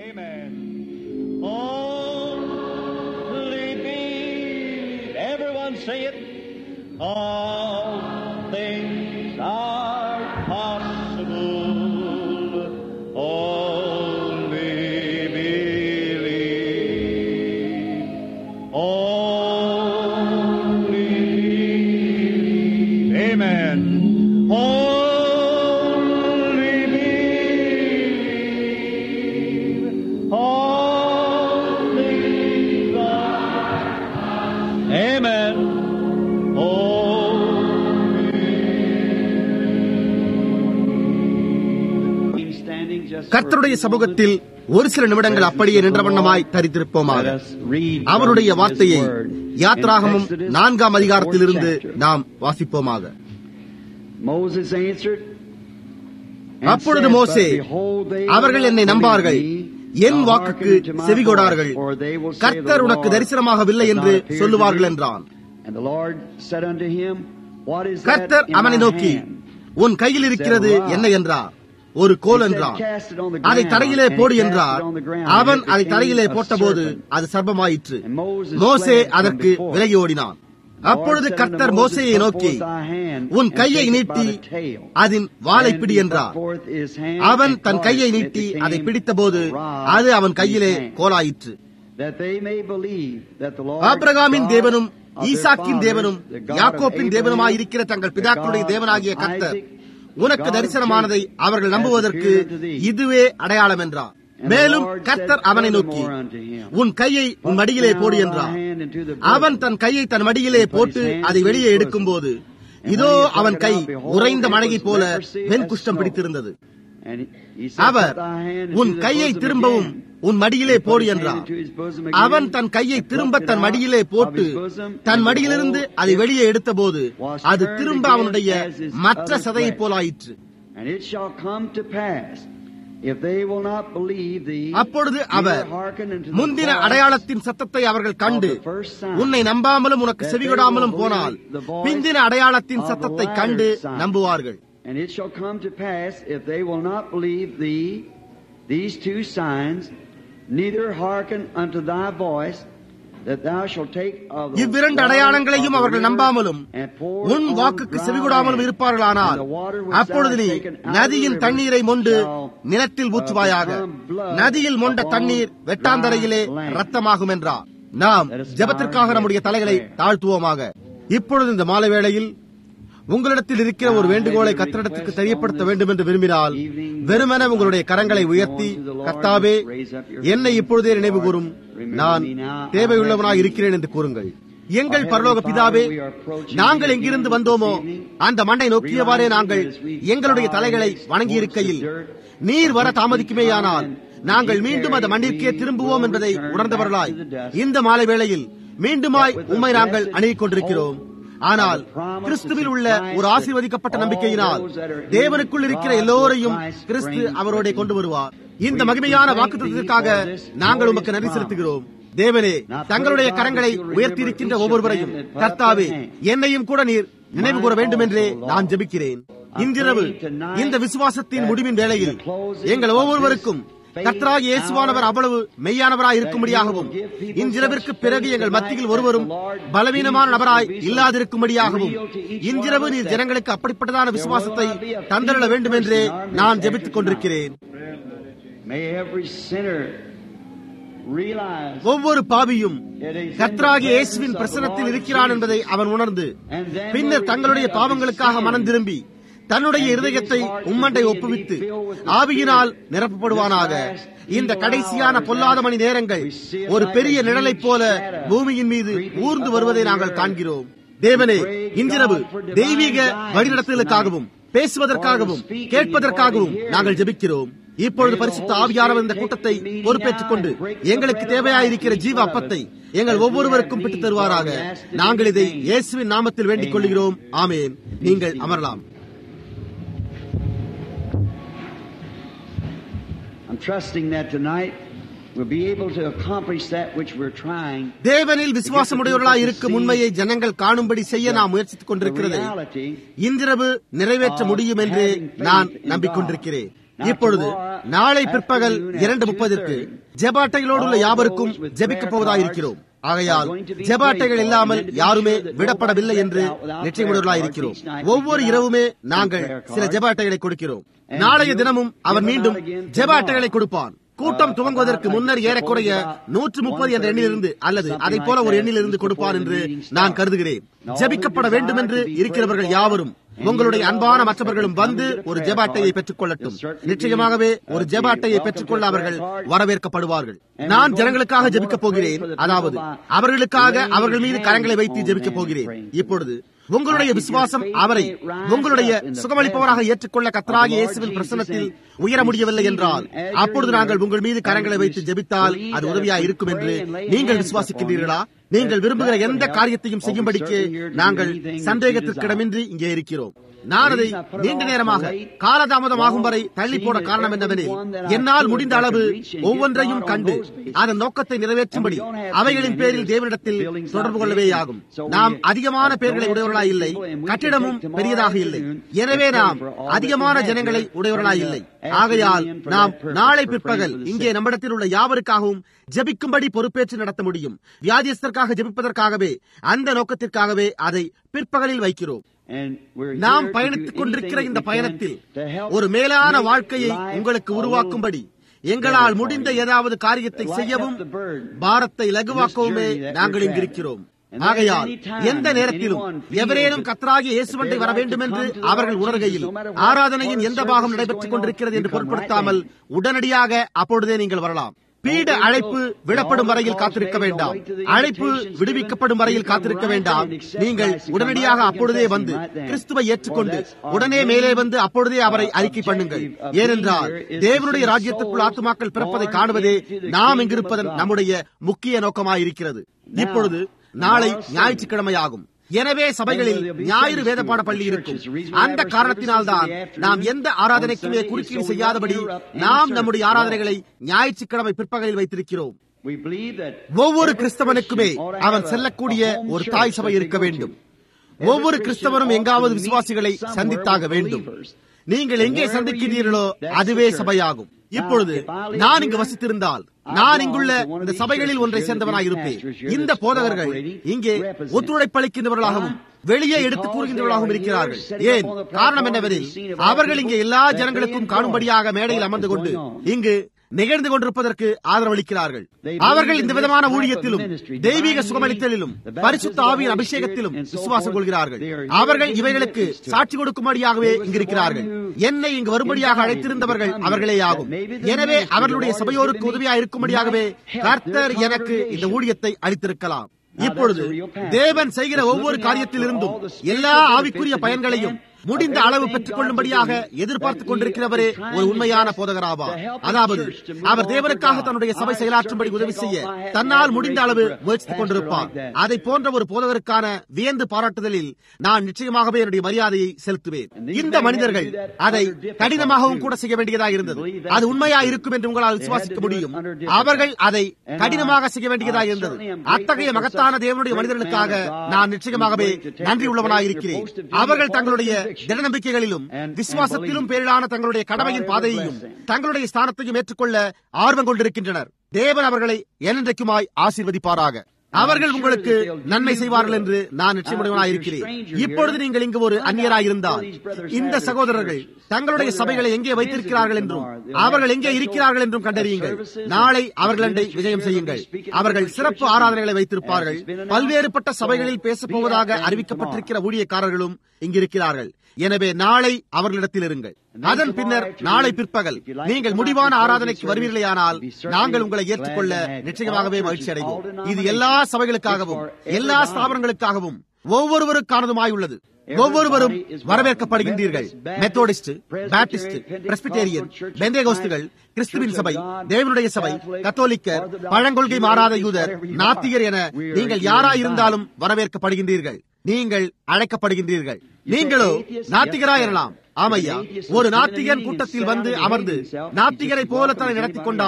Amen. Only believe. Everyone say it. All things are possible. Only believe. Only believe. Amen. Only believe. All things are Amen. Only standing just கர்த்தருடைய சமூகத்தில் ஒரு சில நிமிடங்கள் அப்படியே நின்ற வண்ணமாய் தரித்திருப்போமாக அவருடைய வார்த்தையை யாத்ராகமும் நான்காம் அதிகாரத்திலிருந்து நாம் வாசிப்போமாக Moses answered, and அப்பொழுது said, மோசே "But behold, they will அவர்கள் not என்னை believe நம்பார்கள் me, என் nor வாக்குக்கு hearken to my செவிகொடார்கள் voice, for they will say, கர்த்தர் "The உனக்கு Lord தரிசனமாகவில்லை has என்று not appeared to சொல்லுவார்கள் thee." என்றான் And the Lord said unto him, What is that கர்த்தர் in அவனை thy நோக்கி hand? உன் கையில் இருக்கிறது Said, "Rod." என்ன என்றார் ஒரு கோல் He said, என்றார் "Cast it on the அதை ground." தரையிலே And he போடு cast it என்றார் on the ground, அவன் and it அதை became தரையிலே a போட்டபோது serpent. அது சர்ப்பமாயிற்று And Moses மோசே fled from அதற்கு before it. விலகி ஓடினான் அப்பொழுது Lord said கர்த்தர் unto Moses, மோசேயை "Put நோக்கி forth thy hand, உன் and கையை take it by நீட்டி the tail." அதன் வாளை And பிடி he put என்றார் forth his hand அவன் and தன் caught கையை it, and it நீட்டி became அதை பிடித்தபோது a rod அது அவன் in கையிலே his hand. கோலாயிற்று That they may believe that the Lord ஆபிரகாமின் God தேவனும் of their ஈசாக்கின் fathers, தேவனும் the God of யாக்கோப்பின் Abraham, தேவனுமாய் இருக்கிற தங்கள் the பிதாக்களுடைய God தேவனாகிய of கர்த்தர் Isaac, உனக்கு the God of தரிசனமானதை Jacob, அவர்கள் has நம்புவதற்கு appeared unto thee. இதுவே அடையாளம் என்றார் And the மேலும் Lord கர்த்தர் said அவனை நோக்கி furthermore unto him, உன் கையை உன் Put மடியிலே down போடு thy என்றார் hand into the அவன் bosom. தன் கையை தன் மடியிலே போட்டு அதை வெளியே எடுக்கும்போது இதோ அவன் கை உறைந்த மழையைப் போல வெண்குஷ்டம் பிடித்திருந்தது And he said, our "Put thy hand into உன் the கையை bosom திரும்பவும் again." உன் மடியிலே He put போடு his hand என்றார் into his bosom again, அவன் தன் கையை and திரும்ப plucked it தன் out மடியிலே of போட்டு his bosom, than and மடியிலிருந்து behold, அதை it வெளியே எடுத்தபோது was அது turned திரும்ப again அவனுடைய as his மற்ற other சதையைப் flesh. போலாயிற்று And it shall come to pass, if they will not believe thee, அப்பொழுது neither our hearken unto the முந்தின voice அடையாளத்தின் சத்தத்தை அவர்கள் கண்டு of the first sign, உன்னை நம்பாமலும் உனக்கு that செவிகொடாமலும் they will போனால் believe the voice பிந்தின அடையாளத்தின் of the சத்தத்தை latter கண்டு sign. நம்புவார்கள் And it shall come to pass, if they will not believe thee, these two signs, neither hearken unto thy voice, that thou shalt take of the இவ்விரண்டு water அடையாளங்களையும் of the அவர்கள் river நம்பாமலும் and pour உன் on வாக்குக்கு dry செவிகொடாமலும் land, இருப்பார்களானால் and the water which அப்பொழுது thou நீ hast taken out of the நதியின் river தண்ணீரை மொண்டு shall, நிலத்தில் uh, ஊற்றுவாயாக become blood நதியில் மொண்ட upon தண்ணீர் dry வெட்டாந்தரையிலே land. ரத்தமாகும் என்றார் நாம் Let us bow ஜெபத்திற்காக our நம்முடைய heads தலைகளை in prayer. தாழ்த்துவோமாக இப்பொழுது இந்த மாலை வேளையில் உங்களிடத்தில் இருக்கிற ஒரு வேண்டுகோளை கர்த்தரிடத்துக்கு தெரியப்படுத்த வேண்டும் என்று விரும்பினால் வெறுமன உங்களுடைய கரங்களை உயர்த்தி கர்த்தாவே என்னை இப்பொழுதே நினைவு கூறும் நான் தேவையுள்ளவனாய் இருக்கிறேன் என்று கூறுங்கள் எங்கள் பரலோக பிதாவே நாங்கள் எங்கிருந்து வந்தோமோ அந்த மண்ணை நோக்கியவாறே நாங்கள் எங்களுடைய தலைகளை வணங்கியிருக்கையில் நீர் வர தாமதிக்குமேயானால் நாங்கள் மீண்டும் அந்த மண்ணிற்கே திரும்புவோம் என்பதை உணர்ந்தவர்களாய் இந்த மாலை வேளையில் மீண்டுமாய் உம்மை நாங்கள் அணுகிக் கொண்டிருக்கிறோம் ஆனால் கிறிஸ்துவில் உள்ள ஒரு ஆசீர்வதிக்கப்பட்ட நம்பிக்கையினால் தேவனுக்குள் இருக்கிற எல்லோரையும் கிறிஸ்து அவரோட கொண்டு வருவார் இந்த மகிமையான வாக்குத்தத்திற்காக நாங்கள் உமக்கு நன்றி செலுத்துகிறோம் தேவனே தங்களுடைய கரங்களை உயர்த்தியிருக்கின்ற ஒவ்வொருவரையும் கர்த்தாவே என்னையும் கூட நீர் நினைவு கூற வேண்டும் என்றே நான் ஜெபிக்கிறேன் இன்றிரவு இந்த விசுவாசத்தின் முடிவின் வேளையில் எங்கள் ஒவ்வொருவருக்கும் கர்த்தராக இயேசுவானவர் அவ்வளவு மெய்யானவராய் இருக்கும்படியாகவும் இன்றிரவிற்கு பிறகு எங்கள் மத்தியில் ஒருவரும் பலவீனமான நபராய் இல்லாதிருக்கும்படியாகவும் இன்றிரவு நீர் ஜனங்களுக்கு அப்படிப்பட்டதான விசுவாசத்தை தந்தருள வேண்டும் என்றே நான் ஜெபித்துக் கொண்டிருக்கிறேன் May every sinner realize ஒவ்வொரு பாவியும் it is in the கர்த்தராகிய presence இயேசுவின் of the பிரசனத்தில் Lord இருக்கிறான் Jesus. என்பதை அவன் உணர்ந்து And then பின்னர் will தங்களுடைய repent of பாவங்களுக்காக his மனம் sins. திரும்பி தன்னுடைய And இருதயத்தை give his heart to உம்மண்டை thee and ஒப்புவித்து be filled with the ஆவியினால் Spirit. நிரப்பப்படுவானாக This last இந்த evil கடைசியான hours பொல்லாத as மணி நேரங்கள் we see it ஒரு like பெரிய a நிழலைப் huge போல shadow பூமியின் மீது creeping ஊர்ந்து upon வருவதை the நாங்கள் earth. காண்கிறோம் தேவனே We pray இன்றிரவு God for divine தெய்வீக guidance வழிநடத்தலுக்காகவும் பேசுவதற்காகவும் for the speaking கேட்பதற்காகவும் and for the நாங்கள் hearing. ஜெபிக்கிறோம் இப்பொழுது May the பரிசுத்த Holy ஆவியானவர் இந்த Spirit கூட்டத்தை take the meeting பொறுப்பேற்றுக் கொண்டு now and break the எங்களுக்கு bread of தேவையாயிருக்கிற life ஜீவ each one of அப்பத்தை us. எங்கள் As we ஒவ்வொருவருக்கும் have பிட்டுத் need தருவாராக for, we ask it நாங்கள் in இதை his name. இயேசுவின் நாமத்தில் வேண்டிக் Amen. கொள்கிறோம் ஆமேன் நீங்கள் அமரலாம் I'm trusting that tonight we'll be able to accomplish that which we're trying. தேவனில் விசுவாசமுடையவர்களாய் இருக்கும் உண்மையை ஜனங்கள் காணும்படி செய்ய நாம் முயற்சித்துக் The கொண்டிருக்கிறதை reality இன்றிரவு நிறைவேற்ற of முடியும் என்று having faith நான் in நம்பிக்கொண்டிருக்கிறேன் God. இப்பொழுது நாளை பிற்பகல் இரண்டு முப்பதற்கு ஜெபாட்டைகளோடு உள்ள யாவருக்கும் ஜெபிக்கப் போவதாயிருக்கிறோம் ஆகையால் ஜெபாட்டைகள் இல்லாமல் யாருமே விடப்படவில்லை என்று நிச்சயமுடையவர்களாயிருக்கிறோம் ஒவ்வொரு இரவுமே நாங்கள் சில ஜெபாட்டைகளை கொடுக்கிறோம் நாளைய தினமும் அவன் மீண்டும் ஜெபாட்டைகளை கொடுப்பான் கூட்டம் துவங்குவதற்கு முன்னர் ஏறக்குறைய நூற்று முப்பது என்ற எண்ணிலிருந்து அல்லது அதை போல ஒரு எண்ணிலிருந்து கொடுப்பான் என்று நான் கருதுகிறேன் ஜபிக்கப்பட வேண்டும் என்று இருக்கிறவர்கள் யாவரும் உங்களுடைய அன்பான மற்றவர்களும் வந்து ஒரு ஜெபாட்டையை பெற்றுக் கொள்ளட்டும் நிச்சயமாகவே ஒரு ஜெபாட்டையை பெற்றுக்கொள்ள அவர்கள் வரவேற்கப்படுவார்கள் நான் ஜனங்களுக்காக ஜெபிக்கப் போகிறேன் அதாவது அவர்களுக்காக அவர்கள் மீது கரங்களை வைத்து ஜெபிக்கப் போகிறேன் இப்பொழுது உங்களுடைய விசுவாசம் அவரை உங்களுடைய சுகமளிப்பவராக ஏற்றுக்கொள்ள கத்தராக இயேசுவின் பிரசனத்தில் உயர முடியவில்லை என்றால் அப்பொழுது நாங்கள் உங்கள் மீது கரங்களை வைத்து ஜெபித்தால் அது உதவியாக இருக்கும் என்று நீங்கள் விசுவாசிக்கின்றீர்களா நீங்கள் விரும்புகிற எந்த காரியத்தையும் செய்யும்படிக்கு நாங்கள் சந்தேகத்திற்கிடமின்றி இங்கே இருக்கிறோம் நான் அதை நீண்ட நேரமாக காலதாமதமாகும் வரை தள்ளி போட காரணம் என்னவெனில் என்னால் முடிந்த அளவு ஒவ்வொன்றையும் கண்டு அதன் நோக்கத்தை நிறைவேற்றும்படி அவைகளின் பேரில் தேவனிடத்தில் தொடர்பு கொள்ளவே ஆகும் நாம் அதிகமான பேர்களை உடையவர்களாய் இல்லை கட்டிடமும் பெரியதாக இல்லை எனவே நாம் அதிகமான ஜனங்களை உடையவர்களாய் இல்லை ஆகையால் நாம் நாளை பிற்பகல் இங்கே நம்மிடத்தில் உள்ள யாவருக்காகவும் ஜபிக்கும்படி பொறுப்பேற்று நடத்த முடியும் வியாதியஸ்தற்காக ஜபிப்பதற்காகவே அந்த நோக்கத்திற்காகவே அதை பிற்பகலில் வைக்கிறோம் நாம் பயணித்துக் கொண்டிருக்கிற இந்த பயணத்தில் ஒரு மேலான வாழ்க்கையை உங்களுக்கு உருவாக்கும்படி எங்களால் முடிந்த ஏதாவது காரியத்தை செய்யவும் பாரத்தை லகுவாக்கவுமே நாங்கள் இங்கிருக்கிறோம் ஆகையால் எந்த நேரத்திலும் எவரேனும் கத்தராகிய இயேசுவண்டை வர வேண்டும் என்று அவர்கள் உணர்கையில் ஆராதனையின் எந்த பாகம் நடைபெற்றுக் கொண்டிருக்கிறது என்று பொருட்படுத்தாமல் உடனடியாக அப்பொழுதே நீங்கள் வரலாம் பீட அழைப்பு விடப்படும் வரையில் காத்திருக்க வேண்டாம் அழைப்பு விடுவிக்கப்படும் வரையில் காத்திருக்க வேண்டாம் நீங்கள் உடனடியாக அப்பொழுதே வந்து கிறிஸ்துவை ஏற்றுக்கொண்டு உடனே மேலே வந்து அப்பொழுதே அவரை அறிக்கை பண்ணுங்கள் ஏனென்றால் தேவனுடைய ராஜ்யத்திற்குள் ஆத்துமாக்கள் பிறப்பதை காணுவதே நாம் இங்கிருப்பதன் நம்முடைய முக்கிய நோக்கமாயிருக்கிறது இப்பொழுது நாளை ஞாயிற்றுக்கிழமையாகும் எனவே சபைகளில் ஞாயிறு வேதப்பாட பள்ளி இருக்கும் அந்த காரணத்தினால்தான் நாம் எந்த ஆராதனைக்குமே குறுக்கீடு செய்யாதபடி நாம் நம்முடைய ஆராதனைகளை ஞாயிற்றுக்கிழமை பிற்பகலில் வைத்திருக்கிறோம் ஒவ்வொரு கிறிஸ்தவனுக்குமே அவன் செல்லக்கூடிய ஒரு தாய் சபை இருக்க வேண்டும் ஒவ்வொரு கிறிஸ்தவனும் எங்காவது விசுவாசிகளை சந்தித்தாக வேண்டும் நீங்கள் எங்கே சந்திக்கிறீர்களோ அதுவே சபையாகும் இப்பொழுது நான் இங்கு வசித்திருந்தால் நான் இங்குள்ள இந்த சபைகளில் ஒன்றை சேர்ந்தவனாக இருப்பேன் இந்த போதகர்கள் இங்கே ஒத்துழைப்பளிக்கின்றவர்களாகவும் வெளியே எடுத்துக் கூறுகின்றவர்களாகவும் இருக்கிறார்கள் ஏன் காரணம் என்னவெனில் அவர்கள் இங்கே எல்லா ஜனங்களுக்கும் காணும்படியாக மேடையில் அமர்ந்து கொண்டு இங்கு நிகழ்ந்து கொண்டிருப்பதற்கு ஆதரவளிக்கிறார்கள் அவர்கள் இந்த விதமான ஊழியத்திலும் தெய்வீக சுகமளித்தலிலும் பரிசுத்த ஆவியின் அபிஷேகத்திலும் விசுவாசம் கொள்கிறார்கள் அவர்கள் இவைகளுக்கு சாட்சி கொடுக்கும்படியாகவே இங்கிருக்கிறார்கள் என்னை இங்கு வரும்படியாக அழைத்திருந்தவர்கள் அவர்களே ஆகும் எனவே அவர்களுடைய சபையோருக்கு உதவியாக இருக்கும்படியாகவே கர்த்தர் எனக்கு இந்த ஊழியத்தை அளித்திருக்கலாம் இப்பொழுது தேவன் செய்கிற ஒவ்வொரு காரியத்திலிருந்தும் எல்லா ஆவிக்குரிய பயன்களையும் முடிந்த அளவு பெற்றுக் கொள்ளும்படியாக எதிர்பார்த்துக் கொண்டிருக்கிறவரே ஒரு உண்மையான போதகராவார் அதாவது அவர் தேவனுக்காக தன்னுடைய சபை செயலாற்றும்படி உதவி செய்ய தன்னால் முடிந்த அளவு முயற்சித்துக் கொண்டிருப்பார் அதை போன்ற ஒரு போதகருக்கான வியந்து பாராட்டுதலில் நான் நிச்சயமாகவே என்னுடைய மரியாதையை செலுத்துவேன் இந்த மனிதர்கள் அதை கடினமாகவும் கூட செய்ய வேண்டியதாக இருந்தது அது உண்மையா இருக்கும் என்று உங்களால் விசுவாசிக்க முடியும் அவர்கள் அதை கடினமாக செய்ய வேண்டியதாக இருந்தது அத்தகைய மகத்தான தேவனுடைய மனிதர்களுக்காக நான் நிச்சயமாகவே நன்றி உள்ளவனாக இருக்கிறேன் அவர்கள் தங்களுடைய திட நம்பிக்கைகளிலும் விசுவாசத்திலும் பேரிலான தங்களுடைய கடமையின் பாதையையும் தங்களுடைய ஸ்தானத்தையும் ஏற்றுக்கொள்ள ஆர்வம் கொண்டிருக்கின்றனர் தேவன் அவர்களை என்றென்றைக்குமாய் ஆசீர்வதிப்பாராக அவர்கள் உங்களுக்கு நன்மை செய்வார்கள் என்று நான் நிச்சயமுடையவனாக இருக்கிறேன் இப்பொழுது நீங்கள் இங்கு ஒரு அந்நியராக இருந்தால் இந்த சகோதரர்கள் தங்களுடைய சபைகளை எங்கே வைத்திருக்கிறார்கள் என்றும் அவர்கள் எங்கே இருக்கிறார்கள் என்றும் கண்டறியுங்கள் நாளை அவர்களண்டை விஜயம் செய்யுங்கள் அவர்கள் சிறப்பு ஆராதனைகளை வைத்திருப்பார்கள் பல்வேறுபட்ட சபைகளில் பேசப் போவதாக அறிவிக்கப்பட்டிருக்கிற ஊழியக்காரர்களும் இங்கிருக்கிறார்கள் எனவே நாளை அவர்களிடத்தில் இருங்கள் அதன் பின்னர் நாளை பிற்பகல் நீங்கள் முடிவான ஆராதனைக்கு வருவீர்களேயானால் நாங்கள் உங்களை ஏற்றுக்கொள்ள நிச்சயமாகவே மகிழ்ச்சி அடைவோம் இது எல்லா சபைகளுக்காகவும் எல்லா ஸ்தாபனங்களுக்காகவும் ஒவ்வொருவருக்கானதுமாய் உள்ளது ஒவ்வொருவரும் வரவேற்கப்படுகின்றீர்கள் மெத்தோடிஸ்ட் பாப்டிஸ்ட் பிரஸ்பிட்டேரியன் பெந்தேகோஸ்துகள் கிறிஸ்துவின் சபை தேவனுடைய சபை கத்தோலிக்கர் பழங்கொள்கை மாறாத யூதர் நாத்திகர் என நீங்கள் யாராயிருந்தாலும் வரவேற்கப்படுகின்றீர்கள் நீங்கள் அழைக்கப்படுகின்றீர்கள் நீங்களோ நாத்திகராயிரலாம் ஆமையா ஒரு நாத்திகன் கூட்டத்தில் வந்து அமர்ந்து நாத்திகரை போல தன்னை நடத்திக் கொண்டாலும்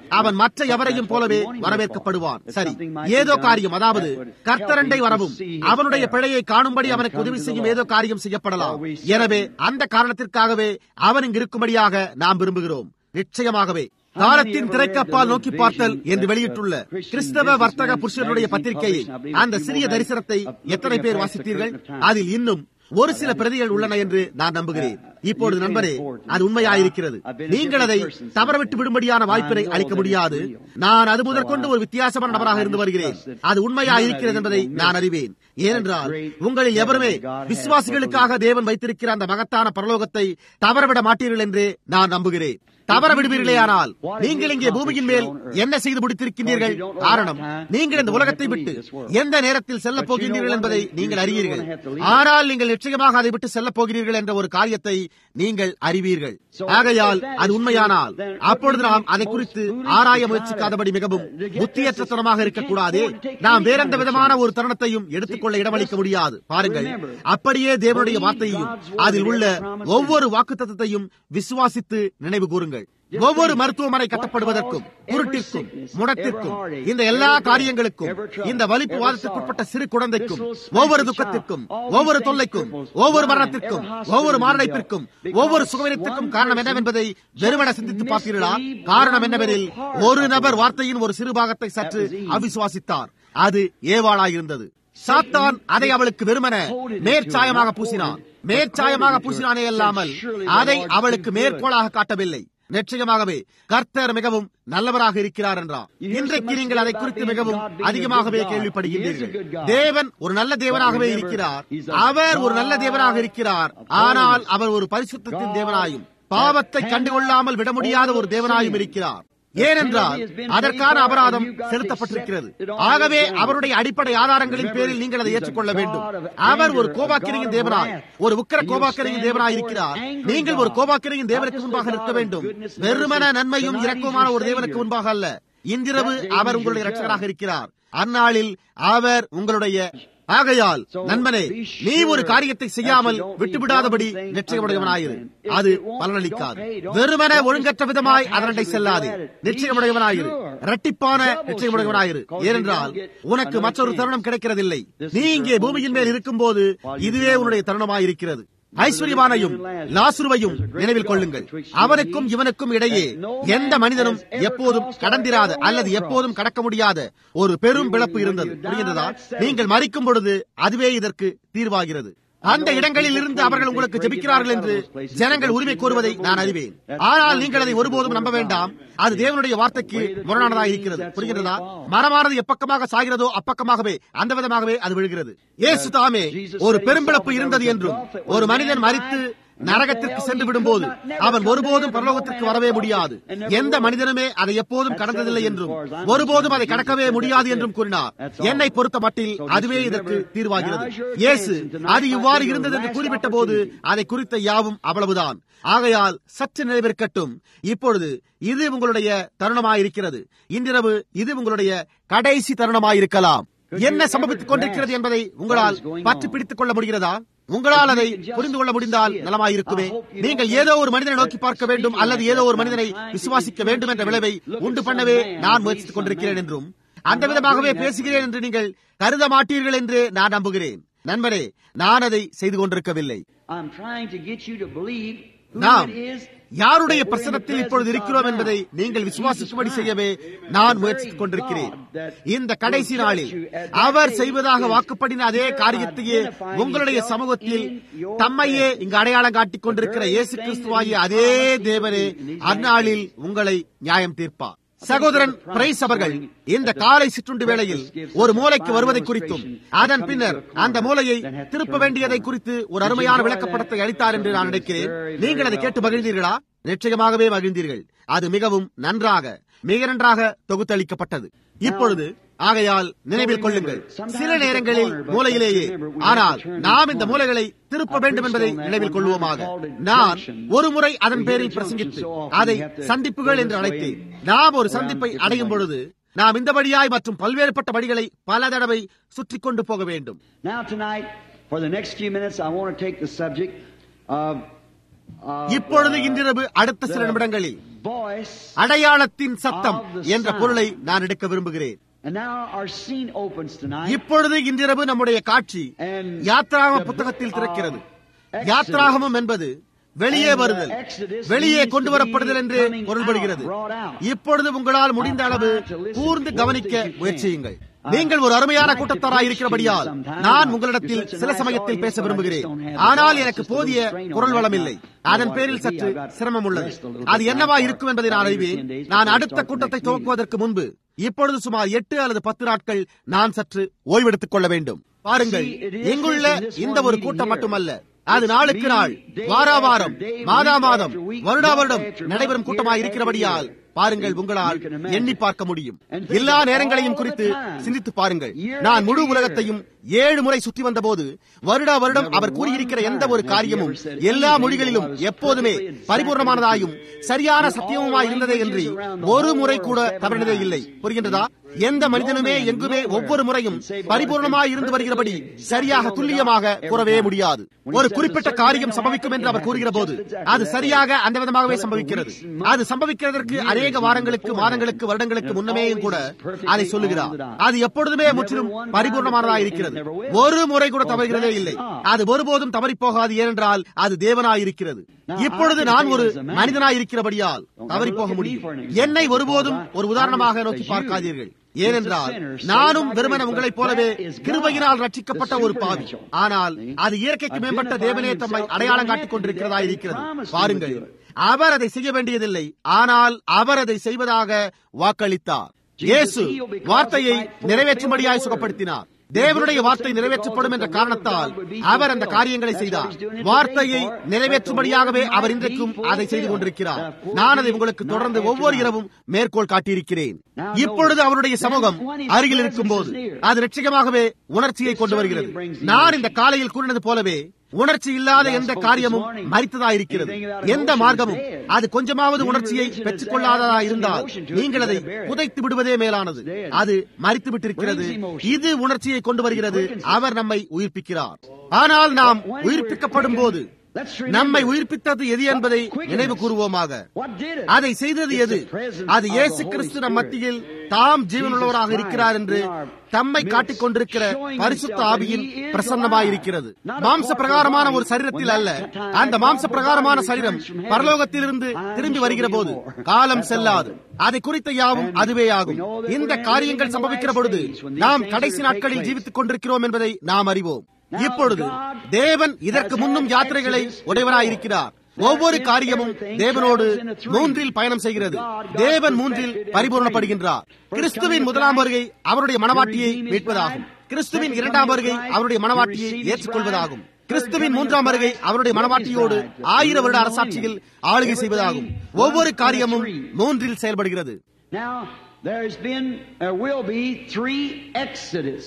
அவன் மற்ற எவரையும் போலவே வரவேற்கப்படுவான் சரி ஏதோ காரியம் அதாவது கர்த்தரண்டை வரவும் அவனுடைய பிழையை காணும்படி அவனுக்கு உதவி செய்யும் ஏதோ காரியம் செய்யப்படலாம் எனவே அந்த காரணத்திற்காகவே அவன் இங்கு இருக்கும்படியாக நாம் விரும்புகிறோம் நிச்சயமாகவே காலத்தின் திரைக்கப்பால் நோக்கி பார்த்தல் என்று வெளியிட்டுள்ள கிறிஸ்தவ வர்த்தக புருஷனுடைய பத்திரிகையை அந்த சிறிய தரிசனத்தை எத்தனை பேர் வாசித்தீர்கள் அதில் இன்னும் ஒரு சில பிரதிகள் உள்ளன என்று நான் நம்புகிறேன் இப்பொழுது நண்பரே அது உண்மையாயிருக்கிறது நீங்கள் அதை தவறவிட்டு விடும்படியான வாய்ப்பினை அளிக்க முடியாது நான் அது முதற்கொண்டு ஒரு வித்தியாசமான நபராக இருந்து வருகிறேன் அது உண்மையாயிருக்கிறது என்பதை நான் அறிவேன் ஏனென்றால் உங்களில் எவருமே விசுவாசிகளுக்காக தேவன் வைத்திருக்கிற அந்த மகத்தான பரலோகத்தை தவறவிட மாட்டீர்கள் என்று நான் நம்புகிறேன் தவற விடுவீர்களே ஆனால் நீங்கள் இங்கே பூமியின் மேல் என்ன செய்து முடித்திருக்கின்றீர்கள் காரணம் நீங்கள் இந்த உலகத்தை விட்டு எந்த நேரத்தில் செல்லப் போகின்றீர்கள் என்பதை நீங்கள் அறிவீர்கள் ஆனால் நீங்கள் நிச்சயமாக அதை விட்டு செல்லப் போகிறீர்கள் என்ற ஒரு காரியத்தை நீங்கள் அறிவீர்கள் ஆகையால் அது உண்மையானால் அப்பொழுது நாம் அதை குறித்து ஆராய முயற்சிக்காதபடி மிகவும் புத்தியற்றத்தனமாக இருக்கக்கூடாதே நாம் வேறெந்த விதமான ஒரு தருணத்தையும் எடுத்துக்கொள்ள இடமளிக்க முடியாது பாருங்கள் அப்படியே தேவனுடைய வார்த்தையையும் அதில் உள்ள ஒவ்வொரு வாக்குத்தத்தையும் விசுவாசித்து நினைவு கூறுங்கள் ஒவ்வொரு மருத்துவமனை கட்டப்படுவதற்கும் குருட்டிற்கும் முடத்திற்கும் இந்த எல்லா காரியங்களுக்கும் இந்த வலிப்பு வாதத்திற்குட்பட்ட சிறு குழந்தைக்கும் ஒவ்வொரு துக்கத்திற்கும் ஒவ்வொரு தொல்லைக்கும் ஒவ்வொரு மரணத்திற்கும் ஒவ்வொரு மாரடைப்பிற்கும் ஒவ்வொரு சுகவீனத்திற்கும் காரணம் என்னவென்பதை வெறுமன சிந்தித்து பார்த்தீர்களா காரணம் என்னவெனில் ஒரு நபர் வார்த்தையின் ஒரு சிறு பாகத்தை சற்று அவிசுவாசித்தார் அது ஏவாளாயிருந்தது சாத்தான் அதை அவளுக்கு வெறுமன மேற்சாயமாக பூசினான் மேற்சாயமாக பூசினானே அல்லாமல் அதை அவளுக்கு மேற்கோளாக காட்டவில்லை நிச்சயமாகவே கர்த்தர் மிகவும் நல்லவராக இருக்கிறார் என்றார் இன்றைக்கு நீங்கள் அதை குறித்து மிகவும் அதிகமாகவே கேள்விப்படுகின்றீர்கள் தேவன் ஒரு நல்ல தேவனாகவே இருக்கிறார் அவர் ஒரு நல்ல தேவனாக இருக்கிறார் ஆனால் அவர் ஒரு பரிசுத்தத்தின் தேவனாயும் பாவத்தை கண்டுகொள்ளாமல் விட முடியாத ஒரு தேவனாயும் இருக்கிறார் ஏனென்றால் அதற்கான அபராதம் செலுத்தப்பட்டிருக்கிறது ஆகவே அவருடைய அடிப்படை ஆதாரங்களின் பேரில் நீங்கள் அதை ஏற்றுக்கொள்ள வேண்டும் அவர் ஒரு கோபாக்கிரியின் தேவனாய் ஒரு உக்கர கோபாக்கிரியின் தேவனாய் இருக்கிறார் நீங்கள் ஒரு கோபாக்கிரியின் தேவனுக்கு முன்பாக நிற்க வேண்டும் வெறுமன நன்மையும் இரக்கமான ஒரு தேவனுக்கு முன்பாக அல்ல இன்றிரவு அவர் உங்களுடைய ரட்சகராக இருக்கிறார் அந்நாளில் அவர் உங்களுடைய ஆகையால் நண்பனே நீ ஒரு காரியத்தை செய்யாமல் விட்டுவிடாதபடி நிச்சயமுடையவனாயிரு அது பலனளிக்காது வெறுமன ஒழுங்கற்ற விதமாய் அதனடை செல்லாது நிச்சயமுடையவனாயிரு இரட்டிப்பான நிச்சயமுடையவனாயிரு ஏனென்றால் உனக்கு மற்றொரு தருணம் கிடைக்கிறதில்லை நீ இங்கே பூமியின் மேல் இருக்கும் போது இதுவே உன்னுடைய தருணமாயிருக்கிறது ஐஸ்வர்யவானையும் லாசுருவையும் நினைவில் கொள்ளுங்கள் அவனுக்கும் இவனுக்கும் இடையே எந்த மனிதனும் எப்போதும் கடந்திராத அல்லது எப்போதும் கடக்க முடியாத ஒரு பெரும் பிளப்பு இருந்தது புரிகிறதா நீங்கள் மறிக்கும் பொழுது அதுவே இதற்கு தீர்வாகிறது அந்த இடங்களில் இருந்து அவர்கள் உங்களுக்கு ஜெபிக்கிறார்கள் என்று ஜனங்கள் உரிமை கோருவதை நான் அறிவேன் ஆனால் நீங்கள் அதை ஒருபோதும் நம்ப வேண்டாம் அது தேவனுடைய வார்த்தைக்கு முரணானதாக இருக்கிறது புரிகிறதா மரமானது எப்பக்கமாக சாகிறதோ அப்பக்கமாகவே அந்த விதமாகவே அது விழுகிறது இயேசு தாமே ஒரு பெரும்பிழப்பு இருந்தது என்றும் ஒரு மனிதன் மறித்து நரகத்திற்கு சென்று விடும்போது அவன் ஒருபோதும் பரலோகத்திற்கு வரவே முடியாது எந்த மனிதனுமே அதை எப்போதும் கடந்ததில்லை என்றும் ஒருபோதும் அதை கடக்கவே முடியாது என்றும் கூறினார் என்னை பொறுத்த மட்டில் அதுவே இதற்கு தீர்வாகிறது இயேசு அது இவ்வாறு இருந்தது என்று கூறிவிட்ட போது அதை குறித்த யாவும் அவ்வளவுதான் ஆகையால் சற்று நினைவிருக்கட்டும் இப்பொழுது இது உங்களுடைய தருணமாயிருக்கிறது இன்றிரவு இது உங்களுடைய கடைசி தருணமாயிருக்கலாம் என்ன சம்பவித்துக் கொண்டிருக்கிறது என்பதை உங்களால் பற்றி பிடித்துக் கொள்ள முடிகிறதா உங்களால் அதை புரிந்து கொள்ள முடிந்தால் நலமாயிருக்குமே நீங்கள் ஏதோ ஒரு மனிதனை நோக்கி பார்க்க வேண்டும் அல்லது ஏதோ ஒரு மனிதனை விசுவாசிக்க வேண்டும் என்ற விளைவை உண்டு பண்ணவே நான் முயற்சித்துக் கொண்டிருக்கிறேன் என்றும் அந்த விதமாகவே பேசுகிறேன் என்று நீங்கள் கருத மாட்டீர்கள் என்று நான் நம்புகிறேன் நண்பரே நான் அதை செய்து கொண்டிருக்கவில்லை நாம் யாருடைய பிரசனத்தில் இப்பொழுது இருக்கிறோம் என்பதை நீங்கள் விசுவாசிக்கும்படி செய்யவே நான் முயற்சித்துக் கொண்டிருக்கிறேன் இந்த கடைசி நாளில் அவர் செய்வதாக வாக்குப்படின அதே காரியத்தையே உங்களுடைய சமூகத்தில் தம்மையே இங்கு அடையாளம் காட்டிக் கொண்டிருக்கிற இயேசு கிறிஸ்துவாகிய அதே தேவனே அந்நாளில் உங்களை நியாயம் தீர்ப்பார் சகோதரன் பிரைஸ் அவர்கள் இந்த காலை சிற்றுண்டு வேளையில் ஒரு மூலைக்கு வருவதை குறித்தும் அதன் பின்னர் அந்த மூலையை திருப்ப வேண்டியதை குறித்து ஒரு அருமையான விளக்கப்படத்தை அளித்தார் என்று நான் நினைக்கிறேன் நீங்கள் அதை கேட்டு மகிழ்ந்தீர்களா நிச்சயமாகவே மகிழ்ந்தீர்கள் அது மிகவும் நன்றாக மிக நன்றாக தொகுத்தளிக்கப்பட்டது இப்பொழுது ஆகையால் நினைவில் கொள்ளுங்கள் சில நேரங்களில் மூலையிலேயே ஆனால் நாம் இந்த மூலைகளை திருப்ப வேண்டும் என்பதை நினைவில் கொள்வோமாக நான் ஒரு முறை அதன் பேரில் பிரசங்கித்து அதை சந்திப்புகள் என்று அழைத்தேன் நாம் ஒரு சந்திப்பை அடையும் பொழுது நாம் இந்த வழியாய் மற்றும் பல்வேறுபட்ட வழிகளை பல தடவை சுற்றி கொண்டு போக வேண்டும் Now tonight, for the next few minutes, I want to take the subject of இப்பொழுது இன்றிரவு அடுத்த சில நிமிடங்களில் voice. அடையாளத்தின் சத்தம் என்ற பொருளை நான் எடுக்க விரும்புகிறேன் And now our scene opens tonight. இப்பொழுது இன்றிரவு நம்முடைய காட்சி And யாத்ராகம the புத்தகத்தில் book திறக்கிறது of Exodus. யாத்ராகமம் என்பது வெளியே And, uh, வருதல் Exodus வெளியே means கொண்டு to be வரப்படுதல் என்று coming out, பொருள்படுகிறது brought out. இப்பொழுது உங்களால் முடிந்த அளவு கூர்ந்து கவனிக்க முயற்சியுங்கள் நீங்கள் ஒரு அருமையான கூட்டத்தாராய் இருக்கிறபடியால் நான் உங்களிடத்தில் சில சமயத்தில் பேச விரும்புகிறேன் ஆனால் எனக்கு போதிய குரல் வளம் இல்லை அதன் பேரில் சற்று சிரமம் உள்ளது அது என்னவா இருக்கும் என்பதை நான் அறிவேன் நான் அடுத்த கூட்டத்தை துவக்குவதற்கு முன்பு இப்பொழுது சுமார் எட்டு அல்லது பத்து நாட்கள் நான் சற்று ஓய்வெடுத்துக் கொள்ள வேண்டும் பாருங்கள் இங்குள்ள இந்த ஒரு கூட்டம் மட்டுமல்ல அது நாளுக்கு நாள் வாரா வாரம் மாதா மாதம் வருடா வருடம் நடைபெறும் கூட்டமாக இருக்கிறபடியால் பாருங்கள் உங்களால் எண்ணி பார்க்க முடியும் எல்லா நேரங்களையும் குறித்து சிந்தித்து பாருங்கள் நான் முழு உலகத்தையும் ஏழு முறை சுற்றி வந்தபோது வருடா வருடம் அவர் கூறியிருக்கிற எந்த ஒரு காரியமும் எல்லா மொழிகளிலும் எப்போதுமே பரிபூர்ணமானதாயும் சரியான சத்தியமுமாய் இருந்ததே என்று ஒரு முறை கூட தவறினதே இல்லை புரிகின்றதா எந்த மனிதனுமே எங்குமே ஒவ்வொரு முறையும் பரிபூர்ணமாய் இருந்து வருகிறபடி சரியாக துல்லியமாக கூறவே முடியாது ஒரு குறிப்பிட்ட காரியம் சம்பவிக்கும் என்று அவர் கூறுகிற போது அது சரியாக அந்த விதமாகவே சம்பவிக்கிறது அது சம்பவிக்கிறதற்கு அநேக வாரங்களுக்கு மாதங்களுக்கு வருடங்களுக்கு முன்னமேயும் கூட அதை சொல்லுகிறார் அது எப்பொழுதுமே முற்றிலும் பரிபூர்ணமானதாக இருக்கிறது ஒரு முறை கூட தவறுகிறதே இல்லை அது ஒருபோதும் தவறி போகாது ஏனென்றால் அது தேவனாய் இருக்கிறது இப்பொழுது நான் ஒரு மனிதனாய் இருக்கிறபடியால் தவறி போக முடியும் என்னை ஒருபோதும் ஒரு உதாரணமாக நோக்கி பார்க்காதீர்கள் ஏனென்றால் நானும் வெறுமன உங்களைப் போலவே கிருபையினால் ரட்சிக்கப்பட்ட ஒரு பாவி ஆனால் அது இயற்கைக்கு மேம்பட்ட தேவனே தம்மை அடையாளம் காட்டிக் கொண்டிருக்கிறதா இருக்கிறது பாருங்கள் அவர் அதை செய்ய வேண்டியதில்லை ஆனால் அவர் அதை செய்வதாக வாக்களித்தார் இயேசு வார்த்தையை நிறைவேற்றும்படியாய் சுகப்படுத்தினார் தேவனுடைய வார்த்தை நிறைவேற்றப்படும் என்ற காரணத்தால் அவர் அந்த காரியங்களை செய்தார் வார்த்தையை நிறைவேற்றும்படியாகவே அவர் இன்றைக்கும் அதை செய்து கொண்டிருக்கிறார் நான் அதை உங்களுக்கு தொடர்ந்து ஒவ்வொரு இரவும் மேற்கோள் காட்டியிருக்கிறேன் இப்பொழுது அவருடைய சமூகம் அருகில் இருக்கும் போது அது நிச்சயமாகவே உணர்ச்சியை கொண்டு வருகிறது நான் இந்த காலையில் கூறினது போலவே உணர்ச்சி இல்லாத எந்த காரியமும் மறித்ததா இருக்கிறது எந்த மார்க்கமும் அது கொஞ்சமாவது உணர்ச்சியை பெற்றுக் கொள்ளாததா இருந்தால் நீங்கள் அதை புதைத்து விடுவதே மேலானது அது மறித்து விட்டிருக்கிறது இது உணர்ச்சியை கொண்டு வருகிறது அவர் நம்மை உயிர்ப்பிக்கிறார் ஆனால் நாம் உயிர்ப்பிக்கப்படும் போது நம்மை உயிர்ப்பித்தது எது என்பதை நினைவு கூறுவோமாக அதை செய்தது எது அது இயேசு கிறிஸ்து நம் மத்தியில் தாம் ஜீவனுள்ளவராக இருக்கிறார் என்று தம்மை காட்டிக் கொண்டிருக்கிற பரிசுத்த ஆவியின் பிரசன்னமாயிருக்கிறது மாம்ச பிரகாரமான ஒரு சரீரத்தில் அல்ல அந்த மாம்ச பிரகாரமான சரீரம் பரலோகத்திலிருந்து திரும்பி வருகிற போது காலம் செல்லாது அதை குறித்த யாவும் அதுவே ஆகும் இந்த காரியங்கள் சம்பவிக்கிற பொழுது நாம் கடைசி நாட்களில் ஜீவித்துக் கொண்டிருக்கிறோம் என்பதை நாம் அறிவோம் இப்பொழுது தேவன் இதற்கு முன்னும் யாத்திரைகளை உடையவராயிருக்கிறார் ஒவ்வொரு காரியமும் தேவனோடு மூன்றில் பயணம் செய்கிறது தேவன் மூன்றில் பரிபூர்ணப்படுகின்றார் கிறிஸ்துவின் முதலாம் வருகை அவருடைய மனவாட்டியை மீட்பதாகும் கிறிஸ்துவின் இரண்டாம் வருகை அவருடைய மனவாட்டியை ஏற்றுக்கொள்வதாகும் கிறிஸ்துவின் மூன்றாம் வருகை அவருடைய மனவாட்டியோடு ஆயிரம் வருட அரசாட்சியில் ஆளுகை செய்வதாகும் ஒவ்வொரு காரியமும் மூன்றில் செயல்படுகிறது Now, there's been, there will be three Exodus.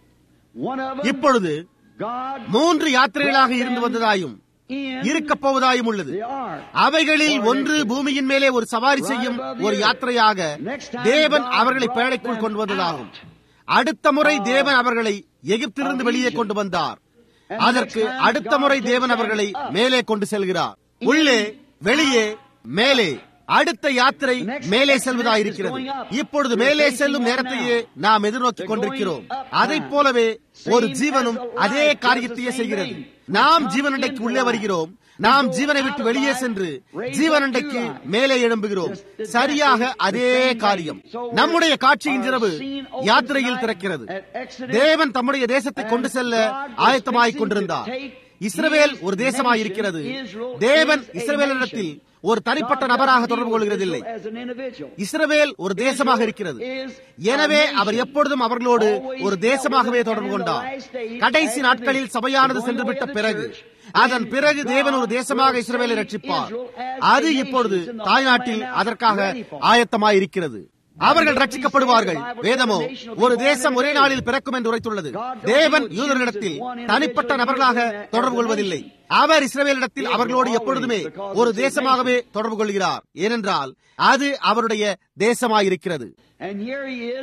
One of them, இப்பொழுது God மூன்று யாத்திரைகளாக இருந்து வந்ததாயும் in இருக்கப் போவதாயும் உள்ளது the ark. அவைகளில் ஒன்று பூமியின் மேலே ஒரு சவாரி செய்யும் ஒரு யாத்திரையாக தேவன் அவர்களை பேழைக்குள் கொண்டு வந்ததாகும் அடுத்த முறை தேவன் அவர்களை எகிப்திலிருந்து வெளியே கொண்டு வந்தார் அதற்கு அடுத்த முறை தேவன் அவர்களை மேலே கொண்டு செல்கிறார் உள்ளே வெளியே மேலே அடுத்த யாத்திரை மேலே செல்வதாயிருக்கிறது இப்பொழுது மேலே செல்லும் நேரத்தையே நாம் எதிர்நோக்கிக் கொண்டிருக்கிறோம் அதைப் போலவே ஒரு ஜீவனும் அதே காரியத்தையே செய்கிறது நாம் ஜீவனண்டைக்கு உள்ளே வருகிறோம் நாம் ஜீவனை விட்டு வெளியே சென்று ஜீவனண்டைக்கு மேலே எழும்புகிறோம் சரியாக அதே காரியம் நம்முடைய காட்சியின் இரவு யாத்திரையில் திறக்கிறது தேவன் தம்முடைய தேசத்தை கொண்டு செல்ல ஆயத்தமாகிக் கொண்டிருந்தார் இஸ்ரவேல் ஒரு தேசமாயிருக்கிறது தேவன் இஸ்ரவேலிடத்தில் ஒரு தனிப்பட்ட நபராக தொடர்பு கொள்கிறதில்லை இஸ்ரவேல் ஒரு தேசமாக இருக்கிறது எனவே அவர் எப்பொழுதும் அவர்களோடு ஒரு தேசமாகவே தொடர்பு கொண்டார் கடைசி நாட்களில் சபையானது சென்றுவிட்ட பிறகு அதன் பிறகு தேவன் ஒரு தேசமாக இஸ்ரவேலை ரட்சிப்பார் அது இப்பொழுது தாய்நாட்டில் அதற்காக ஆயத்தமாயிருக்கிறது அவர்கள் ரட்சிக்கப்படுவார்கள் வேதமோ ஒரு தேசம் ஒரே நாளில் பிறக்கும் என்று உரைத்துள்ளது தேவன் யூதர்களிடத்தில் தனிப்பட்ட நபர்களாக தொடர்பு கொள்வதில்லை அவர் இஸ்ரவேலிடத்தில் அவர்களோடு எப்பொழுதுமே ஒரு தேசமாகவே தொடர்பு கொள்கிறார் ஏனென்றால் அது அவருடைய தேசமாயிருக்கிறது And here he is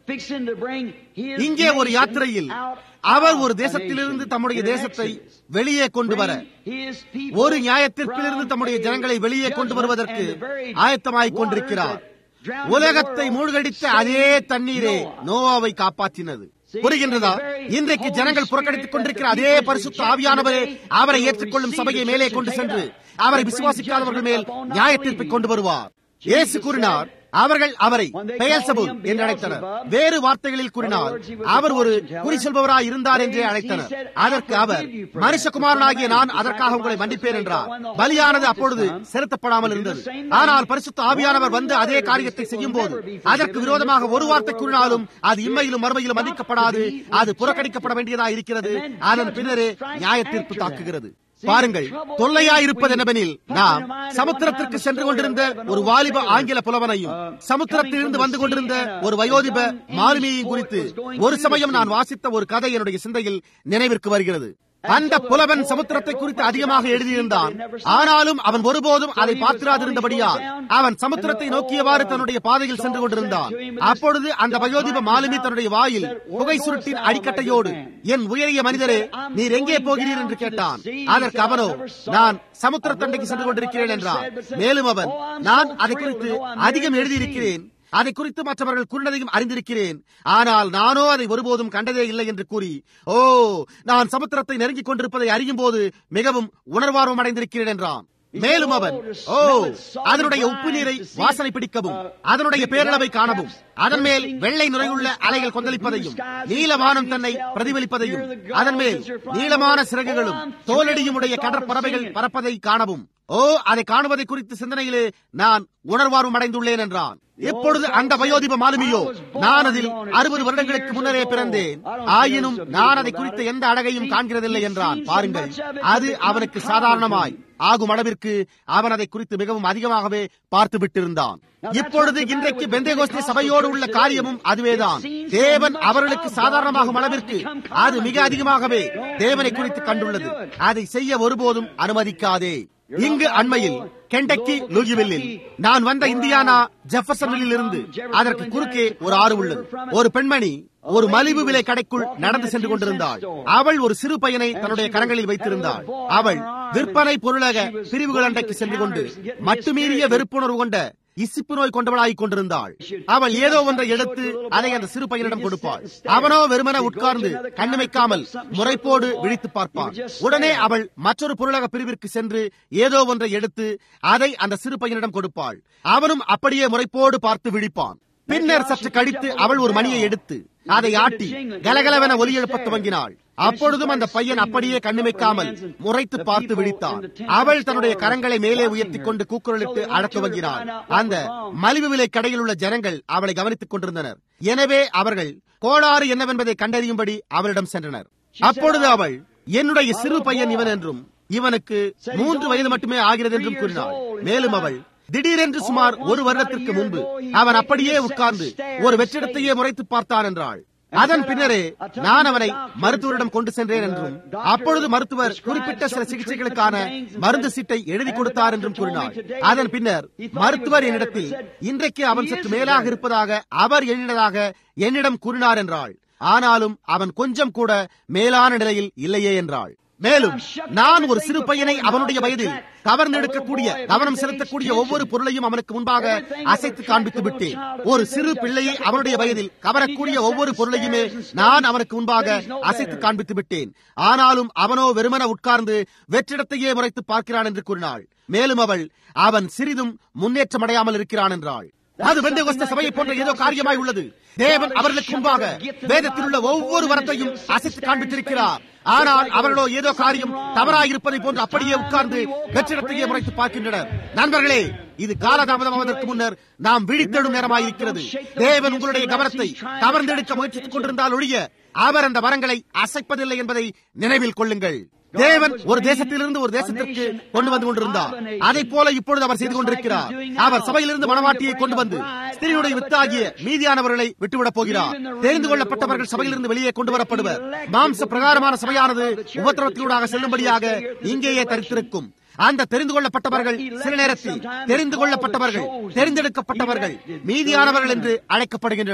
fixing to bring his இங்கே ஒரு nation யாத்திரையில் out அவர் of ஒரு a தேசத்திலிருந்து nation தம்முடைய in an தேசத்தை exodus. வெளியே கொண்டு வர Bring his people ஒரு நியாயத்திற்கிலிருந்து from தம்முடைய a ஜனங்களை வெளியே கொண்டு judgment வருவதற்கு and the very ஆயத்தமாய் waters கொண்டிருக்கிறார் that drowned the உலகத்தை world மூழ்கடித்த saved அதே தண்ணீரே Noah. நோவாவை காப்பாற்றினது புரிகின்றதா இன்றைக்கு ஜனங்கள் புறக்கணித்துக் கொண்டிருக்கிற அதே பரிசுத்த ஆவியானவரே அவரை ஏற்றுக்கொள்ளும் சபையை மேலே கொண்டு சென்று அவரை விசுவாசிக்காதவர்கள் மேல் நியாய தீர்ப்பை கொண்டு வருவார் இயேசு கூறினார் அவர்கள் அவரை பெயல்சபூல் என்று அழைத்தனர் வேறு வார்த்தைகளில் கூறினார் அவர் ஒரு குறி சொல்பவராய் இருந்தார் என்றே அழைத்தனர் அதற்கு அவர் மனுஷகுமாரனாகிய நான் அதற்காக உங்களை மன்னிப்பேன் என்றார் பலியானது அப்பொழுது செலுத்தப்படாமல் இருந்தது ஆனால் பரிசுத்த ஆவியானவர் வந்து அதே காரியத்தை செய்யும் போது அதற்கு விரோதமாக ஒரு வார்த்தை கூறினாலும் அது இம்மையிலும் மறுமையிலும் மன்னிக்கப்படாது அது புறக்கணிக்கப்பட வேண்டியதாக இருக்கிறது அதன் பின்னரே நியாய தீர்ப்பு தாக்குகிறது பாருங்கள் தொல்லையாயிருப்பது என்னவெனில் நாம் சமுத்திரத்திற்கு சென்று கொண்டிருந்த ஒரு வாலிப ஆங்கில புலவனையும் சமுத்திரத்திலிருந்து வந்து கொண்டிருந்த ஒரு வயோதிப மாலுமியையும் குறித்து ஒரு சமயம் நான் வாசித்த ஒரு கதை என்னுடைய சிந்தையில் நினைவிற்கு வருகிறது அந்த புலவன் சமுத்திரத்தை குறித்து அதிகமாக எழுதியிருந்தான் ஆனாலும் அவன் ஒருபோதும் அதை பார்த்திராதிருந்தபடியால் அவன் சமுத்திரத்தை நோக்கியவாறு தன்னுடைய பாதையில் சென்று கொண்டிருந்தான் அப்பொழுது அந்த வயோதிப மாலுமி தன்னுடைய வாயில் புகை சுருட்டின் அடிக்கட்டையோடு என் உயரிய மனிதரே நீர் எங்கே போகிறீர் என்று கேட்டான் அதற்கு அவனோ நான் சமுத்திர தண்டைக்கு சென்று கொண்டிருக்கிறேன் என்றான் மேலும் அவன் நான் அதை குறித்து அதிகம் எழுதியிருக்கிறேன் அதை குறித்து மற்றவர்கள் கூறினதையும் அறிந்திருக்கிறேன் ஆனால் நானோ அதை ஒருபோதும் கண்டதே இல்லை என்று கூறி ஓ நான் சமுத்திரத்தை நெருங்கிக் கொண்டிருப்பதை அறியும் போது மிகவும் உணர்வார்வம் அடைந்திருக்கிறேன் என்றான் மேலும் அவன் ஓ அதனுடைய உப்பு நீரை வாசனை பிடிக்கவும் அதனுடைய பேரளவை காணவும் அதன் மேல் வெள்ளை நுரையுள்ள அலைகள் கொந்தளிப்பதையும் நீலவானம் தன்னை பிரதிபலிப்பதையும் அதன் மேல் நீளமான சிறகுகளும் தோலடியும் உடைய கடற்பறவைகள் பறப்பதை காணவும் ஓ அதை காணுவதை குறித்து சிந்தனையிலே நான் உணர்வார்வம் அடைந்துள்ளேன் என்றான் எப்பொழுது அந்த வயோதிப மாலுமியோ நான் அதில் அறுபது வருடங்களுக்கு முன்னரே பிறந்தேன் ஆயினும் நான் அதை குறித்த எந்த அழகையும் காண்கிறதில்லை என்றான் பாருங்கள் அது அவனுக்கு சாதாரணமாய் ஆகும் அளவிற்கு அவன் அதை குறித்து மிகவும் அதிகமாகவே பார்த்து விட்டிருந்தான் இப்பொழுது இன்றைக்கு பெந்தேகோஸ்தே சபையோடு உள்ள காரியமும் அதுவேதான் தேவன் அவர்களுக்கு சாதாரணமாகும் அளவிற்கு அது மிக அதிகமாகவே தேவனை குறித்து கண்டுள்ளது அதை செய்ய ஒருபோதும் அனுமதிக்காதே இங்கு அண்மையில் கெண்டக்கி லூகிவில்லில் நான் வந்த இந்தியானா ஜெஃபர்சனில் இருந்து அதற்கு குறுக்கே ஒரு ஆறு உள்ளது ஒரு பெண்மணி ஒரு மலிவு விலை கடைக்குள் நடந்து சென்று கொண்டிருந்தாள் அவள் ஒரு சிறு பையனை தன்னுடைய கரங்களில் வைத்திருந்தாள் அவள் விற்பனை பொருளக பிரிவுகள் அண்டைக்கு சென்று கொண்டு மட்டுமீறிய வெறுப்புணர்வு கொண்ட இசிப்பு நோய் கொண்டவளாகிக் கொண்டிருந்தாள் அவள் ஏதோ ஒன்றை எடுத்து அதை அந்த சிறு பையனிடம் கொடுப்பாள் அவனோ வெறுமன உட்கார்ந்து கண்ணுமைக்காமல் முறைப்போடு விழித்து பார்ப்பான் உடனே அவள் மற்றொரு பொருளக பிரிவிற்கு சென்று ஏதோ ஒன்றை எடுத்து அதை அந்த சிறு பையனிடம் கொடுப்பாள் அவனும் அப்படியே முறைப்போடு பார்த்து விழிப்பான் பின்னர் சற்று கழித்து அவள் ஒரு மணியை எடுத்து அதை ஆட்டி கலகலவென ஒலி எழுப்பத் துவங்கினாள் அப்பொழுதும் அந்த பையன் அப்படியே கண்ணுமைக்காமல் முறைத்து பார்த்து விழித்தான் அவள் தன்னுடைய கரங்களை மேலே உயர்த்திக் கொண்டு கூக்குரலிட்டு அழத் துவங்கினாள் அந்த மலிவு விலை கடையில் உள்ள ஜனங்கள் அவளை கவனித்துக் கொண்டிருந்தனர் எனவே அவர்கள் கோளாறு என்னவென்பதை கண்டறியும்படி அவளிடம் சென்றனர் அப்பொழுது அவள் என்னுடைய சிறு பையன் இவன் என்றும் இவனுக்கு மூன்று வயது மட்டுமே ஆகிறது என்றும் கூறினாள் மேலும் அவள் திடீரென்று சுமார் ஒரு வருடத்திற்கு முன்பு அவன் அப்படியே உட்கார்ந்து ஒரு வெற்றிடத்தையே முறைத்து பார்த்தான் என்றாள் அதன் பின்னரே நான் அவனை மருத்துவரிடம் கொண்டு சென்றேன் என்றும் அப்பொழுது மருத்துவர் குறிப்பிட்ட சில சிகிச்சைகளுக்கான மருந்து சீட்டை எழுதி கொடுத்தார் என்றும் கூறினார் அதன் பின்னர் மருத்துவர் என்னிடத்தில் இன்றைக்கு அவன் சற்று மேலாக இருப்பதாக அவர் எண்ணினதாக என்னிடம் கூறினார் என்றாள் ஆனாலும் அவன் கொஞ்சம் கூட மேலான நிலையில் இல்லையே என்றாள் மேலும் நான் ஒரு சிறு பையனை அவனுடைய வயதில் கவர்ந்தெடுக்கக்கூடிய கவனம் செலுத்தக்கூடிய ஒவ்வொரு பொருளையும் அவனுக்கு முன்பாக அசைத்து காண்பித்து விட்டேன் ஒரு சிறு பிள்ளையை அவனுடைய வயதில் கவரக்கூடிய ஒவ்வொரு பொருளையுமே நான் அவனுக்கு முன்பாக அசைத்து காண்பித்து விட்டேன் ஆனாலும் அவனோ வெறுமன உட்கார்ந்து வெற்றிடத்தையே முறைத்து பார்க்கிறான் என்று கூறினாள் மேலும் அவள் அவன் சிறிதும் முன்னேற்றம் அடையாமல் இருக்கிறான் என்றாள் அது வெந்தகோஸ்த சபையை போன்ற ஏதோ காரியமாய் உள்ளது தேவன் அவர்களுக்கு முன்பாக வேதத்தில் உள்ள ஒவ்வொரு வரத்தையும் அசைத்து காண்பித்திருக்கிறார் ஆனால் அவர்களோ ஏதோ காரியம் தவறாயிருப்பதை போன்று அப்படியே உட்கார்ந்து வெற்றிடத்தையே முறைத்து பார்க்கின்றனர் நண்பர்களே இது காலதாமதமாவதற்கு முன்னர் நாம் விழித்தெடும் நேரமாயிருக்கிறது தேவன் உங்களுடைய கவனத்தை கவர்ந்தெடுக்க முயற்சித்துக் கொண்டிருந்தால் ஒழிய அவர் அந்த வரங்களை அசைப்பதில்லை என்பதை நினைவில் கொள்ளுங்கள் தேவன் ஒரு தேசத்திலிருந்து ஒரு தேசத்திற்கு கொண்டு வந்து கொண்டிருந்தார் அதை போல இப்பொழுது அவர் செய்து கொண்டிருக்கிறார் அவர் சபையிலிருந்து மனவாட்டியை கொண்டு வந்து ஸ்திரீனுடைய வித்தாகிய மீதியானவர்களை விட்டுவிடப் போகிறார் தெரிந்து கொள்ளப்பட்டவர்கள் சபையிலிருந்து வெளியே கொண்டு வரப்படுவர் மாம்ச பிரகாரமான சபையானது உபத்திரவத்திலூடாக செல்லும்படியாக இங்கேயே தரித்திருக்கும் அந்த தெரிந்து கொள்ளப்பட்டவர்கள் சில நேரத்தில் தெரிந்து கொள்ளப்பட்டவர்கள் தெரிந்தெடுக்கப்பட்டவர்கள் மீதியானவர்கள் என்று அழைக்கப்படுகின்றனர்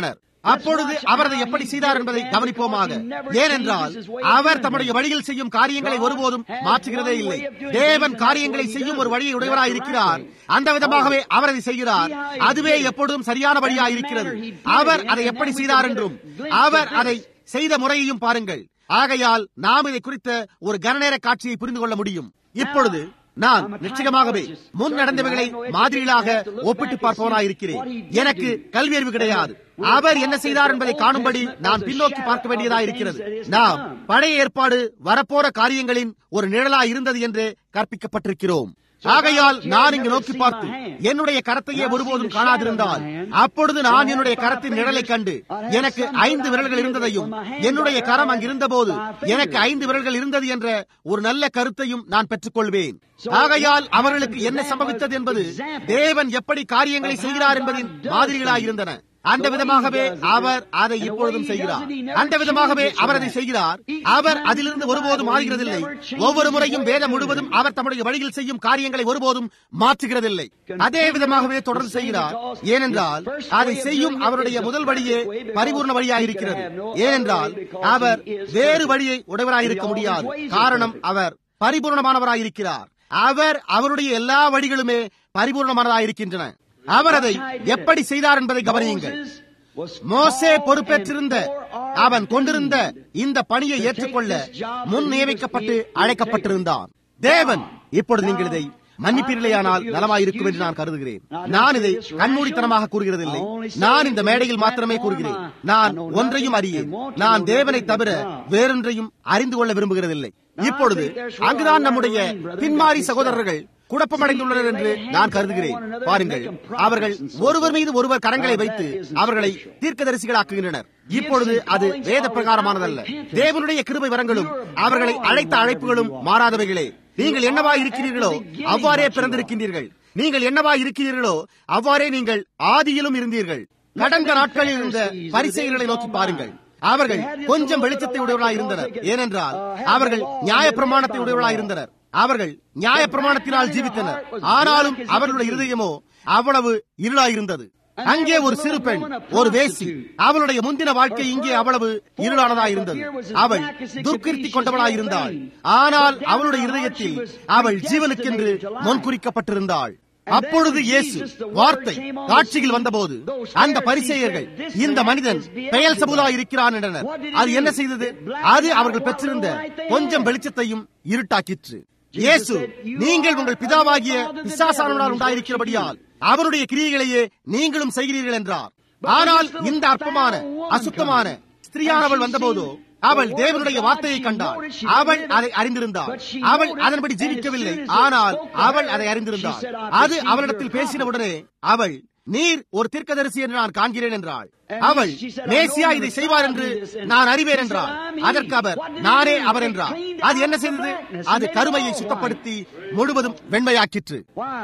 அப்பொழுது அவர் அதை எப்படி செய்தார் என்பதை கவனிப்போமாக ஏனென்றால் அவர் தம்முடைய வழியில் செய்யும் காரியங்களை ஒருபோதும் மாற்றுகிறதே இல்லை தேவன் காரியங்களை செய்யும் ஒரு வழியை உடையவராய் இருக்கிறார் அந்த விதமாகவே அவர் அதை செய்கிறார் அதுவே எப்பொழுதும் சரியான வழியாய் இருக்கிறது அவர் அதை எப்படி செய்தார் என்றும் அவர் அதை செய்த முறையையும் பாருங்கள் ஆகையால் நாம் இதை குறித்த ஒரு கனநேர காட்சியை புரிந்து கொள்ள முடியும் இப்பொழுது நான் நிச்சயமாகவே முன் நடந்தவைகளை மாதிரிகளாக ஒப்பிட்டு பார்ப்பவனாயிருக்கிறேன் எனக்கு கல்வி அறிவு கிடையாது அவர் என்ன செய்தார் என்பதை காணும்படி நான் பின்னோக்கி பார்க்க வேண்டியதா இருக்கிறது நாம் பழைய ஏற்பாடு வரப்போற காரியங்களின் ஒரு நிழலா இருந்தது என்று கற்பிக்கப்பட்டிருக்கிறோம் ஆகையால் நான் இங்கு நோக்கி பார்த்து என்னுடைய கரத்தையே ஒருபோதும் காணாதிருந்தால் அப்பொழுது நான் என்னுடைய கரத்தின் நிழலை கண்டு எனக்கு ஐந்து விரல்கள் இருந்ததையும் என்னுடைய கரம் அங்கிருந்த போது எனக்கு ஐந்து விரல்கள் இருந்தது என்ற ஒரு நல்ல கருத்தையும் நான் பெற்றுக்கொள்வேன் ஆகையால் அவர்களுக்கு என்ன சம்பவித்தது என்பது தேவன் எப்படி காரியங்களை செய்கிறார் என்பதின் மாதிரிகளாயிருந்தன அந்த விதமாகவே அவர் அதை இப்பொழுதும் செய்கிறார் அந்த விதமாகவே அவர் அதை செய்கிறார் அவர் அதிலிருந்து ஒருபோதும் மாறுகிறதில்லை ஒவ்வொரு முறையும் வேதம் முழுவதும் அவர் தம்முடைய வழியில் செய்யும் காரியங்களை ஒருபோதும் மாற்றுகிறதில்லை அதே விதமாகவே தொடர்ந்து செய்கிறார் ஏனென்றால் அதை செய்யும் அவருடைய முதல் வழியே பரிபூர்ண வழியாயிருக்கிறது ஏனென்றால் அவர் வேறு வழியை உடையவராயிருக்க முடியாது காரணம் அவர் பரிபூர்ணமானவராயிருக்கிறார் அவர் அவருடைய எல்லா வழிகளுமே பரிபூர்ணமானதாயிருக்கின்றன அவர் அதை எப்படி செய்தார் என்பதை கவனியுங்கள் மோசே பொறுப்பேற்றிருந்த அவன் கொண்டிருந்த இந்த பணியை ஏற்றுக்கொள்ள முன் நியமிக்கப்பட்டு அழைக்கப்பட்டிருந்தான் தேவன் இப்பொழுது நீங்கள் இதை மன்னிப்பீர்களேயானால் நலமாயிருக்கும் என்று நான் கருதுகிறேன் நான் இதை கண்மூடித்தனமாக கூறுகிறதில்லை நான் இந்த மேடையில் மாத்திரமே கூறுகிறேன் நான் ஒன்றையும் அறியேன் நான் தேவனை தவிர வேறொன்றையும் அறிந்து கொள்ள விரும்புகிறதில்லை இப்பொழுது அங்குதான் நம்முடைய பின்மாறி சகோதரர்கள் குழப்பமடைந்துள்ளனர் என்று நான் கருதுகிறேன் பாருங்கள் அவர்கள் ஒருவர் மீது ஒருவர் கரங்களை வைத்து அவர்களை தீர்க்கதரிசிகளாக்குகின்றனர் இப்பொழுது அது வேத பிரகாரமானதல்ல தேவனுடைய கிருபை வரங்களும் அவர்களை அழைத்த அழைப்புகளும் மாறாதவைகளே நீங்கள் என்னவா இருக்கிறீர்களோ அவ்வாறே பிறந்திருக்கின்றீர்கள் நீங்கள் என்னவா இருக்கிறீர்களோ அவ்வாறே நீங்கள் ஆதியிலும் இருந்தீர்கள் கடந்த நாட்களில் இருந்த பரிசெயல்களை நோக்கி பாருங்கள் அவர்கள் கொஞ்சம் வெளிச்சத்தை உடையவர்களாக இருந்தனர் ஏனென்றால் அவர்கள் நியாய பிரமாணத்தை உடையவர்களாக இருந்தனர் அவர்கள் நியாய பிரமாணத்தினால் ஜீவித்தனர் ஆனாலும் அவர்களுடைய இருதயமோ அவ்வளவு இருளாயிருந்தது அங்கே ஒரு சிறு பெண் ஒரு வேசி அவளுடைய முந்தின வாழ்க்கை இங்கே அவ்வளவு இருளானதா இருந்தது அவள் துர்கிருத்தி கொண்டவளாய் இருந்தாள் ஆனால் அவளுடைய இருதயத்தில் அவள் ஜீவனுக்கென்று முன்குறிக்கப்பட்டிருந்தாள் அப்பொழுது இயேசு வார்த்தை காட்சியில் வந்தபோது அந்த பரிசெயர்கள் இந்த மனிதன் பெயல் சபுதா இருக்கிறான் என்றனர் அது என்ன செய்தது அது அவர்கள் பெற்றிருந்த கொஞ்சம் வெளிச்சத்தையும் இருட்டாக்கிற்று இயேசு நீங்கள் உங்கள் பிதாவாகிய பிசாசானவனால் உண்டாயிருக்கிறபடியால் அவருடைய கிரியைகளையே நீங்களும் செய்கிறீர்கள் என்றார் ஆனால் இந்த அற்பமான அசுத்தமான ஸ்திரியானவள் வந்தபோதோ அவள் தேவனுடைய வார்த்தையை கண்டாள் அவள் அதை அறிந்திருந்தாள் அவள் அதன்படி ஜீவிக்கவில்லை ஆனால் அவள் அதை அறிந்திருந்தாள் அது அவளிடத்தில் பேசின உடனே அவள் நீர் ஒரு தீர்க்கதரிசி என்று நான் காண்கிறேன் என்றாள் அவள் மேசியா இதை செய்வார் என்று நான் அறிவேன் என்றாள் அதற்கு அவர் நானே அவர் என்றார் அது என்ன செய்தது அது கருமையை சுத்தப்படுத்தி முழுவதும் வெண்மையாக்கிற்று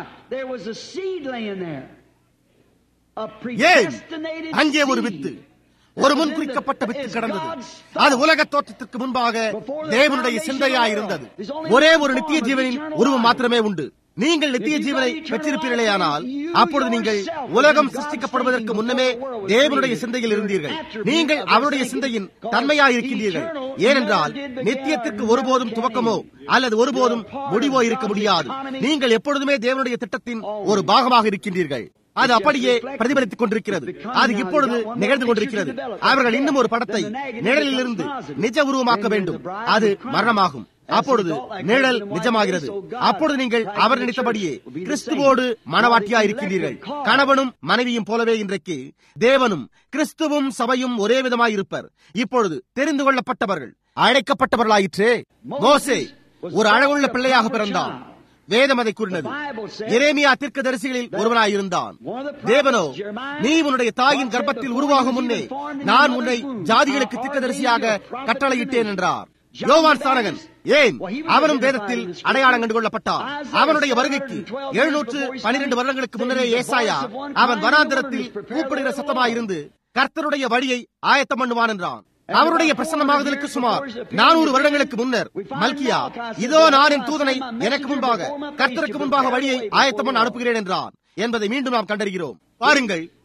ஏன் அங்கே ஒரு வித்து ஒரு முன் குறிக்கப்பட்ட வித்து கிடந்தது அது உலக தோற்றத்திற்கு முன்பாக தேவனுடைய சிந்தையா இருந்தது ஒரே ஒரு நித்திய ஜீவனின் உருவம் மாத்திரமே உண்டு நீங்கள் நித்திய ஜீவனை பெற்றிருப்பீர்களேயானால் அப்பொழுது நீங்கள் உலகம் சிருஷ்டிக்கப்படுவதற்கு முன்னமே தேவனுடைய சிந்தையில் இருந்தீர்கள் நீங்கள் அவருடைய சிந்தையின் தன்மையாயிருக்கின்றீர்கள் ஏனென்றால் நித்தியத்திற்கு ஒருபோதும் துவக்கமோ அல்லது ஒருபோதும் முடிவோ இருக்க முடியாது நீங்கள் எப்பொழுதுமே தேவனுடைய திட்டத்தின் ஒரு பாகமாக இருக்கின்றீர்கள் அது அப்படியே பிரதிபலித்துக் கொண்டிருக்கிறது அது இப்பொழுது நிகழ்ந்து கொண்டிருக்கிறது அவர்கள் இன்னும் ஒரு படத்தை நிழலிலிருந்து நிஜ உருவமாக்க வேண்டும் அது மரணமாகும் அப்பொழுது நிழல் நிஜமாகிறது அப்பொழுது நீங்கள் அவர் நினைத்தபடியே கிறிஸ்துவோடு மனவாட்டியா இருக்கின்றீர்கள் கணவனும் மனைவியும் போலவே இன்றைக்கு தேவனும் கிறிஸ்துவும் சபையும் ஒரே விதமாய் இருப்பர் இப்பொழுது தெரிந்து கொள்ளப்பட்டவர்கள் அழைக்கப்பட்டவர்களாயிற்றே மோசே ஒரு அழகுள்ள பிள்ளையாக பிறந்தான் வேதம் அதை கூறினது எரேமியா தீர்க்க தரிசிகளில் ஒருவனாயிருந்தான் தேவனோ நீ உன்னுடைய தாயின் கர்ப்பத்தில் உருவாகும் முன்னே நான் உன்னை ஜாதிகளுக்கு தீர்க்கதரிசியாக கட்டளையிட்டேன் என்றார் யோவான் சாரகன் ஏன் அவனும் வேதத்தில் அடையாளம் கண்டு கொள்ளப்பட்டான் அவனுடைய வருகைக்கு எழுநூற்று பனிரெண்டு வருடங்களுக்கு முன்னரே ஏசாயா அவன் வனாந்திரத்தில் கூப்பிடுகிற சத்தமாயிருந்து கர்த்தருடைய வழியை ஆயத்தம் பண்ணுவான் என்றான் அவருடைய பிரசன்னமாகுதலுக்கு சுமார் நானூறு வருடங்களுக்கு முன்னர் மல்கியா இதோ நான் என் தூதனை எனக்கு முன்பாக கர்த்தருக்கு முன்பாக வழியை ஆயத்தம் பண்ண அனுப்புகிறேன் என்றான் என்பதை மீண்டும் நாம் கண்டறிகிறோம் பாருங்கள்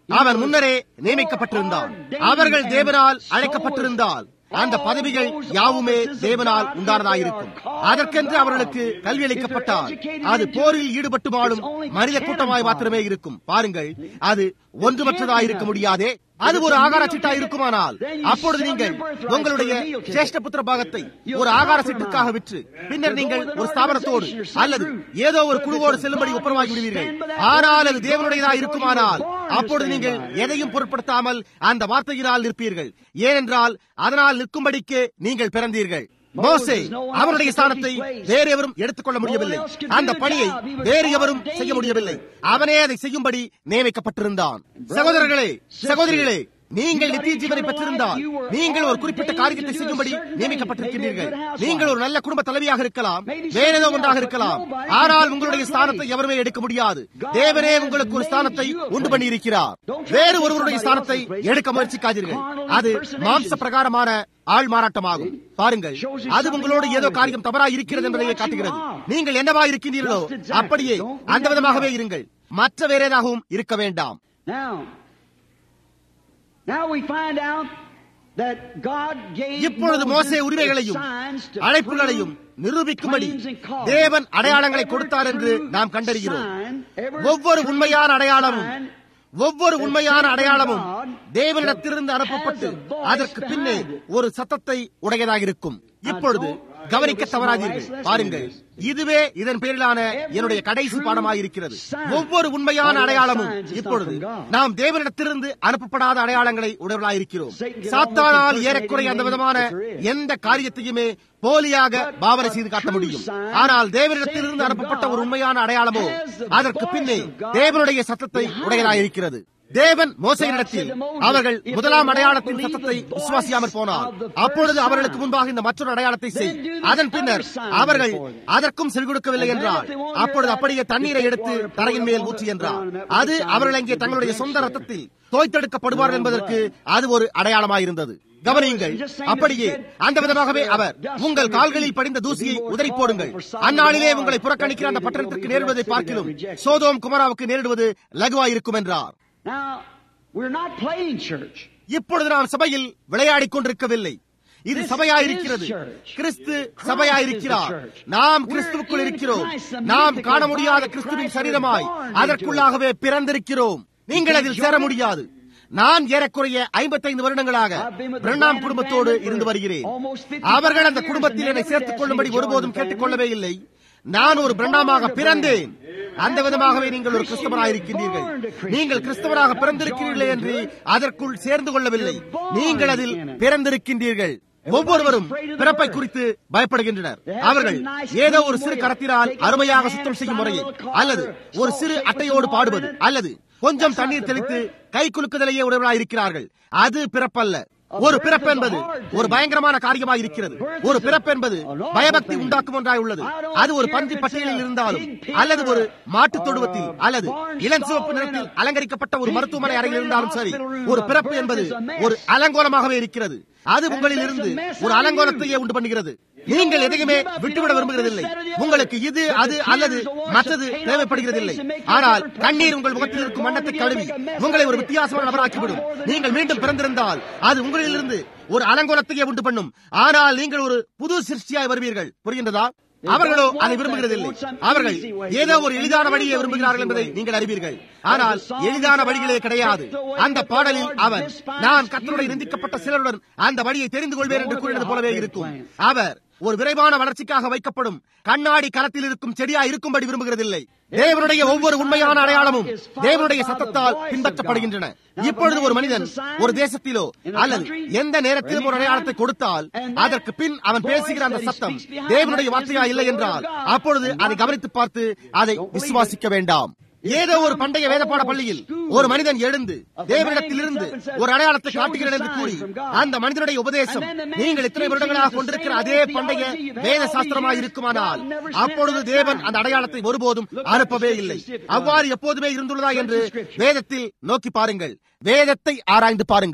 அவன் முன்னரே நியமிக்கப்பட்டிருந்தான் அவர்கள் தேவனால் அழைக்கப்பட்டிருந்தால் அந்த பதவிகள் யாவுமே தேவனால் உண்டானதாயிருக்கும் அதற்கென்று அவர்களுக்கு கல்வி அளிக்கப்பட்டால் அது போரில் ஈடுபட்டு வாழும் மனித கூட்டமாய் மாத்திரமே இருக்கும் பாருங்கள் அது ஒன்றுமற்றதாயிருக்க முடியாதே அது ஒரு ஆகார சீட்டா இருக்குமானால் அப்பொழுது நீங்கள் உங்களுடைய சேஷ்ட புத்திர பாகத்தை ஒரு ஆகார சீட்டுக்காக விற்று பின்னர் நீங்கள் ஒரு ஸ்தாபனத்தோடு அல்லது ஏதோ ஒரு குழுவோடு செல்லும்படி ஒப்புரமாகி விடுவீர்கள் ஆனால் அது தேவனுடையதா இருக்குமானால் அப்பொழுது நீங்கள் எதையும் பொருட்படுத்தாமல் அந்த வார்த்தையினால் நிற்பீர்கள் ஏனென்றால் அதனால் நிற்கும்படிக்கு நீங்கள் பிறந்தீர்கள் மோசே அவருடைய ஸ்தானத்தை வேறு எவரும் எடுத்துக்கொள்ள முடியவில்லை அந்த பணியை வேறு எவரும் செய்ய முடியவில்லை அவனே அதை செய்யும்படி நியமிக்கப்பட்டிருந்தான் சகோதரர்களே சகோதரிகளே நீங்கள் நித்திய ஜீவனை பெற்றிருந்தால் நீங்கள் ஒரு குறிப்பிட்ட காரியத்தை செய்யும்படி நியமிக்கப்பட்டிருக்கிறீர்கள் நீங்கள் ஒரு நல்ல குடும்ப தலைவியாக இருக்கலாம் வேற ஏதோ ஒன்றாக இருக்கலாம் ஆனால் உங்களுடைய ஸ்தானத்தை எவருமே எடுக்க முடியாது தேவனே உங்களுக்கு ஒரு ஸ்தானத்தை உண்டு பண்ணி இருக்கிறார் வேறு ஒருவருடைய ஸ்தானத்தை எடுக்க முயற்சிக்காதீர்கள் அது மாம்ச பிரகாரமான ஆள் மாறாட்டமாகும் பாருங்கள் அது உங்களோடு ஏதோ காரியம் தவறாக இருக்கிறது என்பதையே காட்டுகிறது நீங்கள் என்னவா இருக்கின்றீர்களோ அப்படியே அந்த விதமாகவே இருங்கள் மற்ற வேற ஏதாகவும் இருக்க வேண்டாம் இப்பொழுது மோசே உரிமைகளையும் அழைப்புகளையும் நிரூபிக்கும்படி தேவன் அடையாளங்களை கொடுத்தார் என்று நாம் கண்டறிகிறோம் ஒவ்வொரு உண்மையான அடையாளமும் ஒவ்வொரு உண்மையான அடையாளமும் தேவனிடத்திலிருந்து அனுப்பப்பட்டு அதற்கு பின்னே ஒரு சத்தத்தை உடையதாக இருக்கும் இப்பொழுது கவனிக்க தவறாதீர்கள் பாருங்கள் இதுவே இதன் பேரிலான என்னுடைய கடைசி பாடமாக இருக்கிறது ஒவ்வொரு உண்மையான அடையாளமும் இப்பொழுது நாம் தேவனிடத்திலிருந்து அனுப்பப்படாத அடையாளங்களை உடையவர்களாயிருக்கிறோம் சாத்தானால் ஏறக்குறைய அந்த விதமான எந்த காரியத்தையுமே போலியாக பாவனை செய்து காட்ட முடியும் ஆனால் தேவனிடத்திலிருந்து அனுப்பப்பட்ட ஒரு உண்மையான அடையாளமோ அதற்கு பின்னே தேவனுடைய சத்தத்தை உடையதாயிருக்கிறது தேவன் மோசையிடத்தில் அவர்கள் முதலாம் அடையாளத்தின் சத்தத்தை விசுவாசியாமற் போனார் அப்பொழுது அவர்களுக்கு முன்பாக இந்த மற்றொரு அடையாளத்தை செய் அதன் பின்னர் அவர்கள் அதற்கும் செவி கொடுக்கவில்லை என்றார் அப்பொழுது அப்படியே தண்ணீரை எடுத்து தரையின் மேல் ஊற்றி என்றார் அது அவர்கள் அங்கே தங்களுடைய சொந்த ரத்தத்தில் தோய்த்தெடுக்கப்படுவார்கள் என்பதற்கு அது ஒரு அடையாளமாயிருந்தது கவனியுங்கள் அப்படியே அந்த விதமாகவே அவர் உங்கள் கால்களில் படிந்த தூசியை உதறி போடுங்கள் அந்நாளிலே உங்களை புறக்கணிக்கிற அந்த பட்டணத்திற்கு நேரிடுவதை பார்க்கிலும் சோதோம் குமராவுக்கு நேரிடுவது லகுவாயிருக்கும் என்றார் இப்பொழுது நாம் சபையில் விளையாடிக் கொண்டிருக்கவில்லை இது சபையாயிருக்கிறது கிறிஸ்து சபையாயிருக்கிறார் நாம் கிறிஸ்துவுக்குள் இருக்கிறோம் நாம் காண முடியாத கிறிஸ்துவின் சரீரமாய் அதற்குள்ளாகவே பிறந்திருக்கிறோம் நீங்கள் அதில் சேர முடியாது நான் ஏறக்குறைய ஐம்பத்தைந்து வருடங்களாக பிரண்ணாம் குடும்பத்தோடு இருந்து வருகிறேன் அவர்கள் அந்த குடும்பத்தில் என்னை சேர்த்துக் கொள்ளும்படி ஒருபோதும் கேட்டுக்கொள்ளவே இல்லை நான் ஒரு பிரண்ணாமாக பிறந்தேன் அந்த விதமாகவே நீங்கள் ஒரு கிறிஸ்தவராக இருக்கின்றீர்கள் நீங்கள் கிறிஸ்தவராக பிறந்திருக்கிறீர்களே என்று அதற்குள் சேர்ந்து கொள்ளவில்லை நீங்கள் அதில் பிறந்திருக்கின்றீர்கள் ஒவ்வொருவரும் பிறப்பை குறித்து பயப்படுகின்றனர் அவர்கள் ஏதோ ஒரு சிறு கரத்தினால் அருமையாக சுத்தம் செய்யும் முறையை அல்லது ஒரு சிறு அட்டையோடு பாடுவது அல்லது கொஞ்சம் தண்ணீர் தெளித்து கை குலுக்குதலையே உடையவர்களாக இருக்கிறார்கள் அது பிறப்பல்ல ஒரு பிறப்பு என்பது ஒரு பயங்கரமான காரியமாக இருக்கிறது ஒரு பிறப்பு என்பது பயபக்தி உண்டாக்கும் ஒன்றாய் உள்ளது அது ஒரு பந்தி பட்டியலில் இருந்தாலும் அல்லது ஒரு மாட்டுத் தொடுவத்தில் அல்லது இளஞ்சிவப்பு நிறத்தில் அலங்கரிக்கப்பட்ட ஒரு மருத்துவமனை அறையில் இருந்தாலும் சரி ஒரு பிறப்பு என்பது ஒரு அலங்கோலமாகவே இருக்கிறது அது உங்களில் இருந்து ஒரு அலங்கோலத்தையே உண்டு பண்ணுகிறது நீங்கள் எதையுமே விட்டுவிட விரும்புகிறதில்லை உங்களுக்கு இது அது அல்லது மற்றது தேவைப்படுகிறதில்லை ஆனால் கண்ணீர் உங்கள் முகத்தில் இருக்கும் வண்ணத்தை கழுவி உங்களை ஒரு வித்தியாசமான நபராக்கிவிடும் நீங்கள் மீண்டும் பிறந்திருந்தால் அது உங்களிலிருந்து ஒரு அலங்கோலத்தையே உண்டு பண்ணும் ஆனால் நீங்கள் ஒரு புது சிருஷ்டியாய் வருவீர்கள் புரிகின்றதா அவர்களோ அதை விரும்புகிறதில்லை அவர்கள் ஏதோ ஒரு எளிதான வழியை விரும்புகிறார்கள் என்பதை நீங்கள் அறிவீர்கள் ஆனால் எளிதான வழிகளே கிடையாது அந்த பாடலில் அவன் நான் கத்தருடைய நிந்திக்கப்பட்ட சிலருடன் அந்த வழியை தெரிந்து கொள்வேன் என்று கூறினது போலவே இருக்கும் அவர் ஒரு விரைவான வளர்ச்சிக்காக வைக்கப்படும் கண்ணாடி களத்தில் இருக்கும் செடியா இருக்கும்படி விரும்புகிறதில்லை தேவனுடைய ஒவ்வொரு உண்மையான அடையாளமும் தேவனுடைய சத்தத்தால் பின்பற்றப்படுகின்றன இப்பொழுது ஒரு மனிதன் ஒரு தேசத்திலோ அல்லது எந்த நேரத்திலும் ஒரு அடையாளத்தை கொடுத்தால் அதற்கு பின் அவன் பேசுகிற அந்த சத்தம் தேவனுடைய வார்த்தையா இல்லை என்றால் அப்பொழுது அதை கவனித்து பார்த்து அதை விசுவாசிக்க வேண்டாம் ஏதோ ஒரு பண்டைய வேதப்பாட பள்ளியில் ஒரு மனிதன் எழுந்து தேவனிடத்திலிருந்து ஒரு அடையாளத்தை காட்டுகிறேன் என்று கூறி அந்த மனிதனுடைய உபதேசம் நீங்கள் இத்தனை வருடங்களாக கொண்டிருக்கிற அதே பண்டைய வேத சாஸ்திரமாக இருக்குமானால் அப்பொழுது தேவன் அந்த அடையாளத்தை ஒருபோதும் அனுப்பவே இல்லை அவ்வாறு எப்போதுமே இருந்துள்ளதா என்று வேதத்தில் நோக்கி பாருங்கள் வேதத்தை ஆராய்ந்து பாருங்கள்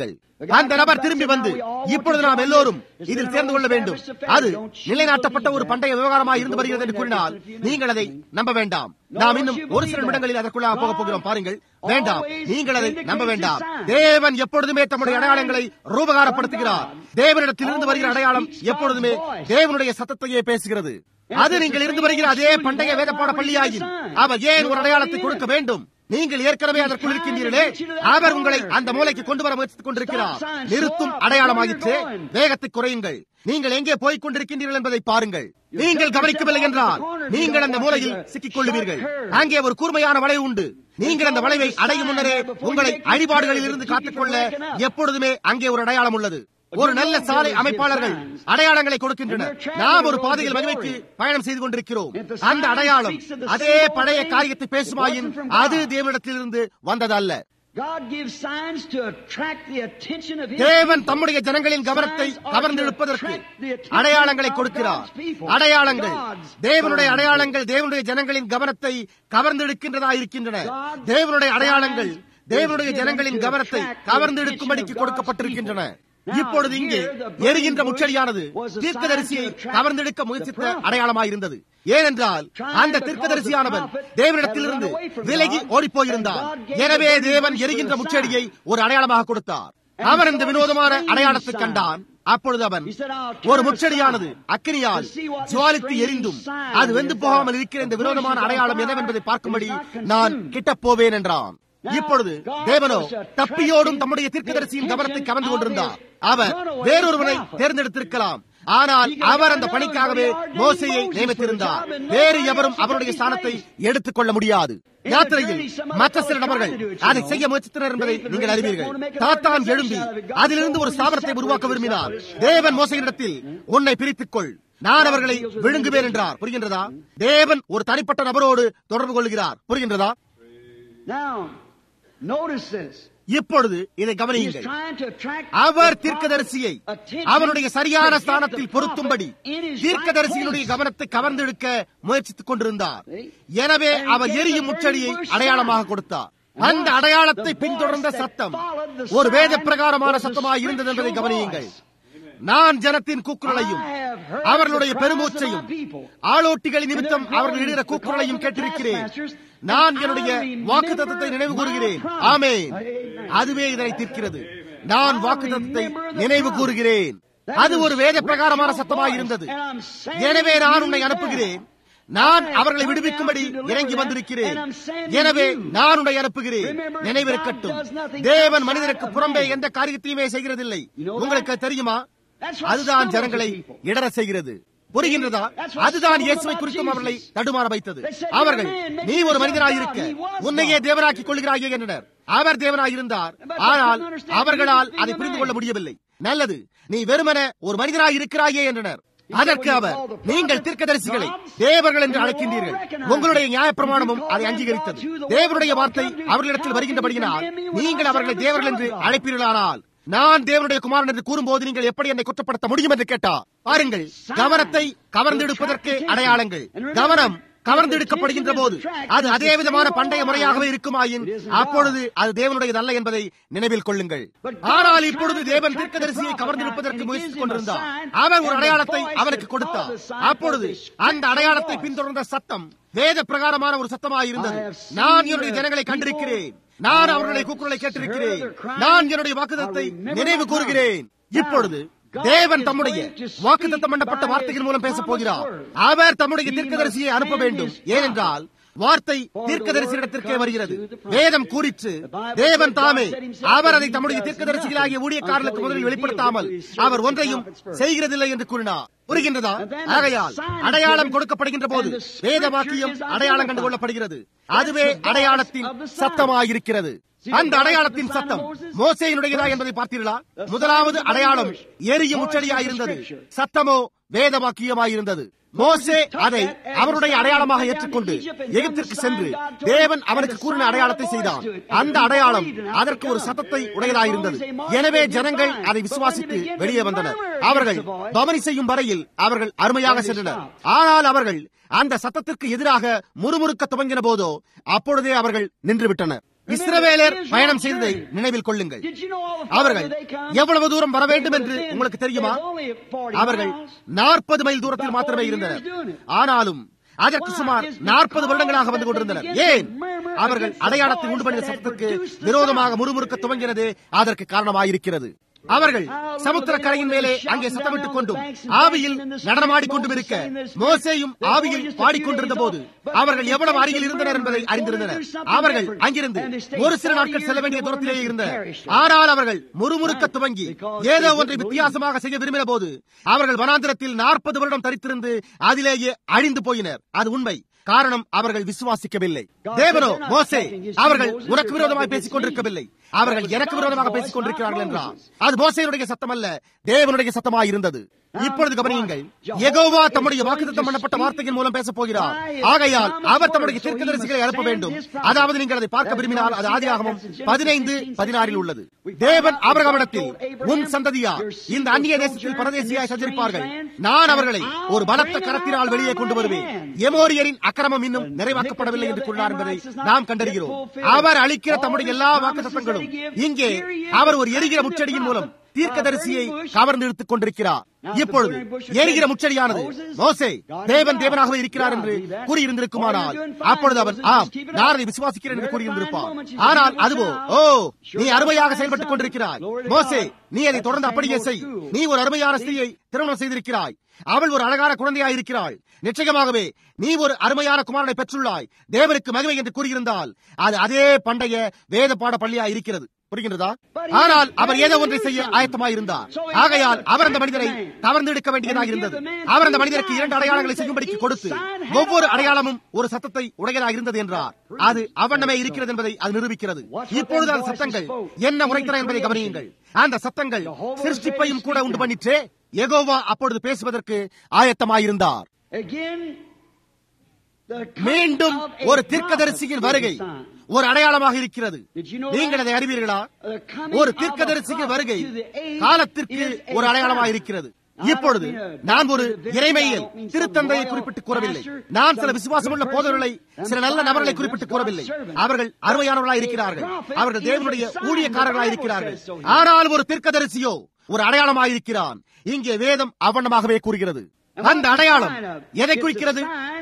அந்த நபர் திரும்பி வந்து இப்பொழுது நாம் எல்லோரும் இதில் சேர்ந்து கொள்ள வேண்டும் அது நிலைநாட்டப்பட்ட ஒரு பண்டைய விவகாரமாக இருந்து வருகிறது என்று கூறினால் நீங்கள் அதை நம்ப வேண்டாம் நாம் இன்னும் ஒரு சில நிமிடங்களில் அதற்குள்ளாக போக போகிறோம் பாருங்கள் வேண்டாம் நீங்கள் அதை நம்ப வேண்டாம் தேவன் எப்பொழுதுமே தம்முடைய அடையாளங்களை ரூபகாரப்படுத்துகிறார் தேவனிடத்திலிருந்து வருகிற அடையாளம் எப்பொழுதுமே தேவனுடைய சத்தத்தையே பேசுகிறது அது நீங்கள் இருந்து வருகிற அதே பண்டைய வேதப்பாட பள்ளியாயின் அவர் ஏன் ஒரு அடையாளத்தை கொடுக்க வேண்டும் நீங்கள் ஏற்கனவே அதற்குள் இருக்கின்றீர்களே அவர் உங்களை அந்த மூலைக்கு கொண்டு வர முயற்சித்துக் கொண்டிருக்கிறார் நிறுத்தும் அடையாளமாயிற்று வேகத்தை குறையுங்கள் நீங்கள் எங்கே போய்க் கொண்டிருக்கின்றீர்கள் என்பதை பாருங்கள் நீங்கள் கவனிக்கவில்லை என்றால் நீங்கள் அந்த மூலையில் சிக்கிக் கொள்ளுவீர்கள் அங்கே ஒரு கூர்மையான வளைவு உண்டு நீங்கள் அந்த வளைவை அடையும் முன்னரே உங்களை அடிபாடுகளில் இருந்து காத்துக்கொள்ள எப்பொழுதுமே அங்கே ஒரு அடையாளம் உள்ளது ஒரு நல்ல சாலை அமைப்பாளர்கள் அடையாளங்களை கொடுக்கின்றனர் நாம் ஒரு பாதையில் மகிமைக்கு பயணம் செய்து கொண்டிருக்கிறோம் அந்த அடையாளம் அதே பழைய காரியத்தை பேசுமாயின் அது தேவனிடத்திலிருந்து வந்ததல்ல தேவன் தம்முடைய ஜனங்களின் கவனத்தை கவர்ந்தெழுப்பதற்கு அடையாளங்களை கொடுக்கிறார் அடையாளங்கள் தேவனுடைய அடையாளங்கள் தேவனுடைய ஜனங்களின் கவனத்தை கவர்ந்தெடுக்கின்றதா இருக்கின்றன தேவனுடைய அடையாளங்கள் தேவனுடைய ஜனங்களின் கவனத்தை கவர்ந்தெடுக்கும்படிக்கு கொடுக்கப்பட்டிருக்கின்றன இப்பொழுது இங்கே எரிகின்ற முச்சடியானது தீர்க்கதரிசியை கவர்ந்தெடுக்க முயற்சித்த அடையாளமாயிருந்தது ஏனென்றால் அந்த தீர்க்கதரிசியானவன் தேவனிடத்திலிருந்து விலகி ஓடிப்போயிருந்தார் எனவே தேவன் எரிகின்ற முச்சடியை ஒரு அடையாளமாக கொடுத்தார் அவன் இந்த வினோதமான அடையாளத்தை கண்டான் அப்பொழுது அவன் ஒரு முச்சடியானது அக்கினியால் ஜுவாலித்து எரிந்தும் அது வெந்து போகாமல் இருக்கிற இந்த வினோதமான அடையாளம் என்னவென்பதை பார்க்கும்படி நான் கிட்டப் போவேன் என்றான் இப்பொழுது தேவனோ தப்பியோடும் தம்முடைய தீர்க்கதரிசியின் கவனத்தை கவர்ந்து கொண்டிருந்தார் அவர் வேறொருவனை தேர்ந்தெடுத்திருக்கலாம் ஆனால் அவர் அந்த பணிக்காகவே மோசையை நியமித்திருந்தார் வேறு எவரும் அவருடைய ஸ்தானத்தை எடுத்துக் கொள்ள முடியாது யாத்திரையில் மற்ற சில நபர்கள் அதை செய்ய முயற்சித்தனர் என்பதை நீங்கள் அறிவீர்கள் தாத்தான் எழும்பி அதிலிருந்து ஒரு ஸ்தாபனத்தை உருவாக்க விரும்பினார் தேவன் மோசையிடத்தில் உன்னை பிரித்துக் கொள் நான் அவர்களை விழுங்குவேன் என்றார் புரிகின்றதா தேவன் ஒரு தனிப்பட்ட நபரோடு தொடர்பு கொள்கிறார் புரிகின்றதா இப்பொழுது இதை கவனியுங்கள் அவர் தீர்க்கதரிசியை அவனுடைய சரியான ஸ்தானத்தில் பொருத்தும்படி தீர்க்கதரிசியினுடைய கவனத்தை கவர்ந்தெடுக்க முயற்சித்துக் கொண்டிருந்தார் எனவே அவர் எரியும் முச்சடியை அடையாளமாக கொடுத்தார் அந்த அடையாளத்தை பின்தொடர்ந்த சத்தம் ஒரு வேத பிரகாரமான சத்தமாக இருந்தது என்பதை கவனியுங்கள் நான் ஜனத்தின் கூக்குரலையும் அவர்களுடைய பெருமூச்சையும் ஆளோட்டிகளின் நிமித்தம் அவர்கள் இடுகிற கூக்குரலையும் கேட்டிருக்கிறேன் நான் என்னுடைய வாக்கு தத்துவத்தை நினைவு கூறுகிறேன் ஆமே அதுவே இதனை தீர்க்கிறது நான் வாக்கு தத்துவத்தை நினைவு கூறுகிறேன் அது ஒரு வேத பிரகாரமான சத்தமாக இருந்தது எனவே நான் உன்னை அனுப்புகிறேன் நான் அவர்களை விடுவிக்கும்படி இறங்கி வந்திருக்கிறேன் எனவே நான் உன்னை அனுப்புகிறேன் நினைவிருக்கட்டும் தேவன் மனிதனுக்கு புறம்பே எந்த காரியத்தையுமே செய்கிறதில்லை உங்களுக்கு தெரியுமா அதுதான் ஜனங்களை இடர செய்கிறது புரிகின்றதா அதுதான் இயேசுவை குறித்தும் அவர்களை தடுமாற வைத்தது அவர்கள் நீ ஒரு மனிதனாயிருக்க உன்னையே தேவனாக்கிக் கொள்கிறாயே என்றனர் அவர் தேவனாயிருந்தார் ஆனால் அவர்களால் அதை புரிந்து கொள்ள முடியவில்லை நல்லது நீ வெறுமன ஒரு மனிதனாய் இருக்கிறாயே என்றனர் அதற்கு அவர் நீங்கள் தீர்க்கதரிசிகளை தேவர்கள் என்று அழைக்கின்றீர்கள் உங்களுடைய நியாயப்பிரமாணமும் அதை அங்கீகரித்தது தேவனுடைய வார்த்தை அவர்களிடத்தில் வருகின்றபடியினால் நீங்கள் அவர்களை தேவர்கள் என்று அழைப்பீர்களானால் நான் தேவனுடைய குமாரன் என்று கூறும்போது நீங்கள் எப்படி என்னை குற்றப்படுத்த முடியும் என்று கேட்டார் பாருங்கள் கவனத்தை கவர்ந்தெடுப்பதற்கு அடையாளங்கள் கவனம் கவர்ந்தெடுக்கப்படுகின்ற போது அது அதே விதமான பண்டைய முறையாகவே இருக்குமாயின் அப்பொழுது அது தேவனுடையது அல்ல என்பதை நினைவில் கொள்ளுங்கள் ஆனால் இப்பொழுது தேவன் தீர்க்கதரிசியை கவர்ந்தெடுப்பதற்கு முயற்சித்துக் கொண்டிருந்தார் அவன் ஒரு அடையாளத்தை அவனுக்கு கொடுத்தார் அப்பொழுது அந்த அடையாளத்தை பின்தொடர்ந்த சத்தம் வேத பிரகாரமான ஒரு சத்தமாக இருந்தது நான் என்னுடைய ஜனங்களை கண்டிருக்கிறேன் நான் அவர்களுடைய கூக்குரலை கேட்டிருக்கிறேன் நான் என்னுடைய வாக்குதத்தை நினைவு கூறுகிறேன் இப்பொழுது தேவன் தம்முடைய வாக்குத்தத்தம் பண்ணப்பட்ட வார்த்தைகள் மூலம் பேசப் போகிறார் அவர் தம்முடைய தீர்க்கதரிசியை அனுப்ப வேண்டும் ஏனென்றால் வார்த்தை தீர்க்கதரிசியிடத்திற்கே வருகிறது வேதம் கூறிற்று தேவன் தாமே அவர் அதை தம்முடைய தீர்க்கதரிசிகளாகிய ஊழியக்காரர்களுக்கு முதலில் வெளிப்படுத்தாமல் அவர் ஒன்றையும் செய்கிறதில்லை என்று கூறினார் புரிகின்றதா ஆகையால் அடையாளம் கொடுக்கப்படுகின்ற போது வேத வாக்கியம் அடையாளம் கண்டு கொள்ளப்படுகிறது அதுவே அடையாளத்தின் சத்தமாயிருக்கிறது அந்த அடையாளத்தின் சத்தம் மோசையினுடையதா என்பதை பார்த்தீர்களா முதலாவது அடையாளம் எரியும் முச்சடியாயிருந்தது சத்தமோ வேத வாக்கியமாயிருந்தது மோசே அதை அவருடைய அடையாளமாக ஏற்றுக்கொண்டு எகிப்திற்கு சென்று தேவன் அவனுக்கு கூறின அடையாளத்தை செய்தான் அந்த அடையாளம் அதற்கு ஒரு சத்தத்தை உடையதாயிருந்தது எனவே ஜனங்கள் அதை விசுவாசித்து வெளியே வந்தனர் அவர்கள் பவனி செய்யும் வரையில் அவர்கள் அருமையாக சென்றனர் ஆனால் அவர்கள் அந்த சத்தத்திற்கு எதிராக முறுமுறுக்க துவங்கின போதோ அப்பொழுதே அவர்கள் நின்றுவிட்டனர் இஸ்ரவேலர் பயணம் செய்ததை நினைவில் கொள்ளுங்கள் அவர்கள் எவ்வளவு தூரம் வர வேண்டும் என்று உங்களுக்கு தெரியுமா அவர்கள் நாற்பது மைல் தூரத்தில் மாத்திரமே இருந்தனர் ஆனாலும் அதற்கு சுமார் நாற்பது வருடங்களாக வந்து கொண்டிருந்தனர் ஏன் அவர்கள் அடையாளத்தை உண்டு பண்ணிய சத்தத்திற்கு விரோதமாக முறுமுறுக்க துவங்கினது அதற்கு காரணமாயிருக்கிறது அவர்கள் சமுத்திர கரையின் மேலே அங்கே சத்தமிட்டுக் கொண்டும் ஆவியில் நடனமாடிக்கொண்டும் இருக்க மோசேயும் ஆவியில் பாடிக்கொண்டிருந்த போது அவர்கள் எவ்வளவு அருகில் இருந்தனர் என்பதை அறிந்திருந்தனர் அவர்கள் அங்கிருந்து ஒரு சில நாட்கள் செல்ல வேண்டிய தூரத்திலேயே இருந்தனர் ஆனால் அவர்கள் முறுமுறுக்க துவங்கி ஏதோ ஒன்றை வித்தியாசமாக செய்ய விரும்பின போது அவர்கள் வனாந்திரத்தில் நாற்பது வருடம் தரித்திருந்து அதிலேயே அழிந்து போயினர் அது உண்மை காரணம் அவர்கள் விசுவாசிக்கவில்லை தேவனோ மோசே அவர்கள் உனக்கு விரோதமாக பேசிக் கொண்டிருக்கவில்லை அவர்கள் எனக்கு விரோதமாக பேசிக் கொண்டிருக்கிறார்கள் என்றார் அது மோசையினுடைய சத்தம் அல்ல தேவனுடைய சத்தமாக இருந்தது இப்பொழுது கவனியுங்கள் எகோவா தம்முடைய வாக்குத்தம் பண்ணப்பட்ட வார்த்தையின் மூலம் பேசப் போகிறார் ஆகையால் அவர் தம்முடைய தீர்க்கதரிசிகளை அனுப்ப வேண்டும் அதாவது நீங்கள் அதை பார்க்க விரும்பினால் அது ஆதியாகமும் பதினைந்து பதினாறில் உள்ளது தேவன் அவர்களிடத்தில் உன் சந்ததியார் இந்த அந்நிய தேசத்தில் பரதேசியாய் சஞ்சரிப்பார்கள் நான் அவர்களை ஒரு பலத்த கரத்தினால் வெளியே கொண்டு வருவேன் எமோரியரின் அக்கிரமம் இன்னும் நிறைவாக்கப்படவில்லை என்று கூறினார் என்பதை நாம் கண்டறிகிறோம் அவர் அளிக்கிற தம்முடைய எல்லா வாக்கு இங்கே அவர் ஒரு எரிகிற முச்செடியின் மூலம் தீர்க்கதரிசியை கவர்ந்து இழுத்துக் கொண்டிருக்கிறார் இப்பொழுது எரிகிற முச்சடியானது மோசே தேவன் தேவனாகவே இருக்கிறார் என்று கூறியிருந்திருக்குமானால் அப்பொழுது அவன் ஆம் நான் அதை விசுவாசிக்கிறேன் என்று கூறியிருந்திருப்பான் ஆனால் அதுவோ ஓ நீ அருமையாக செயல்பட்டுக் கொண்டிருக்கிறாய் மோசே நீ அதை தொடர்ந்து அப்படியே செய் நீ ஒரு அருமையான ஸ்திரியை திருமணம் செய்திருக்கிறாய் அவள் ஒரு அழகான குழந்தையாக இருக்கிறாள் நிச்சயமாகவே நீ ஒரு அருமையான குமாரனை பெற்றுள்ளாய் தேவனுக்கு மகிமை என்று கூறியிருந்தால் அது அதே பண்டைய வேத பாட பள்ளியா இருக்கிறது புரிகின்றதா ஆனால் அவர் ஏதோ ஒன்றை செய்ய ஆயத்தமாயிருந்தார் ஆகையால் அவர் அந்த மனிதரை தவர்ந்து எடுக்க வேண்டியதாக இருந்தது அவர் அந்த மனிதருக்கு இரண்டு அடையாளங்களை செய்யும்படிக்கு கொடுத்து ஒவ்வொரு அடையாளமும் ஒரு சத்தத்தை உடையதாக இருந்தது என்றார் அது அவண்ணமே இருக்கிறது என்பதை அது நிரூபிக்கிறது இப்பொழுது அந்த சத்தங்கள் என்ன உரைத்தன என்பதை கவனியுங்கள் அந்த சத்தங்கள் சிருஷ்டிப்பையும் கூட உண்டு பண்ணிற்றே எகோவா அப்பொழுது பேசுவதற்கு ஆயத்தமாயிருந்தார் மீண்டும் ஒரு தீர்க்கதரிசியின் வருகை ஒரு அடையாளமாக இருக்கிறது நீங்கள் அதை அறிவீர்களா ஒரு தீர்க்கதரிசியின் வருகை காலத்திற்கு ஒரு அடையாளமாக இருக்கிறது இப்பொழுது நான் ஒரு இறைமையில் திருத்தந்தையை குறிப்பிட்டு கூறவில்லை நான் சில விசுவாசமுள்ள போதவர்களை சில நல்ல நபர்களை குறிப்பிட்டு கூறவில்லை அவர்கள் அருமையானவர்களாக இருக்கிறார்கள் அவர்கள் தேவனுடைய ஊழியக்காரர்களாக இருக்கிறார்கள் ஆனால் ஒரு தீர்க்கதரிசியோ ஒரு அடையாளமாக இருக்கிறான் இங்கே வேதம் அவண்ணமாகவே கூறுகிறது அந்த அடையாளம் எதை குறிக்கிறது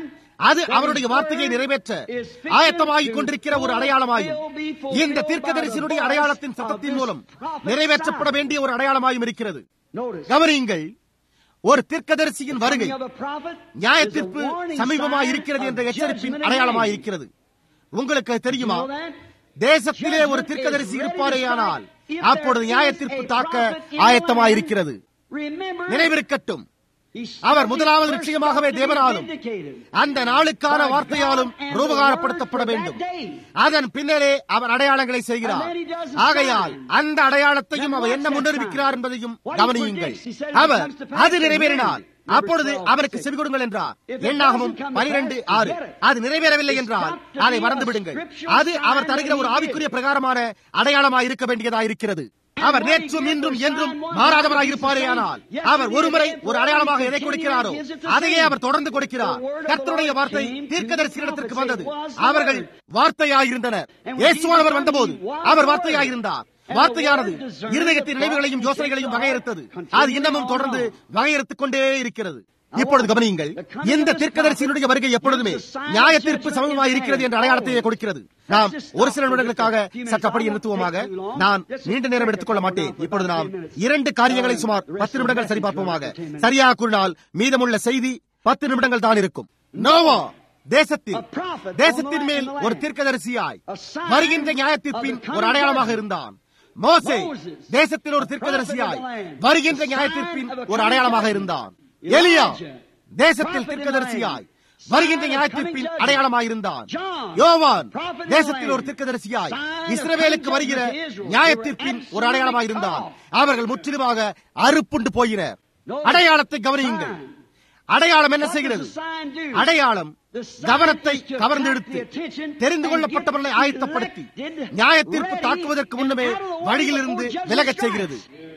அது அவருடைய வார்த்தையை நிறைவேற்ற ஆயத்தமாகிக் கொண்டிருக்கிற ஒரு அடையாளமாயும் இந்த தீர்க்கதரிசியினுடைய அடையாளத்தின் சத்தத்தின் மூலம் நிறைவேற்றப்பட வேண்டிய ஒரு அடையாளமாயும் இருக்கிறது கவனியுங்கள் ஒரு தீர்க்கதரிசியின் வருகை நியாயத்திற்கு சமீபமாக இருக்கிறது என்ற எச்சரிப்பின் அடையாளமாக இருக்கிறது உங்களுக்கு தெரியுமா தேசத்திலே ஒரு தீர்க்கதரிசி இருப்பாரேயானால் அப்பொழுது நியாயத்திற்கு தாக்க ஆயத்தமாயிருக்கிறது நினைவிருக்கட்டும் அவர் முதலாவது நிச்சயமாகவே தேவனாலும் அந்த நாளுக்கான வார்த்தையாலும் ரூபகாரப்படுத்தப்பட வேண்டும் அதன் பின்னரே அவர் அடையாளங்களை செய்கிறார் ஆகையால் அந்த அடையாளத்தையும் அவர் என்ன முன்னறிவிக்கிறார் என்பதையும் கவனியுங்கள் அவர் அது நிறைவேறினால் அப்பொழுது அவருக்கு செவி கொடுங்கள் என்றார் எண்ணாகவும் பனிரெண்டு ஆறு அது நிறைவேறவில்லை என்றால் அதை மறந்து விடுங்கள் அது அவர் தருகிற ஒரு ஆவிக்குரிய பிரகாரமான அடையாளமாக இருக்க வேண்டியதாக இருக்கிறது அவர் நேற்றும் இன்றும் என்றும் மாறாதவராக இருப்பாரே ஆனால் அவர் ஒருமுறை ஒரு அடையாளமாக எதை கொடுக்கிறாரோ அதையே அவர் தொடர்ந்து கொடுக்கிறார் கர்த்தருடைய வார்த்தை தீர்க்கதரிசியிடத்திற்கு வந்தது அவர்கள் வார்த்தையாயிருந்தனர் இயேசுவானவர் வந்தபோது அவர் வார்த்தையாயிருந்தார் வார்த்தையானது இருதயத்தின் நினைவுகளையும் யோசனைகளையும் வகையறுத்தது அது இன்னமும் தொடர்ந்து வகையறுத்துக் கொண்டே இருக்கிறது இப்பொழுது கவனியுங்கள் இந்த தீர்க்கதரிசியினுடைய வருகை எப்பொழுதுமே நியாய தீர்ப்பு சமூகமாக இருக்கிறது என்ற அடையாளத்தையே கொடுக்கிறது நாம் ஒரு சில நிமிடங்களுக்காக சற்று அப்படி நிறுத்துவோமாக நான் நீண்ட நேரம் எடுத்துக்கொள்ள மாட்டேன் இப்பொழுது நாம் இரண்டு காரியங்களை சுமார் பத்து நிமிடங்கள் சரிபார்ப்போமாக சரியாக கூறினால் மீதமுள்ள செய்தி பத்து நிமிடங்கள் தான் இருக்கும் நோவா தேசத்தில் தேசத்தின் மேல் ஒரு தீர்க்கதரிசியாய் வருகின்ற நியாயத்தீர்ப்பின் ஒரு அடையாளமாக இருந்தான் மோசே தேசத்தில் ஒரு தீர்க்கதரிசியாய் வருகின்ற நியாயத்தீர்ப்பின் ஒரு அடையாளமாக இருந்தான் எலியா தேசத்தில் தீர்க்கதரிசியாய் வருகின்ற நியாயத்தீர்ப்பின் அடையாளமாயிருந்தான் யோவான் தேசத்தில் ஒரு தீர்க்கதரிசியாய் இஸ்ரவேலுக்கு வருகிற நியாயத்தீர்ப்பின் ஒரு அடையாளமாயிருந்தான் அவர்கள் முற்றிலுமாக அறுப்புண்டு போயினர் அடையாளத்தை கவனியுங்கள் அடையாளம் என்ன செய்கிறது அடையாளம் கவனத்தை கவர்ந்தெடுத்து தெரிந்து கொள்ளப்பட்டவர்களை ஆயத்தப்படுத்தி நியாய தீர்ப்பு தாக்குவதற்கு முன்னமே வழியிலிருந்து விலகச் செய்கிறது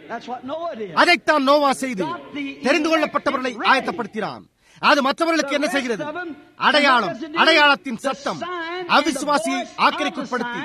அதைத்தான் நோவா செய்து தெரிந்து கொள்ளப்பட்டவர்களை ஆயத்தப்படுத்தினான் அது மற்றவர்களுக்கு என்ன செய்கிறது அடையாளம் அடையாளத்தின் சத்தம் அவிசுவாசியை ஆக்கிரைக்குட்படுத்தி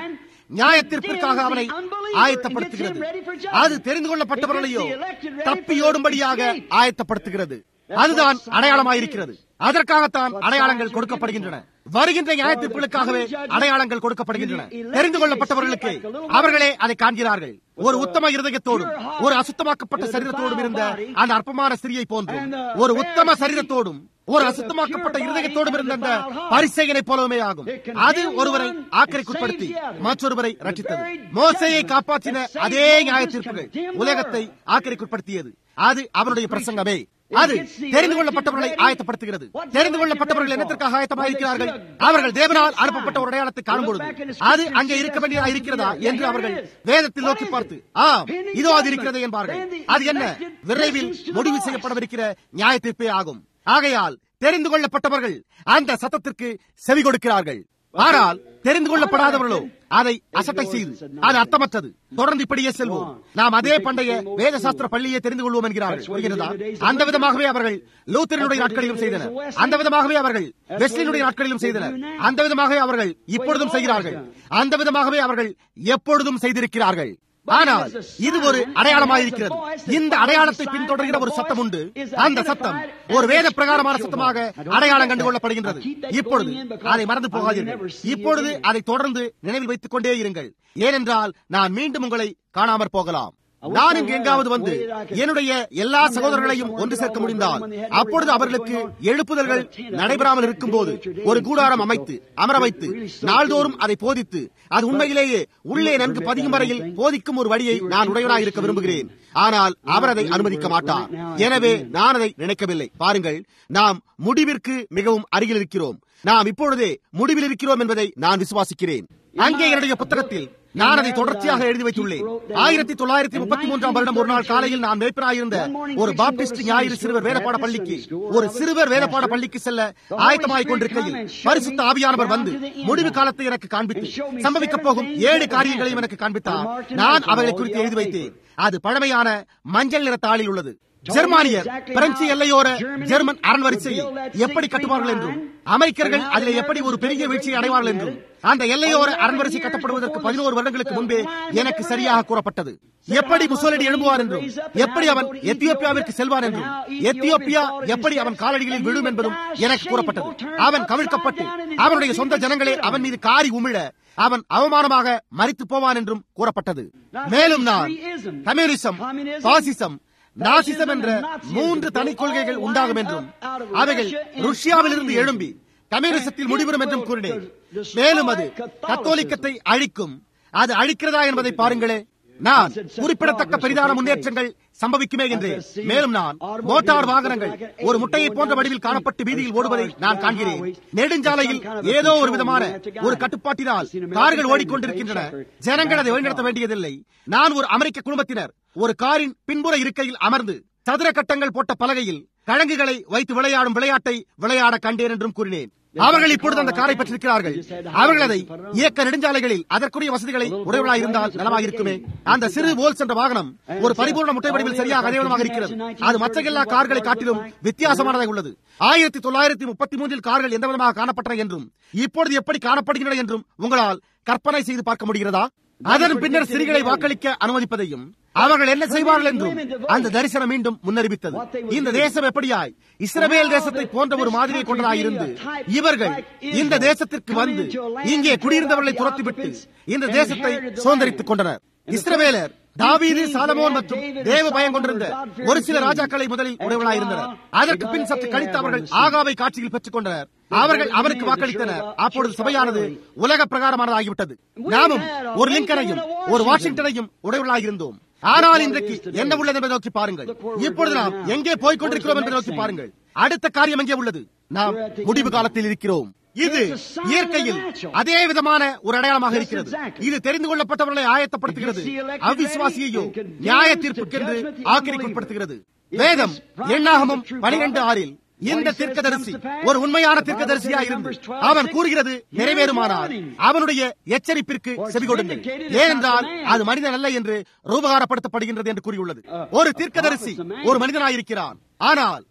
நியாயத்திற்காக அவனை ஆயத்தப்படுத்துகிறது அது தெரிந்து கொள்ளப்பட்டவர்களையோ தப்பியோடும்படியாக ஆயத்தப்படுத்துகிறது அதுதான் அடையாளமாயிருக்கிறது அதற்காகத்தான் அடையாளங்கள் கொடுக்கப்படுகின்றன வருகின்ற நியாயத்தீர்ப்புகளுக்காகவே அடையாளங்கள் கொடுக்கப்படுகின்றன தெரிந்து கொள்ளப்பட்டவர்களுக்கு அவர்களே அதை காண்கிறார்கள் ஒரு உத்தம இருதயத்தோடும் ஒரு அசுத்தமாக்கப்பட்ட சரீரத்தோடும் இருந்த அந்த அற்பமான சிறியை போன்றும் ஒரு உத்தம சரீரத்தோடும் ஒரு அசுத்தமாக்கப்பட்ட இருதயத்தோடும் இருந்த அந்த பரிசெயனை போலவே ஆகும் அது ஒருவரை ஆக்கரைக்குட்படுத்தி மற்றொருவரை ரட்சித்தது மோசையை காப்பாற்றின அதே நியாயத்தீர்ப்புகள் உலகத்தை ஆக்கரைக்குட்படுத்தியது அது அவனுடைய பிரசங்கமே அது தெரிந்து கொள்ளப்பட்டவர்களை ஆயத்தப்படுத்துகிறது தெரிந்து கொள்ளப்பட்டவர்கள் என்னத்திற்காக ஆயத்தமாயிருக்கிறார்கள் அவர்கள் தேவனால் அனுப்பப்பட்ட ஒரு அடையாளத்தை காணும்பொழுது அது அங்கே இருக்க வேண்டியதா இருக்கிறதா என்று அவர்கள் வேதத்தில் நோக்கி பார்த்து ஆம் இதோ அது இருக்கிறது என்பார்கள் அது என்ன விரைவில் முடிவு செய்யப்படவிருக்கிற நியாய தீர்ப்பே ஆகும் ஆகையால் தெரிந்து கொள்ளப்பட்டவர்கள் அந்த சத்தத்திற்கு செவி கொடுக்கிறார்கள் ஆனால் தெரிந்து கொள்ளப்படாதவர்களோ அதை அசட்டை செய்து அது அர்த்தமற்றது தொடர்ந்து இப்படியே செல்வோம் நாம் அதே பண்டைய வேத சாஸ்திர பள்ளியை தெரிந்து கொள்வோம் என்கிறார்கள் புரிகிறதா அந்த விதமாகவே அவர்கள் லூத்தரனுடைய நாட்களிலும் செய்தனர் அந்த விதமாகவே அவர்கள் வெஸ்லினுடைய நாட்களிலும் செய்தனர் அந்த விதமாகவே அவர்கள் இப்பொழுதும் செய்கிறார்கள் அந்த விதமாகவே அவர்கள் எப்பொழுதும் செய்திருக்கிறார்கள் ஆனால் இது ஒரு அடையாளமாயிருக்கிறது இந்த அடையாளத்தை பின்தொடர்கிற ஒரு சத்தம் உண்டு அந்த சத்தம் ஒரு வேத பிரகாரமான சத்தமாக அடையாளம் கண்டு கொள்ளப்படுகின்றது இப்பொழுது அதை மறந்து போகாதீர்கள் இப்பொழுது அதை தொடர்ந்து நினைவில் வைத்துக் கொண்டே இருங்கள் ஏனென்றால் நான் மீண்டும் உங்களை காணாமற் போகலாம் நான் இங்கு எங்காவது வந்து என்னுடைய எல்லா சகோதரர்களையும் ஒன்று சேர்க்க முடிந்தால் அப்பொழுது அவர்களுக்கு எழுப்புதல்கள் நடைபெறாமல் இருக்கும் போது ஒரு கூடாரம் அமைத்து அமர வைத்து நாள்தோறும் அதை போதித்து அது உண்மையிலேயே உள்ளே நன்கு பதியும் வரையில் போதிக்கும் ஒரு வழியை நான் உடையவனாக இருக்க விரும்புகிறேன் ஆனால் அவர் அதை அனுமதிக்க மாட்டார் எனவே நான் அதை நினைக்கவில்லை பாருங்கள் நாம் முடிவிற்கு மிகவும் அருகில் இருக்கிறோம் நாம் இப்பொழுதே முடிவில் இருக்கிறோம் என்பதை நான் விசுவாசிக்கிறேன் அங்கே என்னுடைய புத்தகத்தில் நான் அதை தொடர்ச்சியாக எழுதி வைத்துள்ளேன் ஆயிரத்தி தொள்ளாயிரத்தி முப்பத்தி மூன்றாம் வருடம் ஒரு நாள் காலையில் நான் மேய்ப்பராயிருந்த ஒரு பாப்டிஸ்ட் ஞாயிறு சிறுவர் வேதப்பாட பள்ளிக்கு ஒரு சிறுவர் வேதப்பாட பள்ளிக்கு செல்ல ஆயத்தமாய் கொண்டிருக்கையில் பரிசுத்த ஆவியானவர் வந்து முடிவு காலத்தை எனக்கு காண்பித்து சம்பவிக்கப் போகும் ஏழு காரியங்களையும் எனக்கு காண்பித்தார் நான் அவைகளை குறித்து எழுதி வைத்தேன் அது பழமையான மஞ்சள் நிற தாளில் உள்ளது ஜெர்மானியர் பிரெஞ்சு எல்லையோர ஜெர்மன் அரண்வரிசையை எப்படி கட்டுவார்கள் என்றும் அமெரிக்கர்கள் அதில் எப்படி ஒரு பெரிய வீழ்ச்சியை அடைவார்கள் என்றும் அந்த எல்லையோர அரண்வரிசை கட்டப்படுவதற்கு பதினோரு வருடங்களுக்கு முன்பே எனக்கு சரியாக கூறப்பட்டது எப்படி முசோலினி எழும்புவார் என்றும் எப்படி அவன் எத்தியோப்பியாவிற்கு செல்வார் என்றும் எத்தியோப்பியா எப்படி அவன் காலடிகளில் விழும் என்பதும் எனக்கு கூறப்பட்டது அவன் கவிழ்க்கப்பட்டு அவனுடைய சொந்த ஜனங்களே அவன் மீது காரி உமிழ அவன் அவமானமாக மறித்து போவான் என்றும் கூறப்பட்டது மேலும் நான் கம்யூனிசம் பாசிசம் நாசிசம் என்ற மூன்று தனி கொள்கைகள் உண்டாகும் என்றும் அவைகள் ருஷ்யாவில் இருந்து எழும்பி கம்யூனிசத்தில் முடிவரும் என்றும் கூறினேன் மேலும் அது கத்தோலிக்கத்தை அழிக்கும் அது அழிக்கிறதா என்பதை பாருங்களே நான் குறிப்பிடத்தக்க பெரிதான முன்னேற்றங்கள் சம்பவிக்குமே என்று மேலும் நான் மோட்டார் வாகனங்கள் ஒரு முட்டையை போன்ற வடிவில் காணப்பட்டு வீதியில் ஓடுவதை நான் காண்கிறேன் நெடுஞ்சாலையில் ஏதோ ஒரு விதமான ஒரு கட்டுப்பாட்டினால் கார்கள் ஓடிக்கொண்டிருக்கின்றன ஜனங்கள் அதை வழிநடத்த வேண்டியதில்லை நான் ஒரு அமெரிக்க குடும்பத்தினர் ஒரு காரின் பின்புற இருக்கையில் அமர்ந்து சதுர கட்டங்கள் போட்ட பலகையில் கழங்குகளை வைத்து விளையாடும் விளையாட்டை விளையாட கண்டேன் என்றும் கூறினேன் அவர்கள் இப்பொழுது அந்த காரை பெற்றிருக்கிறார்கள் அவர்கள் அதை இயக்க நெடுஞ்சாலைகளில் அதற்குரிய வசதிகளை உடையவர்களாக இருந்தால் நலமாக இருக்குமே அந்த சிறு போல்ஸ் என்ற வாகனம் ஒரு பரிபூர்ண முட்டை வடிவில் சரியாக அதேவிதமாக இருக்கிறது அது மற்ற எல்லா கார்களை காட்டிலும் வித்தியாசமானதாக உள்ளது ஆயிரத்தி தொள்ளாயிரத்தி முப்பத்தி மூன்றில் கார்கள் எந்த விதமாக காணப்பட்டன என்றும் இப்பொழுது எப்படி காணப்படுகின்றன என்றும் உங்களால் கற்பனை செய்து பார்க்க முடிகிறதா அதன் பின்னர் சிறிகளை வாக்களிக்க அனுமதிப்பதையும் அவர்கள் என்ன செய்வார்கள் என்றும் அந்த தரிசனம் மீண்டும் முன்னறிவித்தது இந்த தேசம் எப்படியாய் இஸ்ரவேல் தேசத்தை போன்ற ஒரு மாதிரியை கொண்டதாயிருந்து இவர்கள் இந்த தேசத்திற்கு வந்து இங்கே குடியிருந்தவர்களை துரத்திவிட்டு இந்த தேசத்தை சுதந்திரித்துக் கொண்டனர் இஸ்ரவேலர் தாவீது சாலமோன் மற்றும் தேவ பயம் கொண்டிருந்த ஒரு சில ராஜாக்களை முதலில் உடையவர்களாயிருந்தனர் அதற்கு பின் சற்று கழித்து அவர்கள் ஆகாவை காட்சியில் பெற்றுக் கொண்டனர் அவர்கள் அவருக்கு வாக்களித்தனர் அப்பொழுது சபையானது உலக பிரகாரமானதாகிவிட்டது நாமும் ஒரு லிங்கனையும் ஒரு வாஷிங்டனையும் உடையவர்களாயிருந்தோம் ஆனால் இன்றைக்கு என்ன உள்ளது என்பதை நோக்கி பாருங்கள் இப்பொழுது நாம் எங்கே போய்க் கொண்டிருக்கிறோம் என்பதை நோக்கி பாருங்கள் அடுத்த காரியம் எங்கே உள்ளது நாம் முடிவு காலத்தில் இருக்கிறோம் இது இயற்கையில் அதே விதமான ஒரு அடையாளமாக இருக்கிறது இது தெரிந்து கொள்ளப்பட்டவர்களை ஆயத்தப்படுத்துகிறது அவிசுவாசியையோ நியாய தீர்ப்புக்கென்று ஆக்கிரிக்குட்படுத்துகிறது வேதம் எண்ணாகமும் பனிரெண்டு ஆறில் இந்த தீர்க்கதரிசி ஒரு உண்மையான தீர்க்கதரிசியா இருந்து அவன் கூறுகிறது நிறைவேறுமானால் அவனுடைய எச்சரிப்பிற்கு செவி கொடுங்கள் ஏனென்றால் அது மனிதன் அல்ல என்று ரூபகாரப்படுத்தப்படுகின்றது என்று கூறியுள்ளது ஒரு தீர்க்கதரிசி ஒரு மனிதனாயிருக்கிறான் ஆனால்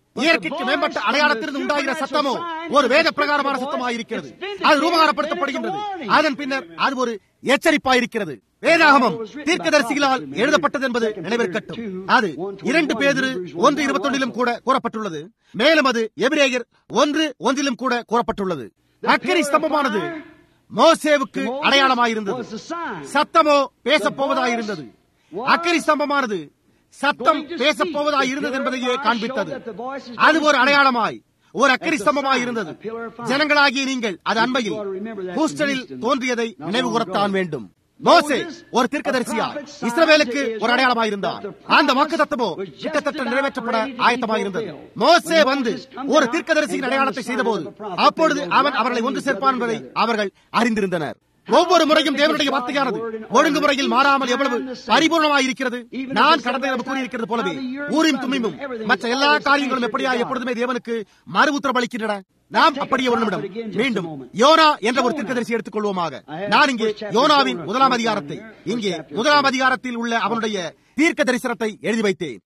இயற்கைக்கு மேம்பட்ட அடையாளத்திலிருந்து உண்டாகிற சத்தமோ ஒரு வேத பிரகாரமான சத்தமாயிருக்கிறது அது ரூபகாரப்படுத்தப்படுகின்றது அதன் பின்னர் அது ஒரு எச்சரிப்பாயிருக்கிறது வேதாகமம் தீர்க்கதரிசிகளால் எழுதப்பட்டது என்பது நினைவிருக்கட்டும் அது இரண்டு பேதிரு ஒன்று இருபத்தொன்னிலும் கூட கூறப்பட்டுள்ளது மேலும் அது எபிரேயர் ஒன்று ஒன்றிலும் கூட கூறப்பட்டுள்ளது அக்கறை ஸ்தம்பமானது மோசேவுக்கு அடையாளமாயிருந்தது சத்தமோ பேசப் போவதாயிருந்தது அக்கறை ஸ்தம்பமானது சத்தம் பேசப் போவதாயிருந்தது என்பதையே காண்பித்தது அது ஒரு அடையாளமாய் ஒரு அக்கறை ஸ்தம்பமாய் இருந்தது ஜனங்களாகிய நீங்கள் அது அண்மையில் ஹூஸ்டனில் தோன்றியதை நினைவு கூறத்தான் வேண்டும் மோசே ஒரு தீர்க்கதரிசியா இஸ்ரவேலுக்கு ஒரு அடையாளமாயிருந்தார் அந்த வாக்கு தத்துவமோ கிட்டத்தட்ட நிறைவேற்றப்பட ஆயத்தமாயிருந்தது மோசே வந்து ஒரு தீர்க்கதரிசியின் அடையாளத்தை செய்தபோது அப்பொழுது அவன் அவர்களை ஒன்று சேர்ப்பான் என்பதை அவர்கள் அறிந்திருந்தனர் ஒவ்வொரு முறையும் தேவனுடைய வார்த்தையானது ஒழுங்குமுறையில் மாறாமல் எவ்வளவு பரிபூர்ணமாக இருக்கிறது நான் கடந்த இரவு கூறியிருக்கிறது போலவே ஊரின் தும்மியும் மற்ற எல்லா காரியங்களும் எப்படியா எப்பொழுதுமே தேவனுக்கு மறு உத்தரவளிக்கின்றன நாம் அப்படியே ஒரு நிமிடம் மீண்டும் யோனா என்ற ஒரு தீர்க்கதரிசி எடுத்துக் கொள்வோமாக நான் இங்கே யோனாவின் முதலாம் அதிகாரத்தை இங்கே முதலாம் அதிகாரத்தில் உள்ள அவனுடைய தீர்க்க தரிசனத்தை எழுதி வைத்தேன்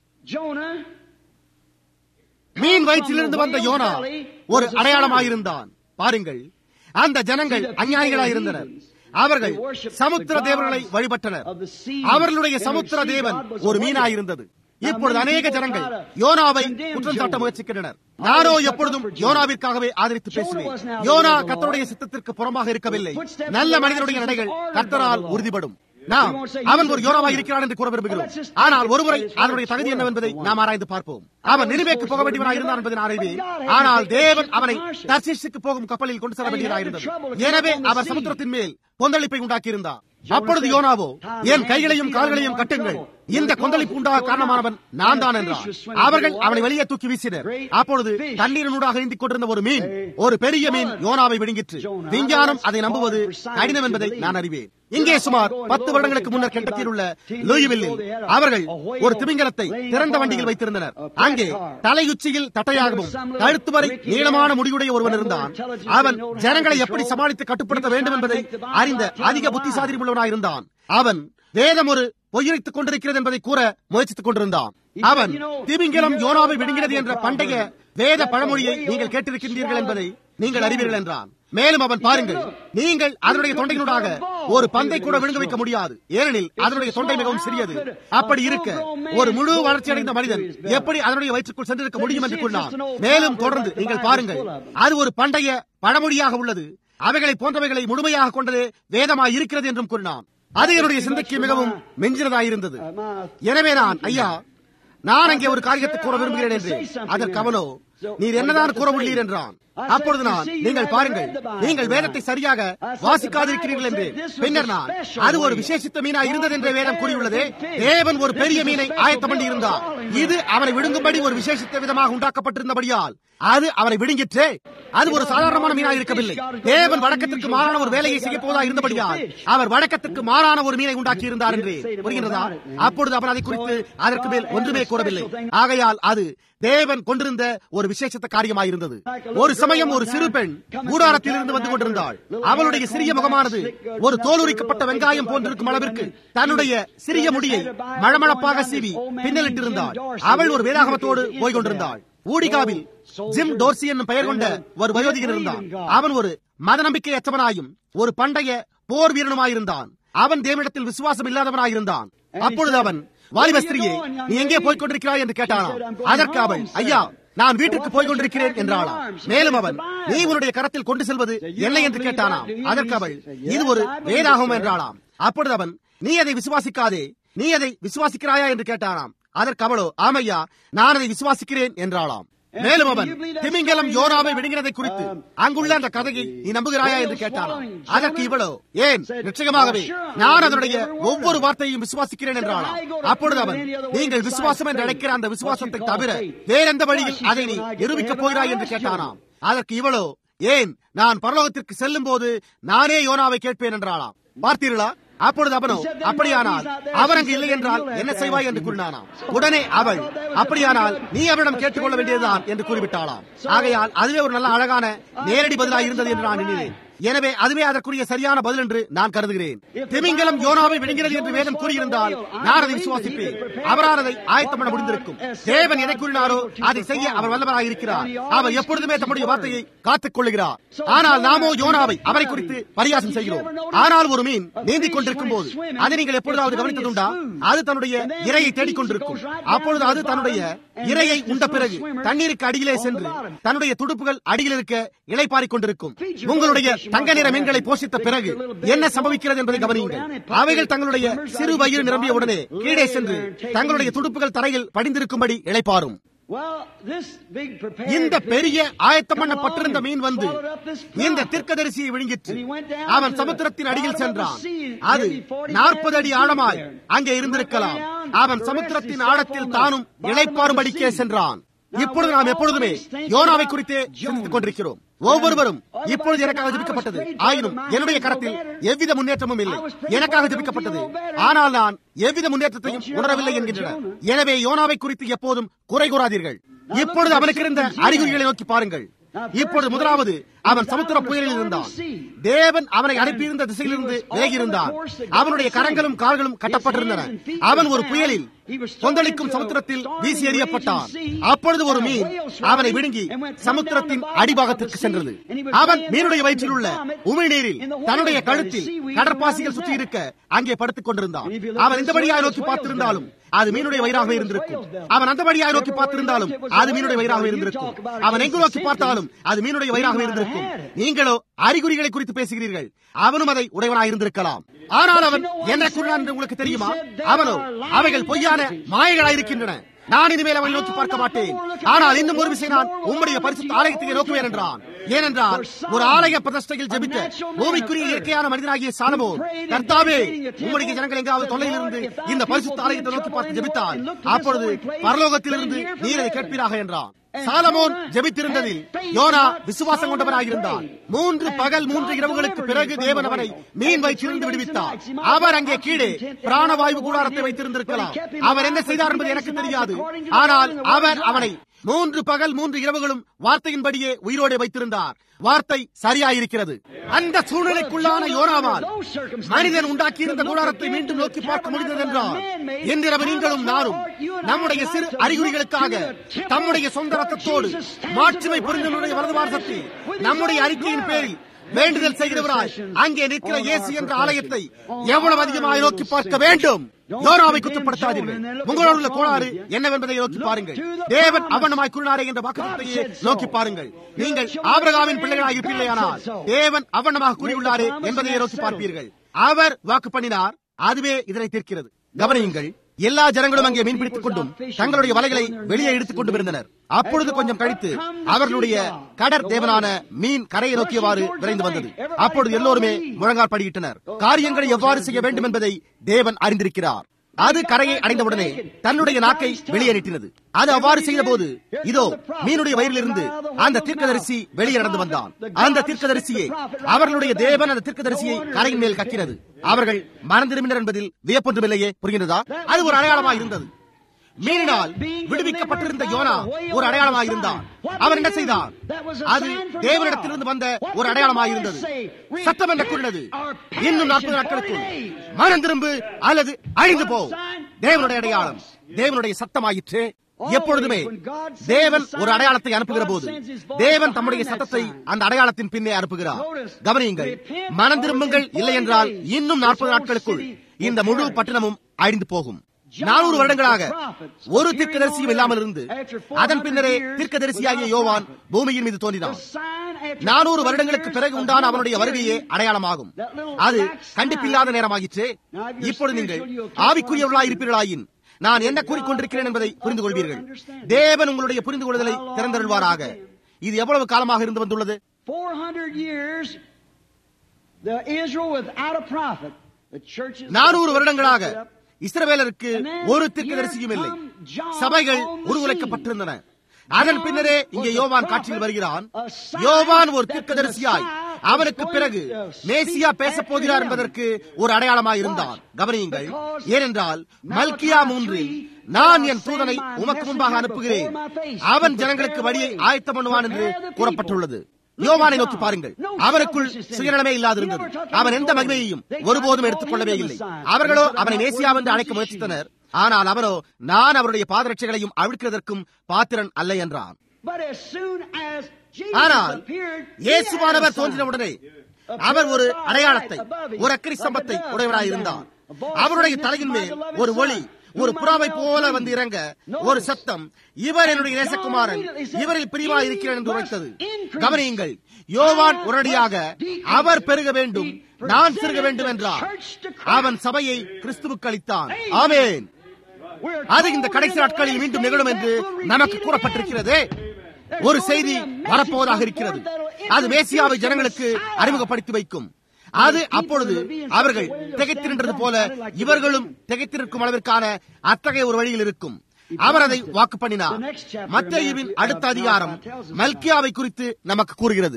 மீன் வயிற்றிலிருந்து வந்த யோனா ஒரு அடையாளமாயிருந்தான் பாருங்கள் அந்த ஜனங்கள் அஞ்ஞானிகளாயிருந்தனர் அவர்கள் சமுத்திர தேவர்களை வழிபட்டனர் அவர்களுடைய சமுத்திர தேவன் ஒரு மீனாயிருந்தது இப்பொழுது அநேக ஜனங்கள் யோனாவை குற்றம் சாட்ட முயற்சிக்கின்றனர் நானோ எப்பொழுதும் யோனாவிற்காகவே ஆதரித்து பேசுவேன் யோனா கத்தருடைய சித்தத்திற்கு புறமாக இருக்கவில்லை நல்ல மனிதனுடைய நடைகள் கர்த்தரால் உறுதிப்படும் நாம் அவன் ஒரு யோனாவாக இருக்கிறான் என்று கூற விரும்புகிறோம் ஆனால் ஒருமுறை அதனுடைய தகுதி என்னவென்பதை நாம் ஆராய்ந்து பார்ப்போம் அவன் நினைவேக்கு போக வேண்டியவனாக இருந்தான் என்பதை நான் அறிவேன் ஆனால் தேவன் அவனை தர்சிஷுக்கு போகும் கப்பலில் கொண்டு செல்ல வேண்டியதாக இருந்தது எனவே அவர் சமுத்திரத்தின் மேல் கொந்தளிப்பை உண்டாக்கியிருந்தார் அப்பொழுது யோனாவோ என் கைகளையும் கால்களையும் கட்டுங்கள் இந்த கொந்தளிப்பு உண்டாக காரணமானவன் நான் தான் என்றார் அவர்கள் அவனை வெளியே தூக்கி வீசினர் அப்பொழுது தண்ணீரினூடாக நீந்திக் கொண்டிருந்த ஒரு மீன் ஒரு பெரிய மீன் யோனாவை விழுங்கிற்று விஞ்ஞானம் அதை நம்புவது கடினம் என்பதை நான் அறிவேன் இங்கே சுமார் பத்து வருடங்களுக்கு முன்னர் கெண்டத்தில் உள்ள லூயிவில்லில் அவர்கள் ஒரு திமிங்கலத்தை திறந்த வண்டியில் வைத்திருந்தனர் அங்கே தலையுச்சியில் தட்டையாகவும் கழுத்து வரை நீளமான முடிவுடைய ஒருவன் இருந்தான் அவன் ஜனங்களை எப்படி சமாளித்து கட்டுப்படுத்த வேண்டும் என்பதை அறிந்த அதிக புத்திசாதி உள்ளவனாயிருந்தான் அவன் வேதம் ஒரு பொய்யரித்துக் கொண்டிருக்கிறது என்பதை கூற முயற்சித்துக் கொண்டிருந்தான் அவன் திமிங்கலம் யோனாவை விடுங்கிறது என்ற பண்டைய வேத பழமொழியை நீங்கள் கேட்டிருக்கின்றீர்கள் என்பதை நீங்கள் அறிவீர்கள் என்றான் மேலும் அவன் பாருங்கள் நீங்கள் அதனுடைய தொண்டையினூடாக ஒரு பந்தை கூட விழுங்க வைக்க முடியாது ஏனெனில் அதனுடைய தொண்டை மிகவும் சிறியது அப்படி இருக்க ஒரு முழு வளர்ச்சி அடைந்த மனிதன் எப்படி அதனுடைய வயிற்றுக்குள் சென்றிருக்க முடியும் என்று கூறினான் மேலும் தொடர்ந்து நீங்கள் பாருங்கள் அது ஒரு பண்டைய பழமொழியாக உள்ளது அவைகளை போன்றவைகளை முழுமையாக கொண்டது வேதமாய் இருக்கிறது என்றும் கூறினான் அது என்னுடைய சிந்தைக்கு மிகவும் மெஞ்சினதாயிருந்தது எனவே நான் ஐயா நான் அங்கே ஒரு காரியத்தை கூற விரும்புகிறேன் என்று அதற்கு அவனோ நீர் என்னதான் கூற உள்ளீர் என்றான் அப்பொழுது நான் நீங்கள் பாருங்கள் நீங்கள் வேதத்தை சரியாக வாசிக்காதிருக்கிறீர்கள் என்று பின்னர் நான் அது ஒரு விசேஷித்த மீனா இருந்தது என்று வேதம் கூறியுள்ளது தேவன் ஒரு பெரிய மீனை ஆயத்தம் பண்ணி இருந்தார் இது அவனை விழுங்கும்படி ஒரு விசேஷித்த விதமாக உண்டாக்கப்பட்டிருந்தபடியால் அது அவனை விழுங்கிற்றே அது ஒரு சாதாரணமான மீனாக இருக்கவில்லை தேவன் வழக்கத்திற்கு மாறான ஒரு வேலையை செய்ய போவதா இருந்தபடியால் அவர் வழக்கத்திற்கு மாறான ஒரு மீனை உண்டாக்கி இருந்தார் என்று புரிகிறதா அப்பொழுது அவன் அதை குறித்து அதற்கு மேல் ஒன்றுமே கூறவில்லை ஆகையால் அது தேவன் கொண்டிருந்த ஒரு விசேஷத்த காரியமாயிருந்தது ஒரு சமயம் ஒரு சிறு பெண் கூடாரத்தில் இருந்து வந்து கொண்டிருந்தாள் அவளுடைய சிறிய முகமானது ஒரு தோலுரிக்கப்பட்ட வெங்காயம் போன்றிருக்கும் அளவிற்கு தன்னுடைய சிறிய முடியை மழமழப்பாக சீவி பின்னலிட்டிருந்தாள் அவள் ஒரு வேதாகமத்தோடு போய் கொண்டிருந்தாள் ஊடிகாவில் ஜிம் டோர்சி என்னும் பெயர் கொண்ட ஒரு வயோதிகன் இருந்தான் அவன் ஒரு மத நம்பிக்கை அற்றவனாயும் ஒரு பண்டைய போர் வீரனுமாயிருந்தான் அவன் தேவனிடத்தில் விசுவாசம் இல்லாதவனாயிருந்தான் அப்பொழுது அவன் வாலிபஸ்திரியே நீ எங்கே போய்க் கொண்டிருக்கிறாய் என்று கேட்டானாம் அதற்கு அவள் ஐயா நான் வீட்டுக்கு போய் கொண்டிருக்கிறேன் என்றாளாம் மேலும் அவன் நீ உன்னுடைய கரத்தில் கொண்டு செல்வது என்ன என்று கேட்டானாம் அதற்கு அவள் இது ஒரு வேதாகம் என்றாளாம் அப்பொழுது அவன் நீ அதை விசுவாசிக்காதே நீ அதை விசுவாசிக்கிறாயா என்று கேட்டானாம் அதற்கு அவளோ ஆமையா நான் அதை விசுவாசிக்கிறேன் என்றாளாம் மேலும் அவன் திமிங்கலம் யோனாவை விடுங்கிறதை குறித்து அங்குள்ள அந்த கதையை நீ நம்புகிறாயா என்று கேட்டானாம் அதற்கு இவளோ ஏன் நிச்சயமாகவே நான் அதனுடைய ஒவ்வொரு வார்த்தையும் விசுவாசிக்கிறேன் என்றாளாம் அப்பொழுது அவன் நீங்கள் விசுவாசம் என்று அழைக்கிற அந்த விசுவாசத்தை தவிர வேறெந்த வழியில் அதை நீ நிரூபிக்கப் போகிறாய் என்று கேட்டானாம் அதற்கு இவளோ ஏன் நான் பரலோகத்திற்கு செல்லும் போது நானே யோனாவை கேட்பேன் என்றாளாம் பார்த்தீர்களா அப்பொழுது அவனோ அப்படியானால் அவர் அங்கு இல்லை என்றால் என்ன செய்வாய் என்று கூறினானாம் உடனே அவள் அப்படியானால் நீ அவரிடம் கேட்டுக்கொள்ள வேண்டியதுதான் என்று கூறிவிட்டாளாம் ஆகையால் அதுவே ஒரு நல்ல அழகான நேரடி பதிலாக இருந்தது என்று நான் எண்ணினேன் எனவே அதுவே அதற்குரிய சரியான பதில் என்று நான் கருதுகிறேன் திமிங்கலம் யோனாவை விழுங்கிறது என்று வேதம் கூறியிருந்தால் நான் அதை விசுவாசிப்பேன் அவரால் அதை ஆயத்தம் பண்ண முடிந்திருக்கும் தேவன் எதை கூறினாரோ அதை செய்ய அவர் வல்லவராக இருக்கிறார் அவர் எப்பொழுதுமே தம்முடைய வார்த்தையை காத்துக் கொள்ளுகிறார் ஆனால் நாமோ யோனாவை அவரை குறித்து பரியாசம் செய்கிறோம் ஆனால் ஒரு மீன் நீந்திக் கொண்டிருக்கும் போது அதை நீங்கள் எப்பொழுதாவது கவனித்ததுண்டா அது தன்னுடைய இரையை தேடிக் கொண்டிருக்கும் அப்பொழுது அது தன்னுடைய இரையை உண்ட பிறகு தண்ணீருக்கு அடியிலே சென்று தன்னுடைய துடுப்புகள் அடியில் இருக்க இலைப்பாரிக் கொண்டிருக்கும் உங்களுடைய தங்க நிற மீன்களை போஷித்த பிறகு என்ன சம்பவிக்கிறது என்பதை கவனியுங்கள் அவைகள் தங்களுடைய சிறு வயிறு நிரம்பிய உடனே கீழே சென்று தங்களுடைய துடுப்புகள் தரையில் படிந்திருக்கும்படி இளைப்பாரும் இந்த பெரிய ஆயத்தம் பண்ணப்பட்டிருந்த மீன் வந்து இந்த தீர்க்கதரிசியை விழுங்கிற்று அவன் சமுத்திரத்தின் அடியில் சென்றான் அது நாற்பது அடி ஆழமாய் அங்கே இருந்திருக்கலாம் அவன் சமுத்திரத்தின் ஆழத்தில் தானும் இழைப்பாரும்படிக்கே சென்றான் இப்பொழுது நாம் எப்பொழுதுமே யோனாவை குறித்தே சிந்தித்துக் கொண்டிருக்கிறோம் ஒவ்வொருவரும் இப்பொழுது எனக்காக ஜபிக்கப்பட்டது ஆயினும் என்னுடைய கரத்தில் எவ்வித முன்னேற்றமும் இல்லை எனக்காக ஜபிக்கப்பட்டது ஆனால் நான் எவ்வித முன்னேற்றத்தையும் உணரவில்லை என்கின்றனர் எனவே யோனாவை குறித்து எப்போதும் குறை கூறாதீர்கள் இப்பொழுது அவனுக்கு இருந்த அறிகுறிகளை நோக்கி பாருங்கள் இப்பொழுது முதலாவது அவன் சமுத்திர புயலில் இருந்தான் தேவன் அவனை அனுப்பியிருந்த திசையிலிருந்து விலகியிருந்தான் அவனுடைய கரங்களும் கால்களும் கட்டப்பட்டிருந்தன அவன் ஒரு புயலில் கொந்தளிக்கும் சமுத்திரத்தில் வீசி எறியப்பட்டான் அப்பொழுது ஒரு மீன் அவனை விழுங்கி சமுத்திரத்தின் அடிபாகத்திற்கு சென்றது அவன் மீனுடைய வயிற்றில் உள்ள உமிழ்நீரில் தன்னுடைய கழுத்தில் கடற்பாசிகள் சுற்றி இருக்க அங்கே படுத்துக் கொண்டிருந்தான் அவன் இந்த வழியாக நோக்கி பார்த்திருந்தாலும் அது மீனுடைய வயிறாக இருந்திருக்கும் அவன் அந்த வழியாக நோக்கி பார்த்திருந்தாலும் அது மீனுடைய வயிறாக இருந்திருக்கும் அவன் எங்கு நோக்கி பார்த்தாலும் அது மீனுடைய வயிறாக இருந்திருக்கும் நீங்களோ அறிகுறிகளை குறித்து பேசுகிறீர்கள் அவனும் அதை உடையவனாக இருந்திருக்கலாம் ஆனால் அவன் என்ன கூறினான் என்று உங்களுக்கு தெரியுமா அவனோ அவைகள் பொய்யான மாயைகளாயிருக்கின்றன நான் இனிமேல் அவனை நோக்கி பார்க்க மாட்டேன் ஆனால் இன்னும் ஒரு விஷயம் நான் உம்முடைய பரிசுத்த ஆலயத்தை நோக்குவேன் என்றான் ஏனென்றால் ஒரு ஆலய பிரதிஷ்டையில் ஜெபித்த பூமிக்குரிய இயற்கையான மனிதனாகிய சாலமோ கர்த்தாவே உம்முடைய ஜனங்கள் எங்காவது தொல்லையில் இருந்து இந்த பரிசுத்த ஆலயத்தை நோக்கி பார்த்து ஜெபித்தால் அப்பொழுது பரலோகத்திலிருந்து நீரை கேட்பீராக என்றான் சாலமோன் ஜெபித்திருந்ததில் யோனா விசுவாசம் கொண்டவராயிருந்தார் மூன்று பகல் மூன்று இரவுகளுக்கு பிறகு தேவன் அவனை மீன் வயிற்றிலிருந்து விடுவித்தார் அவர் அங்கே கீழே பிராணவாயு கூடாரத்தை வைத்திருந்திருக்கலாம் அவர் என்ன செய்தார் என்பது எனக்கு தெரியாது ஆனால் அவர் அவனை மூன்று பகல் மூன்று இரவுகளும் வார்த்தையின்படியே உயிரோடு வைத்திருந்தார் வார்த்தை சரியாயிருக்கிறது அந்த சூழ்நிலைக்குள்ளான யோனாவால் மனிதன் உண்டாக்கியிருந்த கூடாரத்தை மீண்டும் நோக்கி பார்க்க முடிந்தது என்றால் என்றிரவு நீங்களும் நானும் நம்முடைய சிறு அறிகுறிகளுக்காக தம்முடைய சொந்த ரத்தத்தோடு மாட்சிமை புரிந்தனுடைய வலது வாரத்தில் நம்முடைய அறிக்கையின் பேரில் வேண்டுதல் செய்கிறவராய் அங்கே நிற்கிற இயேசு என்ற ஆலயத்தை எவ்வளவு அதிகமாக நோக்கி பார்க்க வேண்டும் யோராவை குற்றப்படுத்தாதீர்கள் உங்களோடு உள்ள கோளாறு என்னவென்பதை நோக்கி பாருங்கள் தேவன் அவனமாய் கூறினாரே என்ற வாக்குத்தையே நோக்கி பாருங்கள் நீங்கள் ஆபிரகாமின் பிள்ளைகளாக இருப்பீர்களேயானால் தேவன் அவனமாக கூறியுள்ளாரே என்பதையே நோக்கி பார்ப்பீர்கள் அவர் வாக்கு பண்ணினார் அதுவே இதனை தீர்க்கிறது கவனியுங்கள் எல்லா ஜனங்களும் அங்கே மீன் பிடித்துக் கொண்டும் தங்களுடைய வலைகளை வெளியே எடுத்துக் கொண்டு இருந்தனர் அப்பொழுது கொஞ்சம் கழித்து அவர்களுடைய கடற் தேவனான மீன் கரையை நோக்கியவாறு விரைந்து வந்தது அப்பொழுது எல்லோருமே முழங்கால் படியிட்டனர் காரியங்களை எவ்வாறு செய்ய வேண்டும் என்பதை தேவன் அறிந்திருக்கிறார் அது கரையை அடைந்தவுடனே தன்னுடைய நாக்கை வெளியே நீட்டினது அது அவ்வாறு செய்த போது இதோ மீனுடைய வயிறிலிருந்து அந்த தீர்க்கதரிசி வெளியே நடந்து வந்தான் அந்த தீர்க்கதரிசியை அவர்களுடைய தேவன் அந்த தீர்க்கதரிசியை கரையின் மேல் கக்கினது அவர்கள் மறந்திருமினர் என்பதில் வியப்பொன்றுமில்லையே புரிகிறதா அது ஒரு அடையாளமாக இருந்தது மீனினால் விடுவிக்கப்பட்டிருந்த யோனா ஒரு அடையாளமாக இருந்தார் அவர் என்ன செய்தார் அது தேவனிடத்திலிருந்து வந்த ஒரு அடையாளமாக இருந்தது சத்தம் என்ன கூறினது இன்னும் நாற்பது நாட்களுக்குள் மனம் திரும்பு அல்லது அழிந்து போ தேவனுடைய அடையாளம் தேவனுடைய சத்தமாயிற்று எப்பொழுதுமே தேவன் ஒரு அடையாளத்தை அனுப்புகிற போது தேவன் தம்முடைய சத்தத்தை அந்த அடையாளத்தின் பின்னே அனுப்புகிறார் கவனியுங்கள் மனம் திரும்புங்கள் இல்லை என்றால் இன்னும் நாற்பது நாட்களுக்குள் இந்த முழு பட்டணமும் அழிந்து போகும் நானூறு வருடங்களாக ஒரு தீர்க்கதரிசியும் இல்லாமல் இருந்து அதன் பின்னரே தீர்க்கதரிசியாகிய யோவான் பூமியின் மீது தோன்றினான் நானூறு வருடங்களுக்கு பிறகு உண்டான அவனுடைய வருகையே அடையாளமாகும் அது கண்டிப்பில்லாத நேரமாகிற்றே இப்பொழுது நீங்கள் ஆவிக்குரியவர்களாய் இருப்பீர்களாயின் நான் என்ன கூறிக்கொண்டிருக்கிறேன் என்பதை புரிந்து கொள்வீர்கள் தேவன் உங்களுடைய புரிந்து கொள்வதை திறந்தருள்வாராக இது எவ்வளவு காலமாக இருந்து வந்துள்ளது நானூறு வருடங்களாக இஸ்ரவேலருக்கு ஒரு தீர்க்கதரிசியும் இல்லை சபைகள் உருவலைக்கப்பட்டிருந்தன அதன் பின்னரே இங்கே யோவான் காட்சியில் வருகிறான் யோவான் ஒரு தீர்க்கதரிசியாய் அவனுக்கு பிறகு மேசியா பேசப் போகிறார் என்பதற்கு ஒரு அடையாளமாய் இருந்தான் கவனியுங்கள் ஏனென்றால் மல்கியா மூன்றில் நான் என் தூதனை உமக்கு முன்பாக அனுப்புகிறேன் அவன் ஜனங்களுக்கு வழியை ஆயத்தம் பண்ணுவான் என்று கூறப்பட்டுள்ளது யோவானை நோக்கி பாருங்கள் அவருக்குள் சுயநலமே இல்லாதிருந்தது அவன் எந்த மகிமையையும் ஒருபோதும் எடுத்துக் கொள்ளவே இல்லை அவர்களோ அவனை மேசியா என்று அழைக்க முயற்சித்தனர் ஆனால் அவரோ நான் அவருடைய பாதரட்சைகளையும் அவிழ்க்கிறதற்கும் பாத்திரன் அல்ல என்றான் ஆனால் இயேசுவானவர் தோன்றினவுடனே அவர் ஒரு அடையாளத்தை ஒரு அக்கறை சம்பத்தை உடையவராய் இருந்தார் அவருடைய தலையின் மேல் ஒரு ஒளி ஒரு புறாவை போல வந்து இறங்க ஒரு சத்தம் இவர் என்னுடைய நேசகுமாரன் இவரில் பிரிவா இருக்கிறேன் என்று உரைத்தது கவனியுங்கள் யோவான் உடனடியாக அவர் பெருக வேண்டும் நான் சிறுக வேண்டும் என்றார் அவன் சபையை கிறிஸ்துவுக்கு அளித்தான் ஆமேன் அது இந்த கடைசி நாட்களில் மீண்டும் நிகழும் என்று நமக்கு கூறப்பட்டிருக்கிறது ஒரு செய்தி வரப்போவதாக இருக்கிறது அது மேசியாவை ஜனங்களுக்கு அறிமுகப்படுத்தி வைக்கும் அது அப்பொழுது அவர்கள் திகைத்திருந்தது போல இவர்களும் திகைத்திருக்கும் அளவிற்கான அத்தகைய ஒரு வழியில் இருக்கும் அவர் அதை வாக்கு பண்ணினார் மத்தியின் அடுத்த அதிகாரம் மல்கியாவை குறித்து நமக்கு கூறுகிறது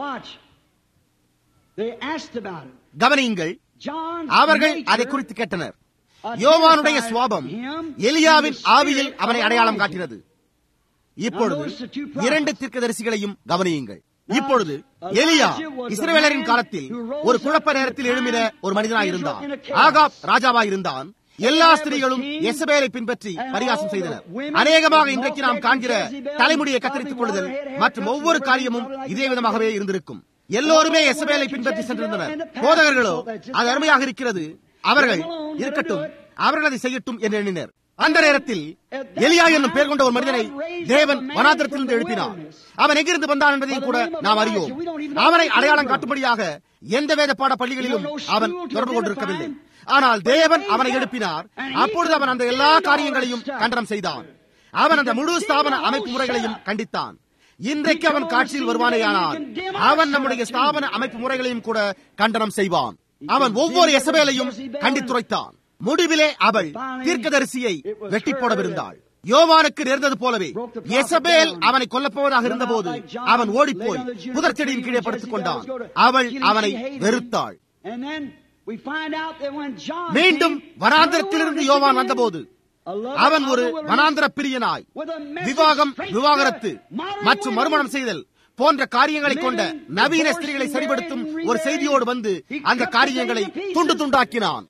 கவனியுங்கள் அவர்கள் அதை குறித்து கேட்டனர் யோவானுடைய சுவாபம் எலியாவின் ஆவியில் அவனை அடையாளம் காட்டினது இப்பொழுது இரண்டு தீர்க்கதரிசிகளையும் கவனியுங்கள் இப்பொழுது எலியா இஸ்ரவேலரின் காலத்தில் ஒரு குழப்ப நேரத்தில் எழுமின ஒரு மனிதனாய் இருந்தான் ஆகாப் ராஜாவாய் இருந்தான் எல்லா ஸ்திரீகளும் எசபேலை பின்பற்றி பரிகாசம் செய்தனர் அநேகமாக இன்றைக்கு நாம் காண்கிற தலைமுடியை கத்தரித்துக் கொள்ளுதல் மற்றும் ஒவ்வொரு காரியமும் இதே விதமாகவே இருந்திருக்கும் எல்லோருமே எசபேலை பின்பற்றி சென்றிருந்தனர் போதகர்களோ அது அருமையாக இருக்கிறது அவர்கள் இருக்கட்டும் அவர்கள் அதை செய்யட்டும் என்று எண்ணினர் அந்த நேரத்தில் எலியா என்னும் பெயர் கொண்ட ஒரு மனிதனை தேவன் வனாந்திரத்திலிருந்து எழுப்பினார் அவன் எங்கிருந்து வந்தான் என்பதையும் கூட நாம் அறியோம் அவனை அடையாளம் காட்டும்படியாக எந்த வேத பாட பள்ளிகளிலும் அவன் தொடர்பு கொண்டிருக்கவில்லை ஆனால் தேவன் அவனை எழுப்பினார் அப்பொழுது அவன் அந்த எல்லா காரியங்களையும் கண்டனம் செய்தான் அவன் அந்த முழு ஸ்தாபன அமைப்பு முறைகளையும் கண்டித்தான் இன்றைக்கு அவன் காட்சியில் வருவானேயானால் அவன் நம்முடைய ஸ்தாபன அமைப்பு முறைகளையும் கூட கண்டனம் செய்வான் அவன் ஒவ்வொரு எசபேலையும் கண்டித்துரைத்தான் முடிவிலே அவள் தீர்க்கதரிசியை வெட்டி போடவிருந்தாள் யோவானுக்கு நேர்ந்தது போலவே எசபேல் அவனை கொல்லப்போவதாக இருந்தபோது அவன் ஓடிப்போய் புதர் செடியின் கீழே படுத்துக் கொண்டான் அவள் அவனை வெறுத்தாள் மீண்டும் வனாந்திரத்திலிருந்து யோவான் வந்தபோது அவன் ஒரு வனாந்திர பிரியனாய் விவாகம் விவாகரத்து மற்றும் மறுமணம் செய்தல் போன்ற காரியங்களை கொண்ட நவீன ஸ்திரீகளை சரிபடுத்தும் ஒரு செய்தியோடு வந்து அந்த காரியங்களை துண்டு துண்டாக்கினான்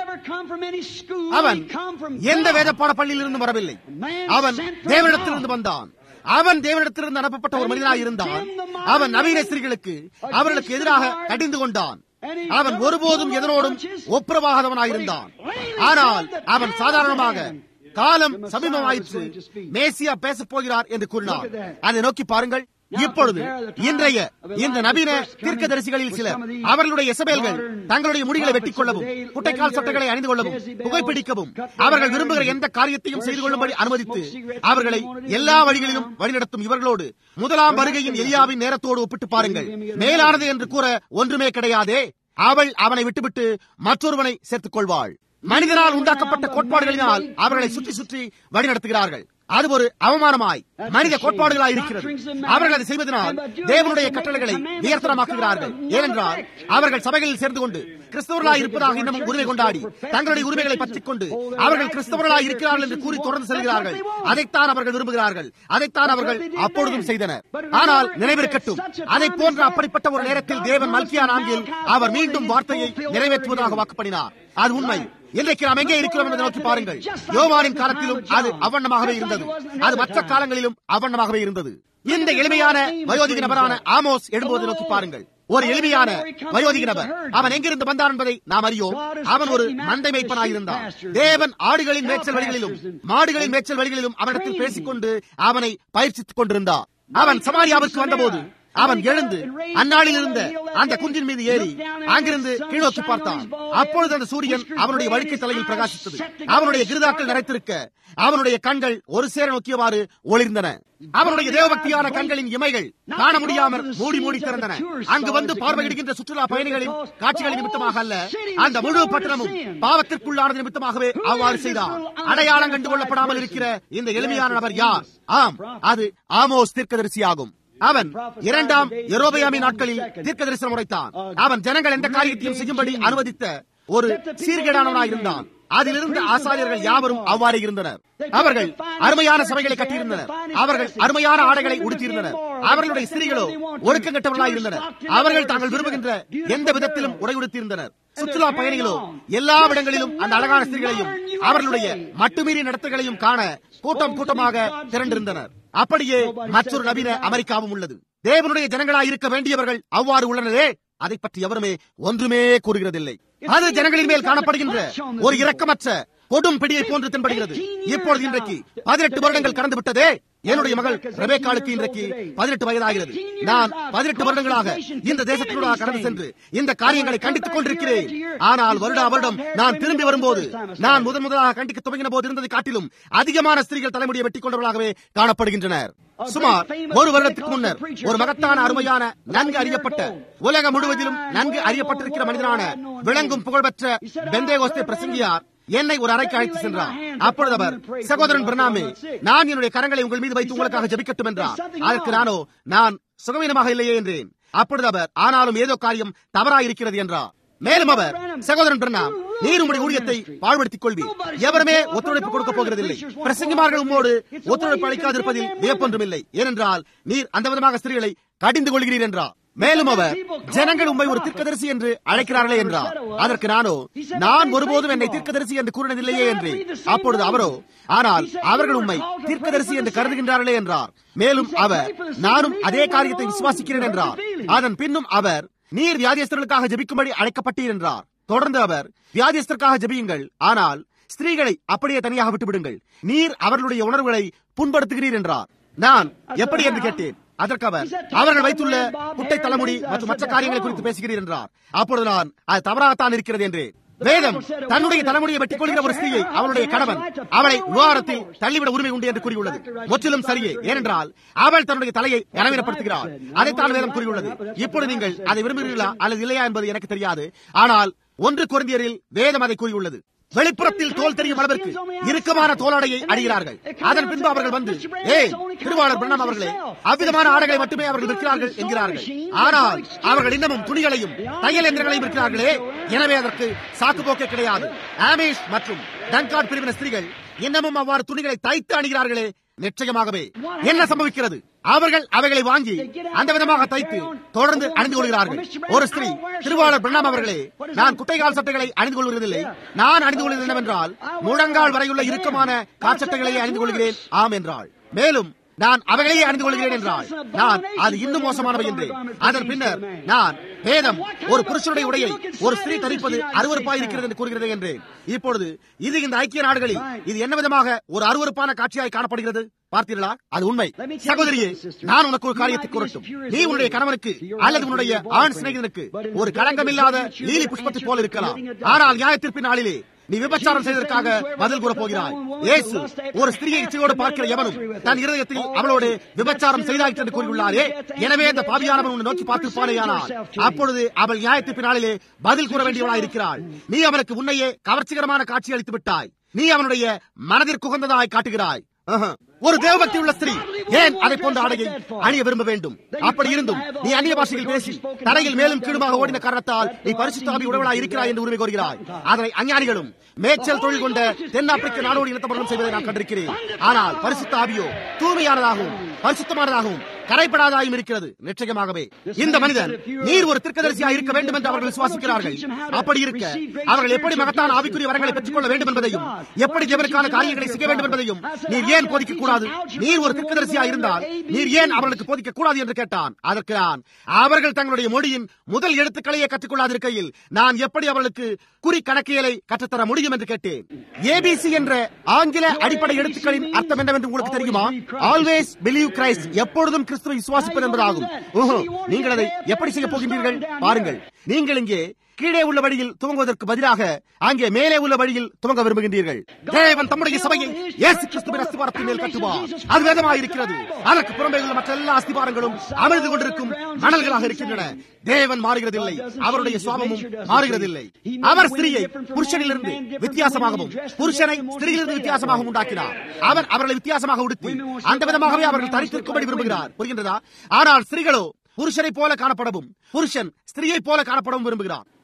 அவன் எந்த வேத பாட பள்ளியிலிருந்து வரவில்லை அவன் தேவனிடத்திலிருந்து வந்தான் அவன் தேவனிடத்திலிருந்து அனுப்பப்பட்ட ஒரு மனிதனாக இருந்தான் அவன் நவீன ஸ்திரீகளுக்கு அவர்களுக்கு எதிராக கடிந்து கொண்டான் அவன் ஒருபோதும் எதனோடும் ஒப்புரவாகாதவனாயிருந்தான் ஆனால் அவன் சாதாரணமாக காலம் சமீபமாயிற்று மேசியா பேசப் போகிறார் என்று கூறினார் அதை நோக்கி பாருங்கள் இப்பொழுது இன்றைய இந்த நவீன தீர்க்கதரிசிகளில் சிலர் அவர்களுடைய எசபேல்கள் தங்களுடைய முடிகளை வெட்டிக் கொள்ளவும் குட்டைக்கால் சட்டைகளை அணிந்து கொள்ளவும் புகைப்பிடிக்கவும் அவர்கள் விரும்புகிற எந்த காரியத்தையும் செய்து கொள்ளும்படி அனுமதித்து அவர்களை எல்லா வழிகளிலும் வழிநடத்தும் இவர்களோடு முதலாம் வருகையின் எலியாவின் நேரத்தோடு ஒப்பிட்டு பாருங்கள் மேலானது என்று கூற ஒன்றுமே கிடையாதே அவள் அவனை விட்டுவிட்டு மற்றொருவனை சேர்த்துக் கொள்வாள் மனிதனால் உண்டாக்கப்பட்ட கோட்பாடுகளினால் அவர்களை சுற்றி சுற்றி வழிநடத்துகிறார்கள் அது ஒரு அவமானமாய் மனித கோட்பாடுகளாய் இருக்கிறது அவர்கள் அதை செய்வதனால் தேவனுடைய கட்டளைகளை உயர்த்தனமாக்குகிறார்கள் ஏனென்றால் அவர்கள் சபைகளில் சேர்ந்து கொண்டு கிறிஸ்தவர்களாய் இருப்பதாக இன்னமும் உரிமை கொண்டாடி தங்களுடைய உரிமைகளை பற்றிக் கொண்டு அவர்கள் கிறிஸ்தவர்களாய் இருக்கிறார்கள் என்று கூறி தொடர்ந்து செல்கிறார்கள் அதைத்தான் அவர்கள் விரும்புகிறார்கள் அதைத்தான் அவர்கள் அப்பொழுதும் செய்தனர் ஆனால் நினைவிருக்கட்டும் அதை போன்ற அப்படிப்பட்ட ஒரு நேரத்தில் தேவன் மல்கியா நான்கில் அவர் மீண்டும் வார்த்தையை நிறைவேற்றுவதாக வாக்குப்படினார் அது உண்மை இன்றைக்கு நாம் எங்கே இருக்கிறோம் என்பதை நோக்கி பாருங்கள் யோவானின் காலத்திலும் அது அவண்ணமாகவே இருந்தது அது மற்ற காலங்களிலும் அவண்ணமாகவே இருந்தது இந்த எளிமையான வயோதிக நபரான ஆமோஸ் எழும்புவதை நோக்கி பாருங்கள் ஒரு எளிமையான வயோதிக நபர் அவன் எங்கிருந்து வந்தான் என்பதை நாம் அறியோம் அவன் ஒரு மந்தை மேய்ப்பனாக இருந்தான் தேவன் ஆடுகளின் மேய்ச்சல் வழிகளிலும் மாடுகளின் மேய்ச்சல் வழிகளிலும் அவனிடத்தில் பேசிக்கொண்டு அவனை பயிற்சித்துக் கொண்டிருந்தார் அவன் சமாரியாவுக்கு வந்தபோது அவன் எழுந்து அந்நாளில் இருந்த அந்த குன்றின் மீது ஏறி அங்கிருந்து கீழோக்கி பார்த்தான் அப்பொழுது அந்த சூரியன் அவனுடைய வழுக்கை தலையில் பிரகாசித்தது அவனுடைய கிருதாக்கள் நிறைத்திருக்க அவனுடைய கண்கள் ஒரு சேர நோக்கியவாறு ஒளிர்ந்தன அவனுடைய தேவபக்தியான கண்களின் இமைகள் காண முடியாமல் மூடி மூடி திறந்தன அங்கு வந்து பார்வையிடுகின்ற சுற்றுலா பயணிகளின் காட்சிகளின் நிமித்தமாக அல்ல அந்த முழு பட்டணமும் பாவத்திற்குள்ளானது நிமித்தமாகவே அவ்வாறு செய்தார் அடையாளம் கண்டு கொள்ளப்படாமல் இருக்கிற இந்த எளிமையான நபர் யார் ஆம் அது ஆமோஸ் தீர்க்கதரிசி ஆகும் அவன் இரண்டாம் எரோபயாமி நாட்களில் தீர்க்க தரிசனம் உரைத்தான் அவன் ஜனங்கள் எந்த காரியத்தையும் செய்யும்படி அனுமதித்த ஒரு சீர்கேடானவனாய் இருந்தான் அதிலிருந்த ஆசாரியர்கள் யாவரும் அவ்வாறு இருந்தனர் அவர்கள் அருமையான சபைகளை கட்டியிருந்தனர் அவர்கள் அருமையான ஆடைகளை உடுத்தியிருந்தனர் அவர்களுடைய ஸ்திரீகளோ ஒழுக்கங்கட்டவர்களாக இருந்தனர் அவர்கள் தாங்கள் விரும்புகின்ற எந்த விதத்திலும் உடை உடுத்தியிருந்தனர் சுற்றுலா பயணிகளோ எல்லா இடங்களிலும் அந்த அழகான ஸ்திரீகளையும் அவர்களுடைய மட்டுமீறி நடத்தைகளையும் காண கூட்டம் கூட்டமாக திரண்டிருந்தனர் அப்படியே மற்றொரு நவீன அமெரிக்காவும் உள்ளது தேவனுடைய ஜனங்களாய் இருக்க வேண்டியவர்கள் அவ்வாறு உள்ளனரே அதை பற்றி எவருமே ஒன்றுமே கூறுகிறதில்லை அது ஜனங்களின் மேல் காணப்படுகின்ற ஒரு இரக்கமற்ற கொடும் பிடியை போன்று தென்படுகிறது இப்பொழுது இன்றைக்கு பதினெட்டு வருடங்கள் கடந்து விட்டதே என்னுடைய மகள் ரெபேக்காளுக்கு இன்றைக்கு பதினெட்டு வயதாகிறது நான் பதினெட்டு வருடங்களாக இந்த தேசத்தினூடாக கடந்து சென்று இந்த காரியங்களை கண்டித்துக் கொண்டிருக்கிறேன் ஆனால் வருடா வருடம் நான் திரும்பி வரும்போது நான் முதன் முதலாக கண்டிக்க துவங்கின போது இருந்ததை காட்டிலும் அதிகமான ஸ்திரீகள் தலைமுடியை வெட்டிக் கொண்டவர்களாகவே காணப்படுகின்றனர் சுமார் ஒரு வருடத்துக்கு முன்னர் ஒரு மகத்தான அருமையான நன்கு அறியப்பட்ட உலகம் முழுவதிலும் நன்கு அறியப்பட்டிருக்கிற மனிதனான விளங்கும் புகழ்பெற்ற பெந்தேகோஸ்தே பிரசங்கியார் என்னை ஒரு அறைக்கு அழைத்து சென்றார் அப்பொழுது அவர் சகோதரன் பிரணாமே நான் என்னுடைய கரங்களை உங்கள் மீது வைத்து உங்களுக்காக ஜபிக்கட்டும் என்றார் அதற்கு நானோ நான் சுகவீனமாக இல்லையே என்றேன் அப்பொழுது அவர் ஆனாலும் ஏதோ காரியம் தவறாயிருக்கிறது என்றார் மேலும் அவர் சகோதரன் பிரணாம் நீர் உங்களுடைய ஊழியத்தை பாழ்படுத்திக் கொள்வீர் எவருமே ஒத்துழைப்பு கொடுக்க போகிறதில்லை பிரசங்கிமார்கள் உம்மோடு ஒத்துழைப்பு அளிக்காதிருப்பதில் வியப்பொன்றும் இல்லை ஏனென்றால் நீர் அந்த விதமாக ஸ்திரீகளை கடிந்து கொள்கிறீர் என்றார் மேலும் அவர் ஜனங்கள் உண்மை ஒரு தீர்க்கதரிசி என்று அழைக்கிறார்களே என்றார் அதற்கு நானோ நான் ஒருபோதும் என்னை தீர்க்கதரிசி என்று கூறினதில்லையே என்று அப்பொழுது அவரோ ஆனால் அவர்கள் உண்மை தீர்க்கதரிசி என்று கருதுகின்றார்களே என்றார் மேலும் அவர் நானும் அதே காரியத்தை விசுவாசிக்கிறேன் என்றார் அதன் பின்னும் அவர் நீர் வியாதியஸ்தர்களுக்காக ஜபிக்கும்படி அழைக்கப்பட்டீர் என்றார் தொடர்ந்து அவர் வியாதியஸ்தருக்காக ஜபியுங்கள் ஆனால் ஸ்திரீகளை அப்படியே தனியாக விட்டுவிடுங்கள் நீர் அவர்களுடைய உணர்வுகளை புண்படுத்துகிறீர் என்றார் நான் எப்படி என்று கேட்டேன் அதற்கு அவர் அவர்கள் வைத்துள்ள குட்டை தலைமுடி மற்றும் மற்ற காரியங்களை குறித்து பேசுகிறீர் என்றார் அப்பொழுது நான் அது தவறாகத்தான் இருக்கிறது என்று வேதம் தன்னுடைய தலைமுடியை வெட்டிக் கொள்கிற ஒரு ஸ்திரீயை அவளுடைய கணவன் அவளை விவகாரத்தில் தள்ளிவிட உரிமை உண்டு என்று கூறியுள்ளது முற்றிலும் சரியே ஏனென்றால் அவள் தன்னுடைய தலையை நனவீனப்படுத்துகிறாள் அதைத்தான் வேதம் கூறியுள்ளது இப்பொழுது நீங்கள் அதை விரும்புகிறீர்களா அல்லது இல்லையா என்பது எனக்கு தெரியாது ஆனால் ஒன்று குறைந்தியரில் வேதம் அதை கூறியுள்ளது வெளிப்புறத்தில் தோல் தெரியும் அளவிற்கு இறுக்கமான தோலாடையை அணிகிறார்கள் அதன் பின்பு அவர்கள் வந்து ஏய் திருவாளர் பிரணம் அவர்களே அவ்விதமான ஆடைகளை மட்டுமே அவர்கள் விற்கிறார்கள் என்கிறார்கள் ஆனால் அவர்கள் இன்னமும் துணிகளையும் தையல் எந்திரங்களையும் விற்கிறார்களே எனவே அதற்கு சாக்கு போக்கே கிடையாது ஆமேஷ் மற்றும் டங்காட் பிரிவின ஸ்திரீகள் இன்னமும் அவ்வாறு துணிகளை தைத்து அணிகிறார்களே நிச்சயமாகவே என்ன சம்பவிக்கிறது அவர்கள் அவைகளை வாங்கி அந்த விதமாக தைத்து தொடர்ந்து அணிந்து கொள்கிறார்கள் ஒரு ஸ்திரீ திருவாளர் பிரணாம் அவர்களே நான் குட்டைகால் சட்டைகளை அணிந்து கொள்வதில்லை நான் அணிந்து கொள்வது என்னவென்றால் முழங்கால் வரையுள்ள இறுக்கமான காற்சட்டைகளையே அணிந்து கொள்கிறேன் ஆம் என்றாள் மேலும் நான் அவைகளையே அணிந்து கொள்கிறேன் என்றால் நான் அது இன்னும் மோசமானவை என்றேன் அதன் பின்னர் நான் வேதம் ஒரு புருஷனுடைய உடையை ஒரு ஸ்திரீ தரிப்பது அருவறுப்பாய் இருக்கிறது என்று கூறுகிறது என்றேன் இப்பொழுது இது இந்த ஐக்கிய நாடுகளில் இது என்ன விதமாக ஒரு அருவறுப்பான காட்சியாய் காணப்படுகிறது பார்த்தீர்களா அது உண்மை சகோதரியே நான் உனக்கு ஒரு காரியத்தை கூறட்டும் நீ உன்னுடைய கணவனுக்கு அல்லது உன்னுடைய ஆண் சிநேகிதனுக்கு ஒரு களங்கமில்லாத லீலி புஷ்பத்தை போல இருக்கலாம் ஆனால் நியாயத்திற்பின் நாளிலே நீ விபச்சாரம் செய்ததற்காக பதில் கூற போகிறாய் இயேசு ஒரு ஸ்திரியை இச்சையோடு பார்க்கிற எவனும் தன் இருதயத்தில் அவளோடு விபச்சாரம் செய்தாயிற்று என்று கூறியுள்ளாரே எனவே அந்த பாவியானவன் உன்னை நோக்கி பார்த்திருப்பானேயானால் அப்பொழுது அவள் நியாயத்து பின்னாளிலே பதில் கூற வேண்டியவளாய் இருக்கிறாள் நீ அவனுக்கு உன்னையே கவர்ச்சிகரமான காட்சி அளித்து விட்டாய் நீ அவனுடைய மனதிற்கு உகந்ததாய் காட்டுகிறாய் ஒரு தேவபக்தி உள்ள ஸ்திரீ ஏன் அதை போன்ற ஆடையை அணிய விரும்ப வேண்டும் அப்படி இருந்தும் நீ அந்நிய பாஷையில் பேசி தரையில் மேலும் கீழுமாக ஓடின காரணத்தால் நீ பரிசுத்தாவி உடவளாய் இருக்கிறாய் என்று உரிமை கோருகிறாய் அதனை அஞ்ஞானிகளும் மேய்ச்சல் தொழில் கொண்ட தென்னாப்பிரிக்க நாடோடி இனத்தவர்களும் செய்வதை நான் கண்டிருக்கிறேன் ஆனால் பரிசுத்த ஆவியோ தூய்மையானதாகவும் பரிசுத்தமானதாகவும் கரைப்படாதாயும் இருக்கிறது நிச்சயமாகவே இந்த மனிதன் நீர் ஒரு திருக்கதரிசியாக இருக்க வேண்டும் என்று அவர்கள் விசுவாசிக்கிறார்கள் அப்படி இருக்க அவர்கள் எப்படி மகத்தான ஆவிக்குரிய வரங்களை பெற்றுக் கொள்ள வேண்டும் என்பதையும் எப்படி தேவனுக்கான காரியங்களை செய்ய வேண்டும் என்பதையும் நீர் ஏன் போதிக்க கூடாது நீர் ஒரு திருக்கதரிசியாக இருந்தால் நீர் ஏன் அவர்களுக்கு போதிக்க கூடாது என்று கேட்டான் அதற்கு நான் அவர்கள் தங்களுடைய மொழியின் முதல் எழுத்துக்களையே கற்றுக்கொள்ளாதிருக்கையில் நான் எப்படி அவர்களுக்கு குறி கணக்கியலை கற்றுத்தர முடியும் என்று கேட்டேன் ஏபிசி என்ற ஆங்கில அடிப்படை எழுத்துக்களின் அர்த்தம் என்னவென்று உங்களுக்கு தெரியுமா ஆல்வேஸ் பிலீவ் கிரைஸ்ட் எப்பொழுதும் கிறிஸ்துவை விசுவாசிப்பது என்பதாகும் ஓஹோ நீங்கள் அதை எப்படி செய்ய போகின்றீர்கள் பாருங்கள் நீங்கள் இங்கே கீழே உள்ள வழியில் துவங்குவதற்கு பதிலாக அங்கே மேலே உள்ள வழியில் துவங்க விரும்புகின்றீர்கள் தேவன் தம்முடைய சபையை இயேசு கிறிஸ்துவின் அஸ்திபாரத்தின் மேல் கட்டுவார் அது வேதமாக இருக்கிறது அதற்கு புறம்பே உள்ள மற்ற எல்லா அஸ்திபாரங்களும் அமிழ்ந்து கொண்டிருக்கும் மணல்களாக இருக்கின்றன தேவன் மாறுகிறதில்லை அவருடைய சுவாபமும் மாறுகிறதில்லை அவர் ஸ்திரியை புருஷனிலிருந்து வித்தியாசமாகவும் புருஷனை ஸ்திரீயிலிருந்து வித்தியாசமாகவும் உண்டாக்கினார் அவர் அவர்களை வித்தியாசமாக உடுத்தி அந்த விதமாகவே அவர்கள் தரித்திருக்கும்படி விரும்புகிறார் புரிகின்றதா ஆனால் ஸ்திரீகளோ புருஷனை போல காணப்படவும் புருஷன் ஸ்திரீயை போல காணப்படவும் விரும்புகிறார்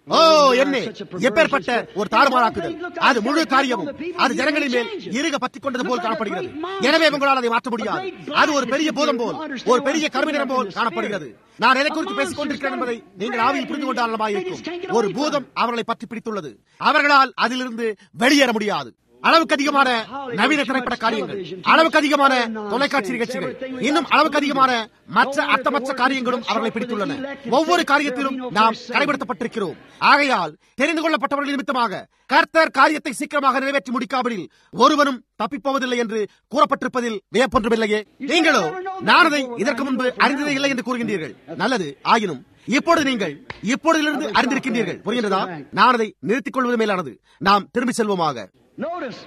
ஓ என்ன எப்பேற்பட்ட ஒரு தாறுமாறாக்குதல் அது முழு காரியமும் அது ஜனங்களின் மேல் இருக பற்றிக் கொண்டது போல் காணப்படுகிறது எனவே உங்களால் அதை மாற்ற முடியாது அது ஒரு பெரிய பூதம் போல் ஒரு பெரிய கருவினம் போல் காணப்படுகிறது நான் எதை குறித்து பேசிக் கொண்டிருக்கிறேன் என்பதை நீங்கள் ஆவியில் புரிந்து கொண்டால் நலமாயிருக்கும் ஒரு பூதம் அவர்களை பற்றி பிடித்துள்ளது அவர்களால் அதிலிருந்து வெளியேற முடியாது அளவுக்கு அதிகமான நவீன திரைப்பட காரியங்கள் அளவுக்கு அதிகமான தொலைக்காட்சி நிகழ்ச்சிகள் இன்னும் அளவுக்கு அதிகமான மற்ற அர்த்தமற்ற காரியங்களும் அவர்களை பிடித்துள்ளன ஒவ்வொரு காரியத்திலும் நாம் கடைபிடித்தப்பட்டிருக்கிறோம் ஆகையால் தெரிந்து கொள்ளப்பட்டவர்கள் நிமித்தமாக கர்த்தர் காரியத்தை சீக்கிரமாக நிறைவேற்றி முடிக்காவிடில் ஒருவனும் தப்பிப்போவதில்லை என்று கூறப்பட்டிருப்பதில் வியப்பொன்றுமில்லையே நீங்களோ நான் அதை இதற்கு முன்பு அறிந்ததே இல்லை என்று கூறுகின்றீர்கள் நல்லது ஆயினும் இப்பொழுது நீங்கள் இப்பொழுதிலிருந்து அறிந்திருக்கின்றீர்கள் புரிகின்றதா நான் அதை நிறுத்திக் கொள்வது மேலானது நாம் திரும்பி செல்வோமாக Notice.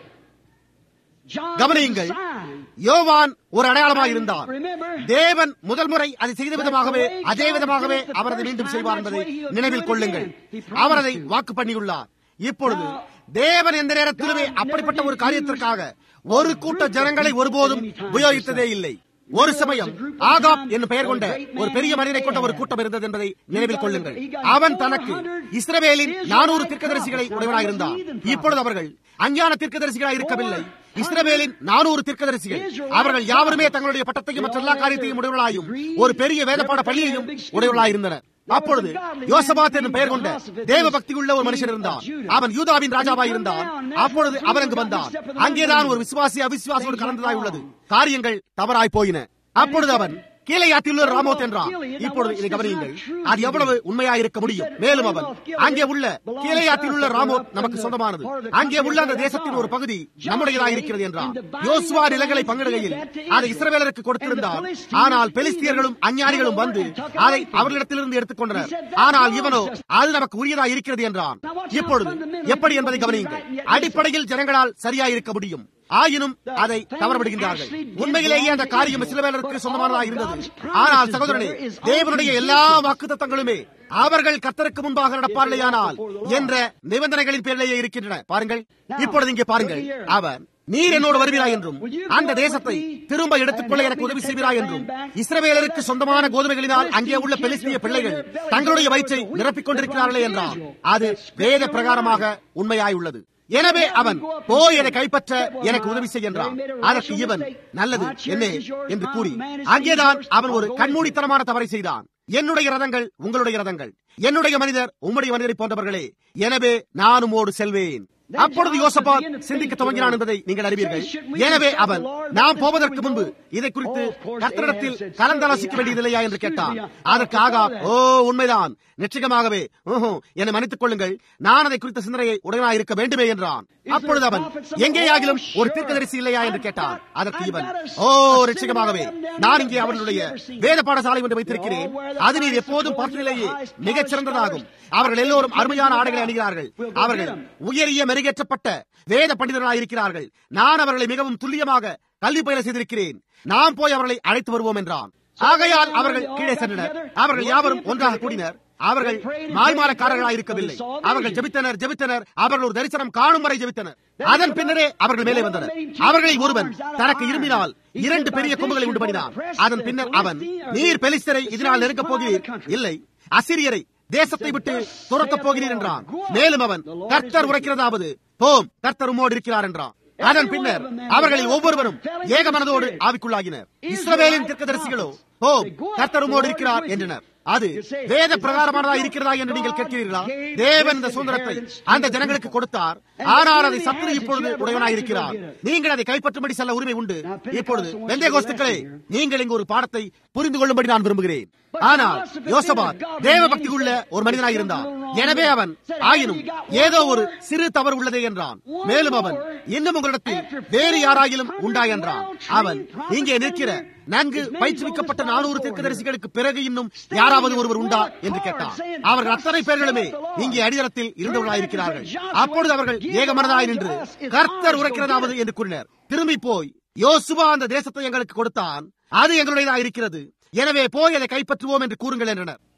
John கவனியுங்கள் is a sign. யோவான் ஒரு அடையாளமாக இருந்தார் Remember, தேவன் முதல் முறை அதை செய்த விதமாகவே அதே விதமாகவே அவர் அதை மீண்டும் செய்வார் என்பதை நினைவில் கொள்ளுங்கள் அவர் அதை வாக்கு பண்ணியுள்ளார் இப்பொழுது தேவன் எந்த நேரத்திலுமே அப்படிப்பட்ட ஒரு காரியத்திற்காக ஒரு கூட்ட ஜனங்களை ஒருபோதும் உபயோகித்ததே இல்லை ஒரு சமயம் ஆகாப் என்னும் பெயர் கொண்ட ஒரு பெரிய மனிதனை கொண்ட ஒரு கூட்டம் இருந்தது என்பதை நினைவில் கொள்ளுங்கள் அவன் தனக்கு இஸ்ரவேலின் நானூறு தீர்க்கதரிசிகளை உடையவனாயிருந்தான் இப்பொழுது அவர்கள் அஞ்ஞான தீர்க்கதரிசிகளாக இருக்கவில்லை இஸ்ரவேலின் நானூறு தீர்க்கதரிசிகள் அவர்கள் யாவருமே தங்களுடைய பட்டத்தையும் மற்ற எல்லா காரியத்தையும் உடையவர்களாயும் ஒரு பெரிய வேதப்பாட பள்ளியையும் உடையவர்களாயிருந்தனர் அப்பொழுது யோசபாத் என்னும் பெயர் கொண்ட தேவ பக்தி உள்ள ஒரு மனுஷன் இருந்தான் அவன் யூதாவின் ராஜாவாய் இருந்தான் அப்பொழுது அவன் அங்கு வந்தான் அங்கேதான் ஒரு விசுவாசி அவிசுவாசியோடு கலந்ததாய் உள்ளது காரியங்கள் தவறாய் போயின அப்பொழுது அவன் கீழையாத்தில் உள்ள ராமோத் என்றான் இப்பொழுது இதை கவனியுங்கள் அது எவ்வளவு உண்மையா இருக்க முடியும் மேலும் அவன் அங்கே உள்ள கீழையாத்தில் உள்ள ராமோத் நமக்கு சொந்தமானது அங்கே உள்ள அந்த தேசத்தின் ஒரு பகுதி நம்முடையதாக இருக்கிறது என்றான் யோசுவா நிலங்களை பங்கிடுகையில் அதை இஸ்ரவேலருக்கு கொடுத்திருந்தால் ஆனால் பெலிஸ்தியர்களும் அஞ்ஞானிகளும் வந்து அதை அவர்களிடத்திலிருந்து எடுத்துக்கொண்டனர் ஆனால் இவனோ அது நமக்கு உரியதா இருக்கிறது என்றான் இப்பொழுது எப்படி என்பதை கவனியுங்கள் அடிப்படையில் ஜனங்களால் சரியா இருக்க முடியும் ஆயினும் அதை தவறவிடுகின்றார்கள் உண்மையிலேயே அந்த காரியம் இஸ்ரவேலருக்கு சொந்தமானதாக இருந்தது ஆனால் சகோதரனே தேவனுடைய எல்லா வாக்குத்தத்தங்களுமே அவர்கள் கர்த்தருக்கு முன்பாக நடப்பார்களேயானால் என்ற நிபந்தனைகளின் பேரிலேயே இருக்கின்றன பாருங்கள் இப்பொழுது இங்கே பாருங்கள் அவர் நீர் என்னோடு வருகிறாய் என்றும் அந்த தேசத்தை திரும்ப எடுத்துக்கொள்ள எனக்கு உதவி செய்கிறாய் என்றும் இஸ்ரவேலருக்கு சொந்தமான கோதுமைகளினால் அங்கே உள்ள பெலிஸ்திய பிள்ளைகள் தங்களுடைய வயிற்றை நிரப்பிக் கொண்டிருக்கிறார்களே என்றால் அது வேத பிரகாரமாக உண்மையாய் உள்ளது எனவே அவன் போய் என்னை கைப்பற்ற எனக்கு உதவி செய் என்றான் அதற்கு இவன் நல்லது என்ன என்று கூறி அங்கேதான் அவன் ஒரு கண்மூடித்தனமான தவறை செய்தான் என்னுடைய ரதங்கள் உங்களுடைய ரதங்கள் என்னுடைய மனிதர் உம்முடைய மனிதரை போன்றவர்களே எனவே நான் உம்மோடு செல்வேன் அப்பொழுது யோசபாத் சிந்திக்க துவங்கினான் என்பதை நீங்கள் அறிவீர்கள் எனவே அவன் நாம் போவதற்கு முன்பு இதை குறித்து கர்த்தரிடத்தில் கலந்தாலோசிக்க வேண்டியதில்லையா என்று கேட்டான் அதற்கு ஆகா ஓ உண்மைதான் நிச்சயமாகவே ஓஹோ என்னை மன்னித்துக் கொள்ளுங்கள் நான் அதை குறித்த சிந்தனையை உடனாக இருக்க வேண்டுமே என்றான் அப்பொழுது அவன் எங்கேயாகிலும் ஒரு தீர்க்கதரிசி இல்லையா என்று கேட்டான் அதற்கு இவன் ஓ நிச்சயமாகவே நான் இங்கே அவர்களுடைய வேத பாடசாலை ஒன்று வைத்திருக்கிறேன் அது நீர் எப்போதும் பார்த்ததிலேயே மிகச் சிறந்ததாகும் அவர்கள் எல்லோரும் அருமையான ஆடைகளை அணிகிறார்கள் அவர்கள் உயரிய மெருகேற்றப்பட்ட வேத பண்டிதர்களாக இருக்கிறார்கள் நான் அவர்களை மிகவும் துல்லியமாக கல்வி பயில செய்திருக்கிறேன் நாம் போய் அவர்களை அழைத்து வருவோம் என்றான் ஆகையால் அவர்கள் கீழே சென்றனர் அவர்கள் யாவரும் ஒன்றாக கூடினர் அவர்கள் மாய்மாலக்காரர்களாக இருக்கவில்லை அவர்கள் ஜெபித்தனர் ஜெபித்தனர் அவர்கள் ஒரு தரிசனம் காணும் வரை ஜெபித்தனர் அதன் பின்னரே அவர்கள் மேலே வந்தனர் அவர்களை ஒருவன் தனக்கு இரும்பினால் இரண்டு பெரிய கொம்புகளை உண்டு பண்ணினான் அதன் பின்னர் அவன் நீர் பெலிஸ்தரை இதனால் நெருங்கப் போகிறீர் இல்லை அசிரியரை தேசத்தை விட்டு துரத்தப் போகிறீர் என்றான் மேலும் அவன் கர்த்தர் உரைக்கிறதாவது போம் கர்த்தர் உம்மோடு இருக்கிறார் என்றான் அதன் பின்னர் அவர்களில் ஒவ்வொருவரும் ஏக மனதோடு ஆவிக்குள்ளாகினர் இஸ்ரவேலின் தீர்க்கதரிசிகளோ போம் கர்த்தர் உம்மோடு இருக்கிறார் என்றனர் அது வேத பிரகாரமானதா இருக்கிறதா என்று நீங்கள் கேட்கிறீர்களா தேவன் இந்த சுதந்திரத்தை அந்த ஜனங்களுக்கு கொடுத்தார் ஆனால் அதை சத்துரு இப்பொழுது உடையவனாய் இருக்கிறார் நீங்கள் அதை கைப்பற்றும்படி செல்ல உரிமை உண்டு இப்பொழுது வெந்தய கோஸ்துக்களே நீங்கள் இங்கு ஒரு பாடத்தை புரிந்து கொள்ளும்படி நான் விரும்புகிறேன் ஆனால் யோசபாத் தேவ பக்தி உள்ள ஒரு மனிதனாய் இருந்தான் எனவே அவன் ஆயினும் ஏதோ ஒரு சிறு தவறு உள்ளதே என்றான் மேலும் அவன் இன்னும் உங்களிடத்தில் வேறு யாராயிலும் உண்டா என்றான் அவன் இங்கே நிற்கிற நன்கு பயிற்றுவிக்கப்பட்ட நானூறு தீர்க்கதரிசிகளுக்கு பிறகு இன்னும் யாராவது ஒருவர் உண்டா என்று கேட்டான் அவர்கள் அத்தனை பேர்களுமே இங்கே அடித்தளத்தில் இருந்தவர்களாயிருக்கிறார்கள் அப்பொழுது அவர்கள் ஏகமனதாய் நின்று கர்த்தர் உரைக்கிறதாவது என்று கூறினர் திரும்பி போய் யோசுவா அந்த தேசத்தை எங்களுக்கு கொடுத்தான் அது எங்களுடையதாக இருக்கிறது எனவே போய் அதை கைப்பற்றுவோம் என்று கூறுங்கள் என்றனர்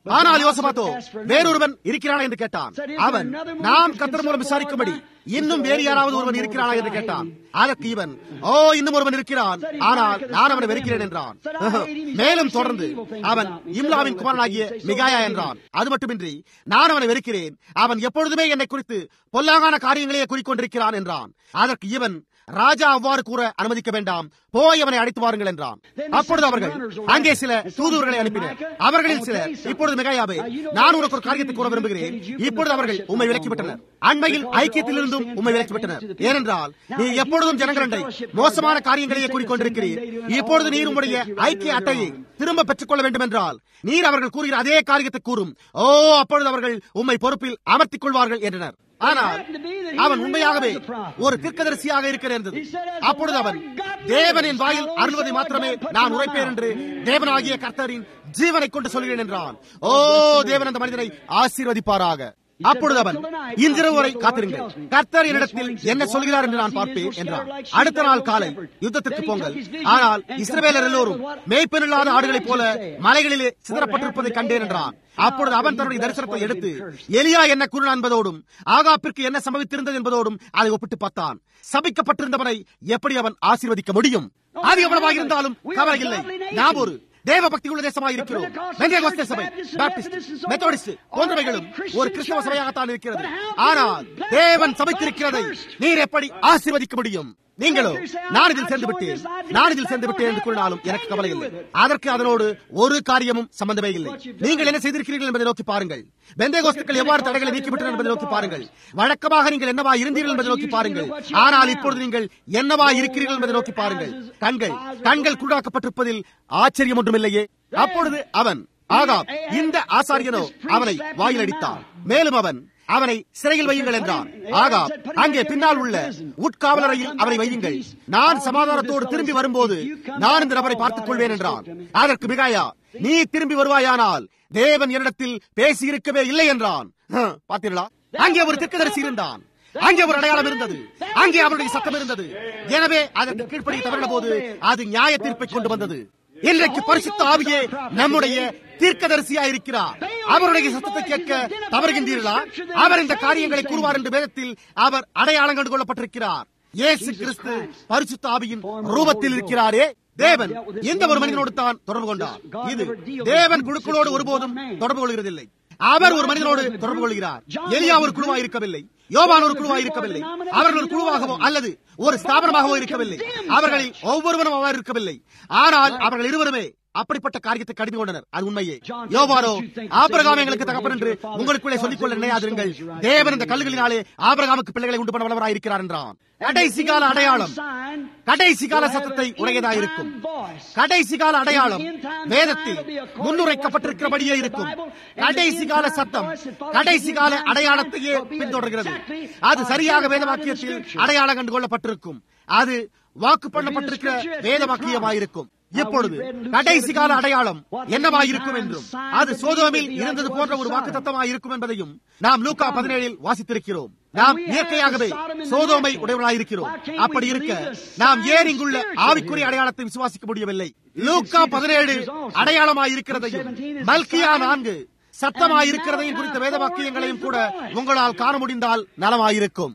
ஆனால் யோசபாத்தோ வேறொருவன் இருக்கிறானா என்று கேட்டான் அவன் நாம் கத்தர் மூலம் விசாரிக்கும்படி இன்னும் வேறு யாராவது ஒருவன் இருக்கிறானா என்று கேட்டான் அதற்கு இவன் ஓ இன்னும் ஒருவன் இருக்கிறான் ஆனால் நான் அவனை வெறுக்கிறேன் என்றான் மேலும் தொடர்ந்து அவன் இம்லாவின் குமாரனாகிய மிகாயா என்றான் அது மட்டுமின்றி நான் அவனை வெறுக்கிறேன் அவன் எப்பொழுதுமே என்னை குறித்து பொல்லாங்கான காரியங்களையே கூறிக்கொண்டிருக்கிறான் என்றான் அதற்கு இவன் ராஜா அவ்வாறு கூற அனுமதிக்க வேண்டாம் போய் அவனை அழைத்து வாருங்கள் என்றான் அப்பொழுது அவர்கள் அங்கே சில தூதுவர்களை அனுப்பினர் அவர்களில் சிலர் இப்பொழுது மிகாயாவே நான் உனக்கு ஒரு காரியத்தை கூற விரும்புகிறேன் இப்பொழுது அவர்கள் உண்மை விலக்கிவிட்டனர் அண்மையில் ஐக்கியத்திலிருந்தும் உண்மை விலக்கிவிட்டனர் ஏனென்றால் நீ எப்பொழுதும் ஜனங்களண்டை மோசமான காரியங்களையே கூறிக்கொண்டிருக்கிறீர் இப்பொழுது நீர் உங்களுடைய ஐக்கிய அட்டையை திரும்ப பெற்றுக் கொள்ள வேண்டும் என்றால் நீர் அவர்கள் கூறுகிற அதே காரியத்தை கூறும் ஓ அப்பொழுது அவர்கள் உண்மை பொறுப்பில் அமர்த்திக் கொள்வார்கள் என்றனர் ஆனால் அவன் உண்மையாகவே ஒரு தீர்க்கதரிசியாக இருக்கிற இருந்தது அப்பொழுது அவன் தேவனின் வாயில் அருள்வதை மாத்திரமே நான் உரைப்பேன் என்று தேவனாகிய கர்த்தரின் ஜீவனை கொண்டு சொல்கிறேன் என்றான் ஓ தேவன் அந்த மனிதனை ஆசீர்வதிப்பாராக அப்பொழுது அவன் இன்றிரவு வரை காத்திருங்கள் கர்த்தர் என்னிடத்தில் என்ன சொல்கிறார் என்று நான் பார்ப்பேன் என்றார் அடுத்த நாள் காலை யுத்தத்திற்கு போங்கள் ஆனால் இஸ்ரவேலர் எல்லோரும் மேய்ப்பனில்லாத ஆடுகளைப் போல மலைகளிலே சிதறப்பட்டிருப்பதை கண்டேன் என்றான் அப்பொழுது அவன் தன்னுடைய தரிசனத்தை எடுத்து எலியா என்ன கூறினான் என்பதோடும் ஆகாப்பிற்கு என்ன சம்பவித்திருந்தது என்பதோடும் அதை ஒப்பிட்டு பார்த்தான் சபிக்கப்பட்டிருந்தவனை எப்படி அவன் ஆசீர்வதிக்க முடியும் அது எவ்வளவாக இருந்தாலும் கவலை இல்லை நாம் ஒரு தேவ பக்தி உள்ள தேசமாக இருக்கிறோம் பெந்தேகோஸ்தே சபை பாப்டிஸ்ட் மெத்தோடிஸ்ட் போன்றவைகளும் ஒரு கிறிஸ்தவ சபையாகத்தான் இருக்கிறது ஆனால் தேவன் சபைத்திருக்கிறதை நீர் எப்படி ஆசீர்வதிக்க முடியும் நீங்களோ நான் இதில் சேர்ந்து விட்டேன் நான் இதில் சேர்ந்து விட்டேன் என்று கூறினாலும் எனக்கு கவலை இல்லை அதற்கு அதனோடு ஒரு காரியமும் சம்பந்தமே இல்லை நீங்கள் என்ன செய்திருக்கிறீர்கள் என்பதை நோக்கி பாருங்கள் பெந்தேகோஸ்துக்கள் எவ்வாறு தடைகளை நீக்கிவிட்டனர் என்பதை நோக்கி பாருங்கள் வழக்கமாக நீங்கள் என்னவா இருந்தீர்கள் என்பதை நோக்கி பாருங்கள் ஆனால் இப்பொழுது நீங்கள் என்னவா இருக்கிறீர்கள் என்பதை நோக்கி பாருங்கள் கண்கள் கண்கள் குருடாக்கப்பட்டிருப்பதில் ஆச்சரியம் ஒன்றுமில்லையே அப்பொழுது அவன் ஆகாம் இந்த ஆசாரியனோ அவனை வாயில் அடித்தான் மேலும் அவன் அவனை சிறையில் வையுங்கள் என்றான் ஆகா அங்கே பின்னால் உள்ள உட்காவலரையில் அவனை வையுங்கள் நான் சமாதானத்தோடு திரும்பி வரும்போது நான் இந்த நபரை பார்த்துக் கொள்வேன் என்றான் அதற்கு மிகாயா நீ திரும்பி வருவாயானால் தேவன் என்னிடத்தில் பேசியிருக்கவே இல்லை என்றான் பார்த்தீர்களா அங்கே ஒரு திக்கதரிசி இருந்தான் அங்கே ஒரு அடையாளம் இருந்தது அங்கே அவருடைய சத்தம் இருந்தது எனவே அதற்கு கீழ்ப்படி தவறின போது அது நியாய தீர்ப்பை கொண்டு வந்தது இன்றைக்கு பரிசுத்த ஆவியே நம்முடைய தீர்க்கதரிசியா இருக்கிறார் அவருடைய சத்தத்தை கேட்க தவறுகின்றீர்களா அவர் இந்த காரியங்களை கூறுவார் என்று வேதத்தில் அவர் அடையாளம் கண்டு கொள்ளப்பட்டிருக்கிறார் இயேசு கிறிஸ்து பரிசுத்த ஆவியின் ரூபத்தில் இருக்கிறாரே தேவன் எந்த ஒரு மனிதனோடு தான் தொடர்பு கொண்டார் இது தேவன் குழுக்களோடு ஒருபோதும் தொடர்பு கொள்கிறதில்லை அவர் ஒரு மனிதனோடு தொடர்பு கொள்கிறார் எலியா ஒரு குழுவா இருக்கவில்லை யோவான் ஒரு குழுவா இருக்கவில்லை அவர்கள் ஒரு குழுவாகவோ அல்லது ஒரு ஸ்தாபனமாகவோ இருக்கவில்லை அவர்களில் ஒவ்வொருவரும் அவ்வாறு இருக்கவில்லை ஆனால் அவர்கள் இருவருமே அப்படிப்பட்ட காரியத்தை கடிந்து கொண்டனர் அது உண்மையே யோவானோ ஆபிரகாம் எங்களுக்கு தகப்பன் என்று உங்களுக்குள்ளே சொல்லிக் கொள்ள நினையாதிருங்கள் தேவன் இந்த கல்லுகளினாலே ஆபிரகாமுக்கு பிள்ளைகளை உண்டு பண்ண வல்லவராய் இருக்கிறார் என்றான் கடைசி கால அடையாளம் கடைசி கால சத்தத்தை உடையதாயிருக்கும் கடைசி கால அடையாளம் வேதத்தில் முன்னுரைக்கப்பட்டிருக்கிறபடியே இருக்கும் கடைசி கால சத்தம் கடைசி கால அடையாளத்தையே பின்தொடர்கிறது அது சரியாக வேத வாக்கியத்தில் அடையாளம் கண்டு கொள்ளப்பட்டிருக்கும் அது வாக்கு பண்ணப்பட்டிருக்கிற வேத வாக்கியமாயிருக்கும் இப்பொழுது கடைசி கால அடையாளம் என்னவாயிருக்கும் என்றும் அது சோதோமில் இருந்தது போன்ற ஒரு வாக்கு தத்தமாக இருக்கும் என்பதையும் நாம் லூக்கா பதினேழில் வாசித்திருக்கிறோம் நாம் இயற்கையாகவே சோதோமை உடையவர்களாயிருக்கிறோம் அப்படி இருக்க நாம் ஏன் இங்குள்ள ஆவிக்குரிய அடையாளத்தை விசுவாசிக்க முடியவில்லை லூக்கா பதினேழு அடையாளமாயிருக்கிறதையும் மல்கியா நான்கு சத்தமாயிருக்கிறதையும் குறித்த வேத வாக்கியங்களையும் கூட உங்களால் காண முடிந்தால் நலமாயிருக்கும்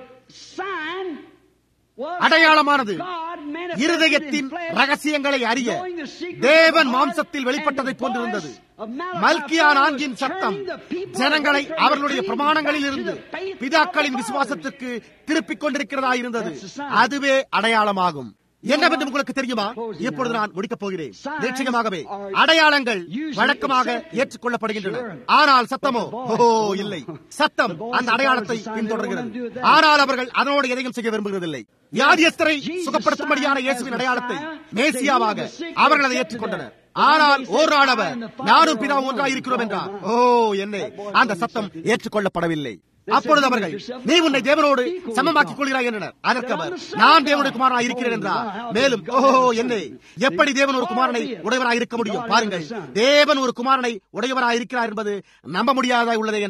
அடையாளமானது இருதயத்தின் ரகசியங்களை அறிய தேவன் மாம்சத்தில் வெளிப்பட்டதை போன்றிருந்தது மல்கியா நான்கின் சத்தம் ஜனங்களை அவர்களுடைய பிரமாணங்களில் இருந்து பிதாக்களின் விசுவாசத்திற்கு திருப்பிக் கொண்டிருக்கிறதா இருந்தது அதுவே அடையாளமாகும் என்னவென்று உங்களுக்கு தெரியுமா இப்பொழுது நான் முடிக்கப் போகிறேன் நிச்சயமாகவே அடையாளங்கள் வழக்கமாக ஏற்றுக்கொள்ளப்படுகின்றன ஆனால் சத்தமோ ஓ இல்லை சத்தம் அந்த அடையாளத்தை பின்தொடர்கிறது ஆனால் அவர்கள் அதனோடு எதையும் செய்ய விரும்புகிறதில்லை வியாதியஸ்தரை சுகப்படுத்தும்படியான இயேசுவின் அடையாளத்தை மேசியாவாக அவர்கள் அதை ஏற்றுக்கொண்டனர் ஆனால் ஒரு நாள் அவர் நானும் பிதா ஒன்றாக இருக்கிறோம் என்றார் ஓ என்ன அந்த சத்தம் ஏற்றுக்கொள்ளப்படவில்லை அப்பொழுது அவர்கள் நீ உன்னை தேவனோடு சமமாக்கிக் கொள்கிறாய் என்றனர் அதற்கு அவர் நான் தேவனுடைய குமாரனாக இருக்கிறேன் என்றார் மேலும் ஓஹோ என்னை எப்படி தேவன் ஒரு குமாரனை உடையவராக இருக்க முடியும் பாருங்கள் தேவன் ஒரு குமாரனை உடையவராக இருக்கிறார் என்பது நம்ப முடியாததாக உள்ளதே என்றனர்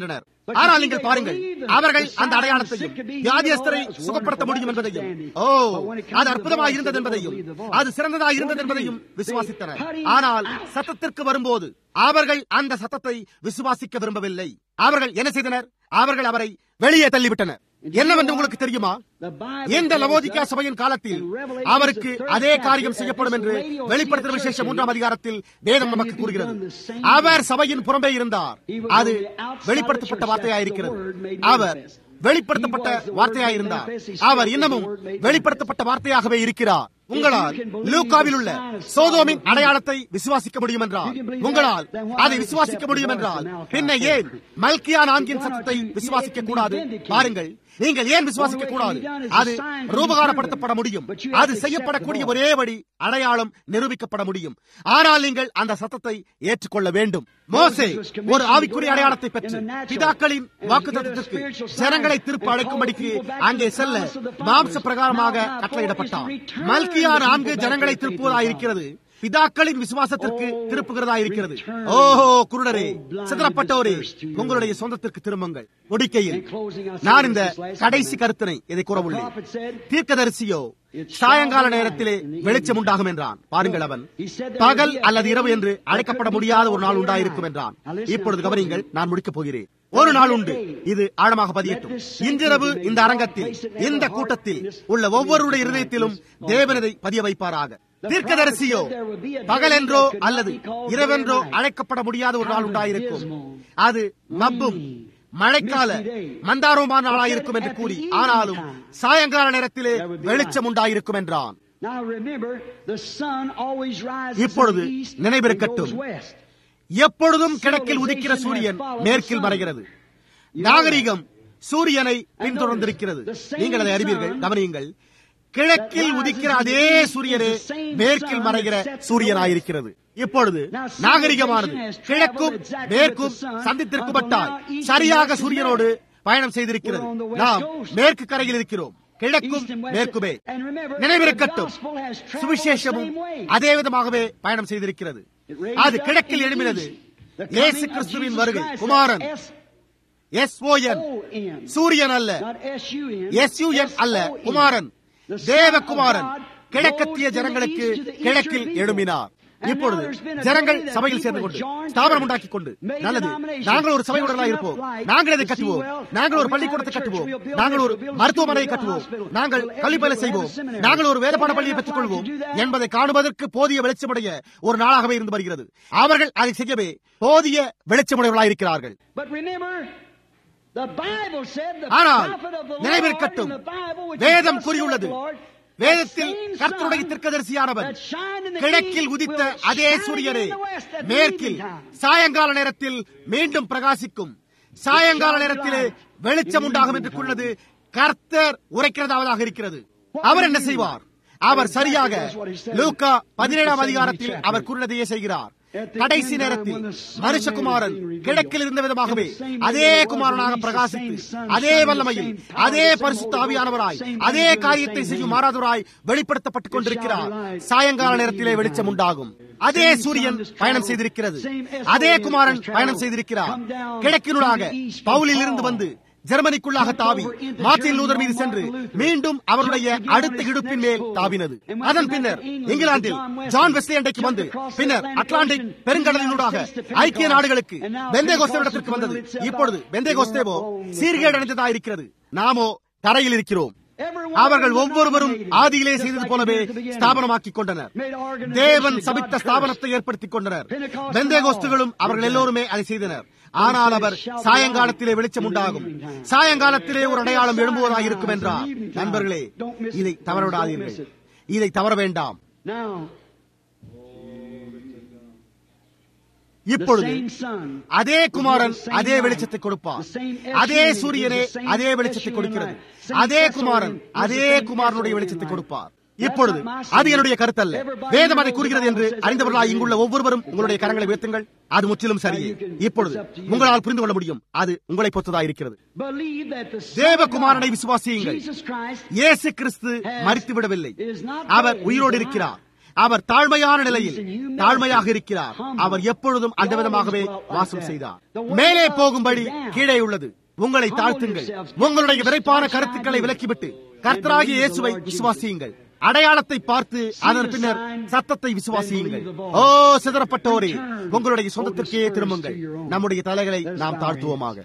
ஆனால் நீங்கள் பாருங்கள் அவர்கள் அந்த அடையாளத்தையும் வியாதியஸ்தரை சுகப்படுத்த முடியும் என்பதையும் ஓ அது அற்புதமாக இருந்தது என்பதையும் அது சிறந்ததாக இருந்தது என்பதையும் விசுவாசித்தனர் ஆனால் சத்தத்திற்கு வரும்போது அவர்கள் அந்த சத்தத்தை விசுவாசிக்க விரும்பவில்லை அவர்கள் என்ன செய்தனர் அவர்கள் அவரை வெளியே தள்ளிவிட்டனர் என்னவென்று உங்களுக்கு தெரியுமா இந்த லவோதிக்கா சபையின் காலத்தில் அவருக்கு அதே காரியம் செய்யப்படும் என்று வெளிப்படுத்தும் விசேஷம் மூன்றாம் அதிகாரத்தில் வேதம் நமக்கு கூறுகிறது அவர் சபையின் புறம்பே இருந்தார் அது வெளிப்படுத்தப்பட்ட வார்த்தையாயிருக்கிறது அவர் வெளிப்படுத்தப்பட்ட வார்த்தையாயிருந்தார் அவர் இன்னமும் வெளிப்படுத்தப்பட்ட வார்த்தையாகவே இருக்கிறார் உங்களால் லூக்காவில் உள்ள சோதோமின் அடையாளத்தை விசுவாசிக்க முடியும் என்றால் உங்களால் அதை விசுவாசிக்க முடியும் என்றால் பின்ன ஏன் மல்கியா நான்கின் சத்தத்தை விசுவாசிக்க கூடாது பாருங்கள் நீங்கள் ஏன் விசுவாசிக்க கூடாது அது ரூபகாரப்படுத்தப்பட முடியும் அது செய்யப்படக்கூடிய ஒரே வழி அடையாளம் நிரூபிக்கப்பட முடியும் ஆனால் நீங்கள் அந்த சத்தத்தை ஏற்றுக்கொள்ள வேண்டும் மோசே ஒரு ஆவிக்குரிய அடையாளத்தை பெற்று பிதாக்களின் வாக்குத்தத்திற்கு ஜனங்களை திருப்ப அழைக்கும்படிக்கு அங்கே செல்ல மாம்ச பிரகாரமாக கட்டளையிடப்பட்டார் மல்கியா நான்கு ஜனங்களை திருப்புவதாயிருக்கிறது பிதாக்களின் விசுவாசத்திற்கு திருப்புகிறதா இருக்கிறது ஓஹோ குருடரே சிதறப்பட்டோரே உங்களுடைய சொந்தத்திற்கு திரும்புங்கள் முடிக்கையில் நான் இந்த கடைசி கருத்தினை இதை கூறவுள்ளேன் தீர்க்கதரிசியோ சாயங்கால நேரத்திலே வெளிச்சம் உண்டாகும் என்றான் பாருங்கள் அவன் பகல் அல்லது இரவு என்று அழைக்கப்பட முடியாத ஒரு நாள் உண்டாயிருக்கும் என்றான் இப்பொழுது கவனிங்கள் நான் முடிக்கப் போகிறேன் ஒரு நாள் உண்டு இது ஆழமாக பதியட்டும் இன்றிரவு இந்த அரங்கத்தில் இந்த கூட்டத்தில் உள்ள ஒவ்வொருடைய இருதயத்திலும் தேவனதை பதிய வைப்பாராக தீர்க்கதரிசியோ பகலென்றோ அல்லது இரவென்றோ அழைக்கப்பட முடியாத ஒரு நாள் உண்டாயிருக்கும் அது மப்பும் மழைக்கால மந்தாரோமான நாளாயிருக்கும் என்று கூறி ஆனாலும் சாயங்கால நேரத்திலே வெளிச்சம் உண்டாயிருக்கும் என்றான் இப்பொழுது நினைவிருக்கட்டும் எப்பொழுதும் கிழக்கில் உதிக்கிற சூரியன் மேற்கில் மறைகிறது நாகரிகம் சூரியனை பின்தொடர்ந்திருக்கிறது நீங்கள் அதை அறிவீர்கள் கவனியுங்கள் கிழக்கில் உதிக்கிற அதே சூரியனே மேற்கில் மறைகிற சூரியனாயிருக்கிறது இப்பொழுது நாகரிகமானது கிழக்கும் மேற்கும் சந்தித்திருக்கப்பட்டால் சரியாக சூரியனோடு பயணம் செய்திருக்கிறது நாம் மேற்கு கரையில் இருக்கிறோம் கிழக்கும் மேற்குமே நினைவிருக்கட்டும் சுவிசேஷமும் அதே விதமாகவே பயணம் செய்திருக்கிறது அது கிழக்கில் எழுமினது இயேசு கிறிஸ்துவின் வருகை குமாரன் எஸ் ஓ என் சூரியன் அல்ல எஸ் யூ என் அல்ல குமாரன் தேவகுமாரன் கிழக்கத்திய ஜனங்களுக்கு கிழக்கில் எழுமினார் இப்பொழுது ஜனங்கள் சபையில் சேர்ந்து கொண்டு ஸ்தாபனம் உண்டாக்கி கொண்டு நல்லது நாங்கள் ஒரு சபையுடனாக இருப்போம் நாங்கள் இதை கட்டுவோம் நாங்கள் ஒரு பள்ளிக்கூடத்தை கட்டுவோம் நாங்கள் ஒரு மருத்துவமனையை கட்டுவோம் நாங்கள் கல்விப்பலை செய்வோம் நாங்கள் ஒரு வேலைப்பாட பள்ளியை பெற்றுக் கொள்வோம் என்பதை காணுவதற்கு போதிய வெளிச்சமுடைய ஒரு நாளாகவே இருந்து வருகிறது அவர்கள் அதை செய்யவே போதிய வெளிச்சமுடையவர்களாக இருக்கிறார்கள் ஆனால் நினைவிருக்கட்டும் வேதம் கூறியுள்ளது வேதத்தில் கர்த்தருடைய திருக்கதரிசியானவர் கிழக்கில் உதித்த அதே சூரியனே மேற்கில் சாயங்கால நேரத்தில் மீண்டும் பிரகாசிக்கும் சாயங்கால நேரத்திலே வெளிச்சம் உண்டாகும் என்று கூறினது கர்த்தர் உரைக்கிறதாவது இருக்கிறது அவர் என்ன செய்வார் அவர் சரியாக லூக்கா பதினேழாம் அதிகாரத்தில் அவர் கூறினதையே செய்கிறார் கடைசி நேரத்தில் மனுஷகுமாரன் கிழக்கில் இருந்த விதமாகவே அதே குமாரனாக பிரகாசித்து அதே வல்லமையில் அதே பரிசுத்த ஆவியானவராய் அதே காரியத்தை செய்யும் மாறாதவராய் வெளிப்படுத்தப்பட்டுக் கொண்டிருக்கிறார் சாயங்கால நேரத்திலே வெளிச்சம் உண்டாகும் அதே சூரியன் பயணம் செய்திருக்கிறது அதே குமாரன் பயணம் செய்திருக்கிறார் கிழக்கினூடாக பவுலில் இருந்து வந்து ஜெர்மனிக்குள்ளாக தாவி மார்டின் லூதர் மீது சென்று மீண்டும் அவருடைய அடுத்த இடுப்பின் மேல் தாவினது அதன் பின்னர் இங்கிலாந்தில் ஜான் வெஸ்லி அண்டைக்கு வந்து பின்னர் அட்லாண்டிக் பெருங்கடலினூடாக ஐக்கிய நாடுகளுக்கு பெந்தேகோஸ்தேவிடத்திற்கு வந்தது இப்பொழுது பெந்தேகோஸ்தேவோ சீர்கேடு அடைந்ததா இருக்கிறது நாமோ தரையில் இருக்கிறோம் அவர்கள் ஒவ்வொருவரும் ஆதியிலே செய்தது போலவே ஸ்தாபனமாக்கிக் கொண்டனர் தேவன் சபித்த ஸ்தாபனத்தை ஏற்படுத்திக் கொண்டனர் பெந்தேகோஸ்துகளும் அவர்கள் எல்லோருமே அதை செய்தனர் ஆனால் அவர் சாயங்காலத்திலே வெளிச்சம் உண்டாகும் சாயங்காலத்திலே ஒரு அடையாளம் எழும்புவதாக இருக்கும் என்றார் நண்பர்களே இதை தவறவிடாதீர்கள் இதை தவற வேண்டாம் இப்பொழுது அதே குமாரன் அதே வெளிச்சத்தை கொடுப்பார் அதே சூரியனே அதே வெளிச்சத்தை கொடுக்கிறது அதே குமாரன் அதே குமாரனுடைய வெளிச்சத்தை கொடுப்பார் இப்பொழுது அது என்னுடைய கருத்தல்ல வேதம் அதை கூறுகிறது என்று அறிந்தவர்களாக இங்குள்ள ஒவ்வொருவரும் உங்களுடைய கரங்களை உயர்த்துங்கள் அது முற்றிலும் சரியே இப்பொழுது உங்களால் புரிந்து கொள்ள முடியும் அது உங்களை பொறுத்ததாக இருக்கிறது தேவகுமாரனை விசுவாசியுங்கள் இயேசு கிறிஸ்து மறித்து விடவில்லை அவர் உயிரோடு இருக்கிறார் அவர் தாழ்மையான நிலையில் தாழ்மையாக இருக்கிறார் அவர் எப்பொழுதும் அந்த விதமாகவே வாசம் செய்தார் மேலே போகும்படி கீழே உள்ளது உங்களை தாழ்த்துங்கள் உங்களுடைய விரைப்பான கருத்துக்களை விலக்கிவிட்டு கர்த்தராகிய இயேசுவை விசுவாசியுங்கள் அடையாளத்தை பார்த்து அதன் பின்னர் சத்தத்தை விசுவாசியுங்கள் ஓ சிதறப்பட்டோரே உங்களுடைய சொந்தத்திற்கே திரும்புங்கள் நம்முடைய தலைகளை நாம் தாழ்த்துவோமாக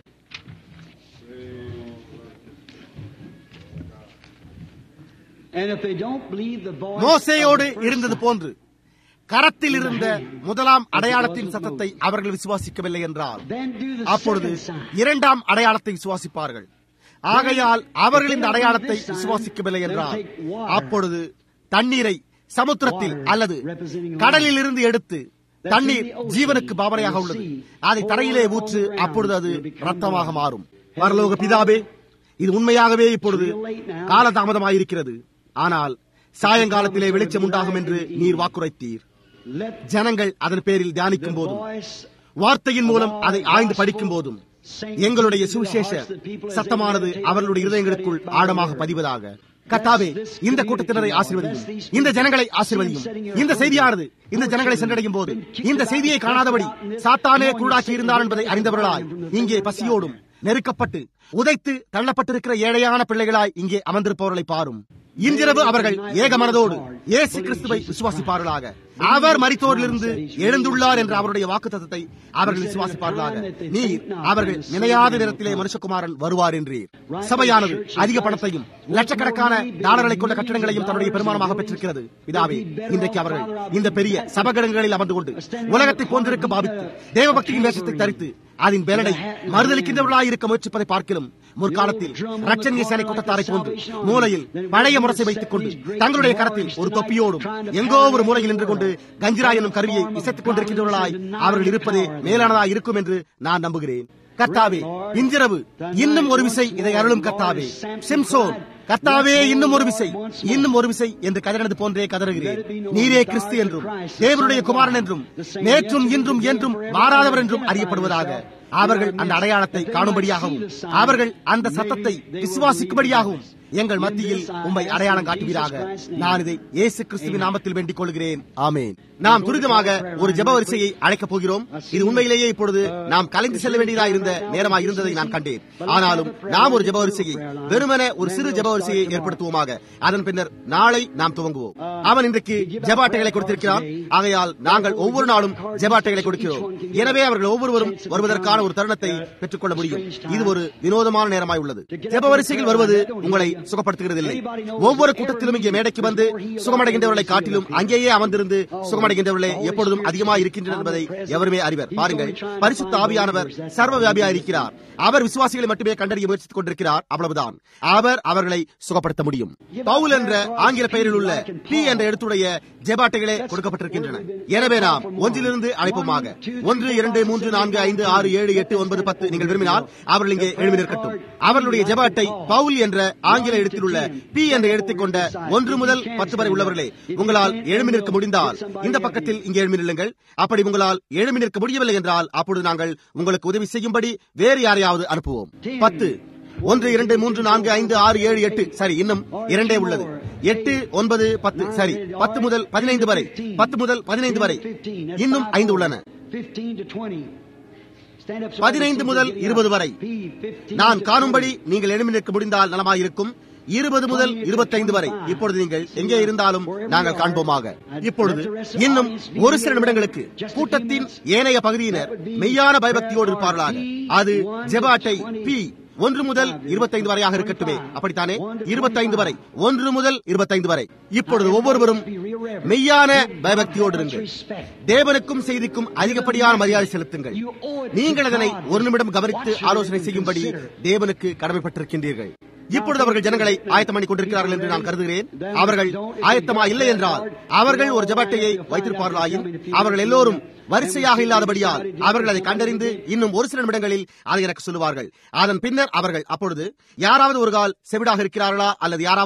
மோசையோடு இருந்தது போன்று கரத்தில் இருந்த முதலாம் அடையாளத்தின் சத்தத்தை அவர்கள் விசுவாசிக்கவில்லை என்றால் அப்பொழுது இரண்டாம் அடையாளத்தை விசுவாசிப்பார்கள் ஆகையால் அவர்கள் இந்த அடையாளத்தை விசுவாசிக்கவில்லை என்றால் அப்பொழுது தண்ணீரை சமுத்திரத்தில் அல்லது கடலில் இருந்து எடுத்து தண்ணீர் ஜீவனுக்கு பாவனையாக உள்ளது அதை தரையிலே ஊற்று அப்பொழுது அது ரத்தமாக மாறும் பரலோக பிதாவே இது உண்மையாகவே இப்பொழுது காலதாமதமாயிருக்கிறது ஆனால் சாயங்காலத்திலே வெளிச்சம் உண்டாகும் என்று நீர் வாக்குரைத்தீர் ஜனங்கள் அதன் பேரில் தியானிக்கும் போதும் வார்த்தையின் மூலம் அதை ஆய்ந்து படிக்கும் போதும் எங்களுடைய சுவிசேஷ சத்தமானது அவர்களுடைய இருதயங்களுக்குள் ஆழமாக பதிவதாக கத்தாவே இந்த கூட்டத்தினரை ஆசிர்வதியும் இந்த ஜனங்களை ஆசிர்வதியும் இந்த செய்தியானது இந்த ஜனங்களை சென்றடையும் போது இந்த செய்தியை காணாதபடி சாத்தானே குருடாக்கி இருந்தார் என்பதை அறிந்தவர்களாய் இங்கே பசியோடும் நெருக்கப்பட்டு உதைத்து தள்ளப்பட்டிருக்கிற ஏழையான பிள்ளைகளாய் இங்கே அமர்ந்திருப்பவர்களை பாரும் இன்றிரவு அவர்கள் ஏக மனதோடு இயேசு கிறிஸ்துவை விசுவாசிப்பார்களாக அவர் மரித்தோரிலிருந்து எழுந்துள்ளார் என்ற அவருடைய வாக்குத்தத்தை அவர்கள் விசுவாசிப்பார்களாக நீர் அவர்கள் நினையாத நேரத்திலே மனுஷகுமாரன் வருவார் என்றீர் சபையானது அதிக பணத்தையும் லட்சக்கணக்கான டாலர்களை கொண்ட கட்டடங்களையும் தன்னுடைய பெருமானமாக பெற்றிருக்கிறது இதாவே இன்றைக்கு அவர்கள் இந்த பெரிய சபகடங்களில் அமர்ந்து கொண்டு உலகத்தை போன்றிருக்க பாவித்து தேவபக்தியின் வேஷத்தை தரித்து அதன் பலனை மறுதளிக்கின்றவர்களாய் இருக்க முயற்சிப்பதை பார்க்கிலும் முற்காலத்தில் ரட்சணிய சேனை கூட்டத்தாரை போன்று மூலையில் பழைய முரசை வைத்துக் கொண்டு தங்களுடைய கரத்தில் ஒரு தொப்பியோடும் எங்கோ ஒரு மூலையில் நின்று கொண்டு கஞ்சிரா என்னும் கருவியை இசைத்துக் கொண்டிருக்கின்றவர்களாய் அவர்கள் இருப்பதே மேலானதாக இருக்கும் என்று நான் நம்புகிறேன் கர்த்தாவே இன்றிரவு இன்னும் ஒரு விசை இதை அருளும் கர்த்தாவே சிம்சோன் கர்த்தாவே இன்னும் ஒரு விசை இன்னும் ஒரு விசை என்று கதறினது போன்றே கதறுகிறேன் நீரே கிறிஸ்து என்றும் தேவனுடைய குமாரன் என்றும் நேற்றும் இன்றும் என்றும் மாறாதவர் என்றும் அறியப்படுவதாக அவர்கள் அந்த அடையாளத்தை காணும்படியாகவும் அவர்கள் அந்த சத்தத்தை விசுவாசிக்கும்படியாகவும் எங்கள் மத்தியில் உம்மை அடையாளம் காட்டுவீராக நான் இதை இயேசு கிறிஸ்துவின் நாமத்தில் வேண்டிக் கொள்கிறேன் ஆமேன் நாம் துரிதமாக ஒரு ஜெப வரிசையை அழைக்கப் போகிறோம் இது உண்மையிலேயே இப்பொழுது நாம் கலைந்து செல்ல வேண்டியதாக இருந்த நேரமாக இருந்ததை நான் கண்டேன் ஆனாலும் நாம் ஒரு ஜெப வரிசையை வெறுமன ஒரு சிறு ஜெப வரிசையை ஏற்படுத்துவோமாக அதன் பின்னர் நாளை நாம் துவங்குவோம் அவன் இன்றைக்கு ஜெப அட்டைகளை கொடுத்திருக்கிறான் ஆகையால் நாங்கள் ஒவ்வொரு நாளும் ஜெப அட்டைகளை கொடுக்கிறோம் எனவே அவர்கள் ஒவ்வொருவரும் வருவதற்கான ஒரு தருணத்தை பெற்றுக்கொள்ள முடியும் இது ஒரு வினோதமான நேரமாய் உள்ளது ஜெப வரிசையில் வருவது உங்களை சுகப்படுத்துகிறதில்லை ஒவ்வொரு கூட்டத்திலும் இங்கே மேடைக்கு வந்து சுகமடைகின்றவர்களை காட்டிலும் அங்கேயே அமர்ந்திருந்து சுகமடைகின்றவர்களே எப்பொழுதும் அதிகமாக இருக்கின்றனர் என்பதை எவருமே அறிவர் பாருங்கள் பரிசுத்த ஆவியானவர் சர்வ வியாபியா இருக்கிறார் அவர் விசுவாசிகளை மட்டுமே கண்டறிய முயற்சித்துக் கொண்டிருக்கிறார் அவ்வளவுதான் அவர் அவர்களை சுகப்படுத்த முடியும் பவுல் என்ற ஆங்கில பெயரில் உள்ள பி என்ற எழுத்துடைய ஜெபாட்டைகளே கொடுக்கப்பட்டிருக்கின்றன எனவே நாம் ஒன்றிலிருந்து அழைப்போமாக ஒன்று இரண்டு மூன்று நான்கு ஐந்து ஆறு ஏழு எட்டு ஒன்பது பத்து நீங்கள் விரும்பினால் அவர்கள் இங்கே எழுதி நிற்கட்டும் அவர்களுடைய ஜெபாட்டை பவுல் என்ற ஆங்கில எழுத்தில் உள்ள பி என்ற எழுத்தை கொண்ட ஒன்று முதல் பத்து வரை உள்ளவர்களே உங்களால் எழுமி நிற்க முடிந்தால் இந்த பக்கத்தில் இங்கே எழுமி நில்லுங்கள் அப்படி உங்களால் எழுமி நிற்க முடியவில்லை என்றால் அப்பொழுது நாங்கள் உங்களுக்கு உதவி செய்யும்படி வேறு யாரையாவது அனுப்புவோம் பத்து ஒன்று இரண்டு மூன்று நான்கு ஐந்து ஆறு ஏழு எட்டு சரி இன்னும் இரண்டே உள்ளது எட்டு ஒன்பது பத்து சரி பத்து முதல் பதினைந்து வரை பத்து முதல் பதினைந்து வரை இன்னும் ஐந்து உள்ளன பதினைந்து முதல் இருபது வரை நான் காணும்படி நீங்கள் எழுமி நிற்க முடிந்தால் நலமாயிருக்கும் இருபது முதல் இருபத்தைந்து வரை இப்பொழுது நீங்கள் எங்கே இருந்தாலும் நாங்கள் காண்போமாக இப்பொழுது இன்னும் ஒரு சில நிமிடங்களுக்கு கூட்டத்தின் ஏனைய பகுதியினர் மெய்யான பயபக்தியோடு இருப்பார்களாக அது ஜெபாட்டை பி ஒன்று முதல் இருபத்தைந்து வரையாக இருக்கட்டுமே அப்படித்தானே இருபத்தைந்து வரை ஒன்று முதல் இருபத்தைந்து வரை இப்பொழுது ஒவ்வொருவரும் மெய்யான பயபக்தியோடு இருங்கள் தேவனுக்கும் செய்திக்கும் அதிகப்படியான மரியாதை செலுத்துங்கள் நீங்கள் அதனை ஒரு நிமிடம் கவனித்து ஆலோசனை செய்யும்படி தேவனுக்கு கடமைப்பட்டிருக்கின்றீர்கள் இப்பொழுது அவர்கள் ஜனங்களை ஆயத்தம் பண்ணி கொண்டிருக்கிறார்கள் என்று நான் கருதுகிறேன் அவர்கள் ஆயத்தமா இல்லை என்றால் அவர்கள் ஒரு ஜபாட்டையை வைத்திருப்பார்களாயின் அவர்கள் எல்லோரும் வரிசையாக இல்லாதபடியால் அவர்கள் அதை கண்டறிந்து இன்னும் ஒரு சில நிமிடங்களில் அதை எனக்கு சொல்லுவார்கள் அதன் பின்னர் அவர்கள் அப்பொழுது யாராவது ஒரு கால் செவிடாக இருக்கிறார்களா அல்லது யாராவது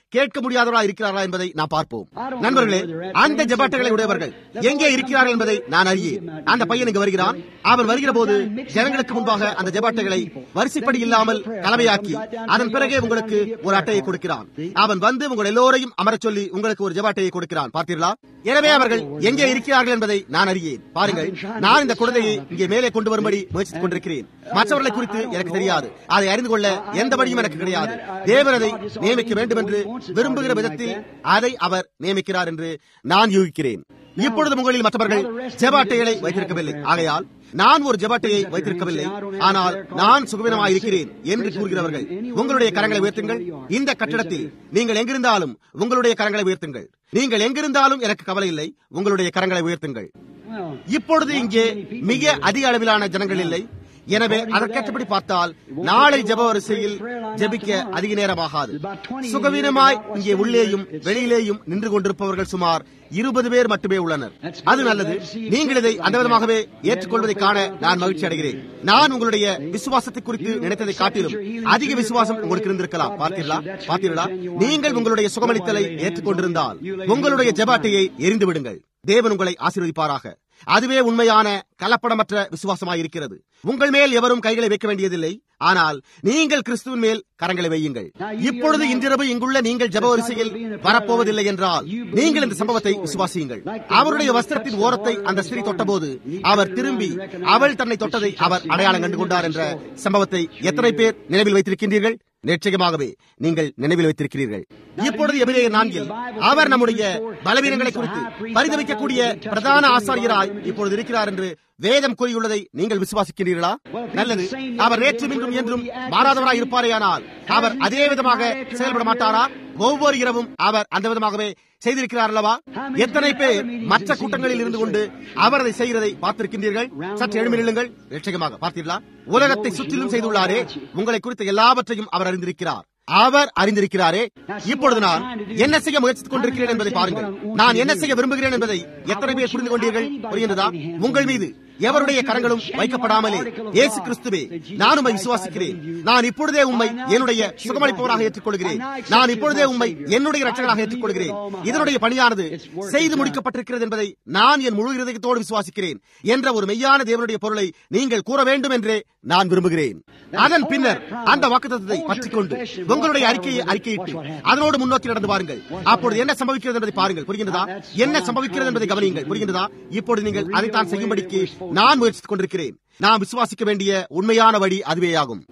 கேட்க முடியாதவர்களா இருக்கிறார்களா என்பதை நாம் பார்ப்போம் நண்பர்களே அந்த ஜபாட்டைகளை உடையவர்கள் எங்கே இருக்கிறார்கள் என்பதை நான் அறியேன் அந்த பையன் இங்கு வருகிறான் அவன் வருகிற போது ஜனங்களுக்கு முன்பாக அந்த ஜபாட்டைகளை வரிசைப்படி இல்லாமல் கலவையாக்கி அதன் பிறகே உங்களுக்கு ஒரு அட்டையை கொடுக்கிறான் அவன் வந்து உங்கள் எல்லோரையும் அமரச் சொல்லி உங்களுக்கு ஒரு ஜபாட்டையை கொடுக்கிறான் பார்த்தீர்களா எனவே அவர்கள் எங்கே இருக்கிறார்கள் என்பதை நான் அறியேன் பாருங்கள் நான் இந்த குழந்தையை இங்கே மேலே கொண்டு வரும்படி முயற்சித்துக் கொண்டிருக்கிறேன் மற்றவர்களை குறித்து எனக்கு தெரியாது அதை அறிந்து கொள்ள எந்த வழியும் எனக்கு கிடையாது தேவன் அதை நியமிக்க வேண்டும் என்று விரும்புகிற விதத்தில் அதை அவர் நியமிக்கிறார் என்று நான் யூகிக்கிறேன் இப்பொழுது உங்களில் மற்றவர்கள் ஜெபாட்டைகளை வைத்திருக்கவில்லை ஆகையால் நான் ஒரு ஜெபாட்டையை வைத்திருக்கவில்லை ஆனால் நான் சுகவீனமாக இருக்கிறேன் என்று கூறுகிறவர்கள் உங்களுடைய கரங்களை உயர்த்துங்கள் இந்த கட்டிடத்தில் நீங்கள் எங்கிருந்தாலும் உங்களுடைய கரங்களை உயர்த்துங்கள் நீங்கள் எங்கிருந்தாலும் எனக்கு கவலை இல்லை உங்களுடைய கரங்களை உயர்த்துங்கள் இப்பொழுது இங்கே மிக அதிக அளவிலான ஜனங்கள் இல்லை எனவே அதற்கேற்றபடி பார்த்தால் நாளை ஜப வரிசையில் ஜபிக்க அதிக நேரமாகாது சுகவீனமாய் இங்கே உள்ளேயும் வெளியிலேயும் நின்று கொண்டிருப்பவர்கள் சுமார் இருபது பேர் மட்டுமே உள்ளனர் அது நல்லது நீங்கள் இதை அந்த விதமாகவே ஏற்றுக்கொள்வதை காண நான் மகிழ்ச்சி அடைகிறேன் நான் உங்களுடைய விசுவாசத்தை குறித்து நினைத்ததை காட்டிலும் அதிக விசுவாசம் உங்களுக்கு இருந்திருக்கலாம் பார்த்தீர்களா பார்த்தீர்களா நீங்கள் உங்களுடைய சுகமளித்தலை ஏற்றுக்கொண்டிருந்தால் உங்களுடைய ஜபாட்டையை எரிந்து விடுங்கள் தேவன் உங்களை ஆசீர்வதிப்பாராக அதுவே உண்மையான கலப்படமற்ற விசுவாசமாயிருக்கிறது உங்கள் மேல் எவரும் கைகளை வைக்க வேண்டியதில்லை ஆனால் நீங்கள் கிறிஸ்துவின் மேல் கரங்களை வையுங்கள் இப்பொழுது இன்றிரவு இங்குள்ள நீங்கள் ஜப வரிசையில் வரப்போவதில்லை என்றால் நீங்கள் இந்த சம்பவத்தை விசுவாசியுங்கள் அவருடைய வஸ்திரத்தின் ஓரத்தை அந்த ஸ்திரீ தொட்டபோது அவர் திரும்பி அவள் தன்னை தொட்டதை அவர் அடையாளம் கண்டு கொண்டார் என்ற சம்பவத்தை எத்தனை பேர் நினைவில் வைத்திருக்கின்றீர்கள் நிச்சயமாகவே நீங்கள் நினைவில் வைத்திருக்கிறீர்கள் இப்பொழுது எபிரேயர் நான்கில் அவர் நம்முடைய பலவீனங்களை குறித்து பரிதவிக்கக்கூடிய பிரதான ஆசாரியராய் இப்பொழுது இருக்கிறார் என்று வேதம் கூறியுள்ளதை நீங்கள் விசுவாசிக்கிறீர்களா நல்லது அவர் நேற்றும் இன்றும் என்றும் மாறாதவராய் இருப்பாரேயானால் அவர் அதே விதமாக செயல்பட மாட்டாரா ஒவ்வொரு இரவும் அவர் அந்த விதமாகவே செய்திருக்கிறார் அல்லவா எத்தனை பேர் மற்ற கூட்டங்களில் இருந்து கொண்டு அவர் அதை செய்கிறதை பார்த்திருக்கின்றீர்கள் சற்று எழுமி நில்லுங்கள் நிச்சயமாக பார்த்தீர்களா உலகத்தை சுற்றிலும் செய்துள்ளாரே உங்களை குறித்த எல்லாவற்றையும் அவர் அறிந்திருக்கிறார் அவர் அறிந்திருக்கிறாரே இப்பொழுது நான் என்ன செய்ய முயற்சித்துக் கொண்டிருக்கிறேன் என்பதை பாருங்கள் நான் என்ன செய்ய விரும்புகிறேன் என்பதை எத்தனை பேர் புரிந்து கொண்டீர்கள் புரிகின்றதா உங்கள் மீது எவருடைய கரங்களும் வைக்கப்படாமலே இயேசு கிறிஸ்துவே நான் உம்மை விசுவாசிக்கிறேன் நான் இப்பொழுதே உம்மை என்னுடைய சுகமளிப்பவராக ஏற்றுக்கொள்கிறேன் நான் இப்பொழுதே உம்மை என்னுடைய ரட்சகராக ஏற்றுக்கொள்கிறேன் இதனுடைய பணியானது செய்து முடிக்கப்பட்டிருக்கிறது என்பதை நான் என் முழு இருதயத்தோடு விசுவாசிக்கிறேன் என்ற ஒரு மெய்யான தேவனுடைய பொருளை நீங்கள் கூற வேண்டும் என்றே நான் விரும்புகிறேன் அதன் பின்னர் அந்த வாக்குத்தத்தை பற்றிக் கொண்டு உங்களுடைய அறிக்கையை அறிக்கையிட்டு அதனோடு முன்னோக்கி நடந்து பாருங்கள் அப்பொழுது என்ன சம்பவிக்கிறது என்பதை பாருங்கள் புரிகின்றதா என்ன சம்பவிக்கிறது என்பதை கவனியுங்கள் புரிகின்றதா இப்பொழுது நீங்கள் அதைத்தான் செய்யும்படிக்கு நான் முயற்சித்துக் கொண்டிருக்கிறேன் நான் விசுவாசிக்க வேண்டிய உண்மையான வழி அதுவேயாகும்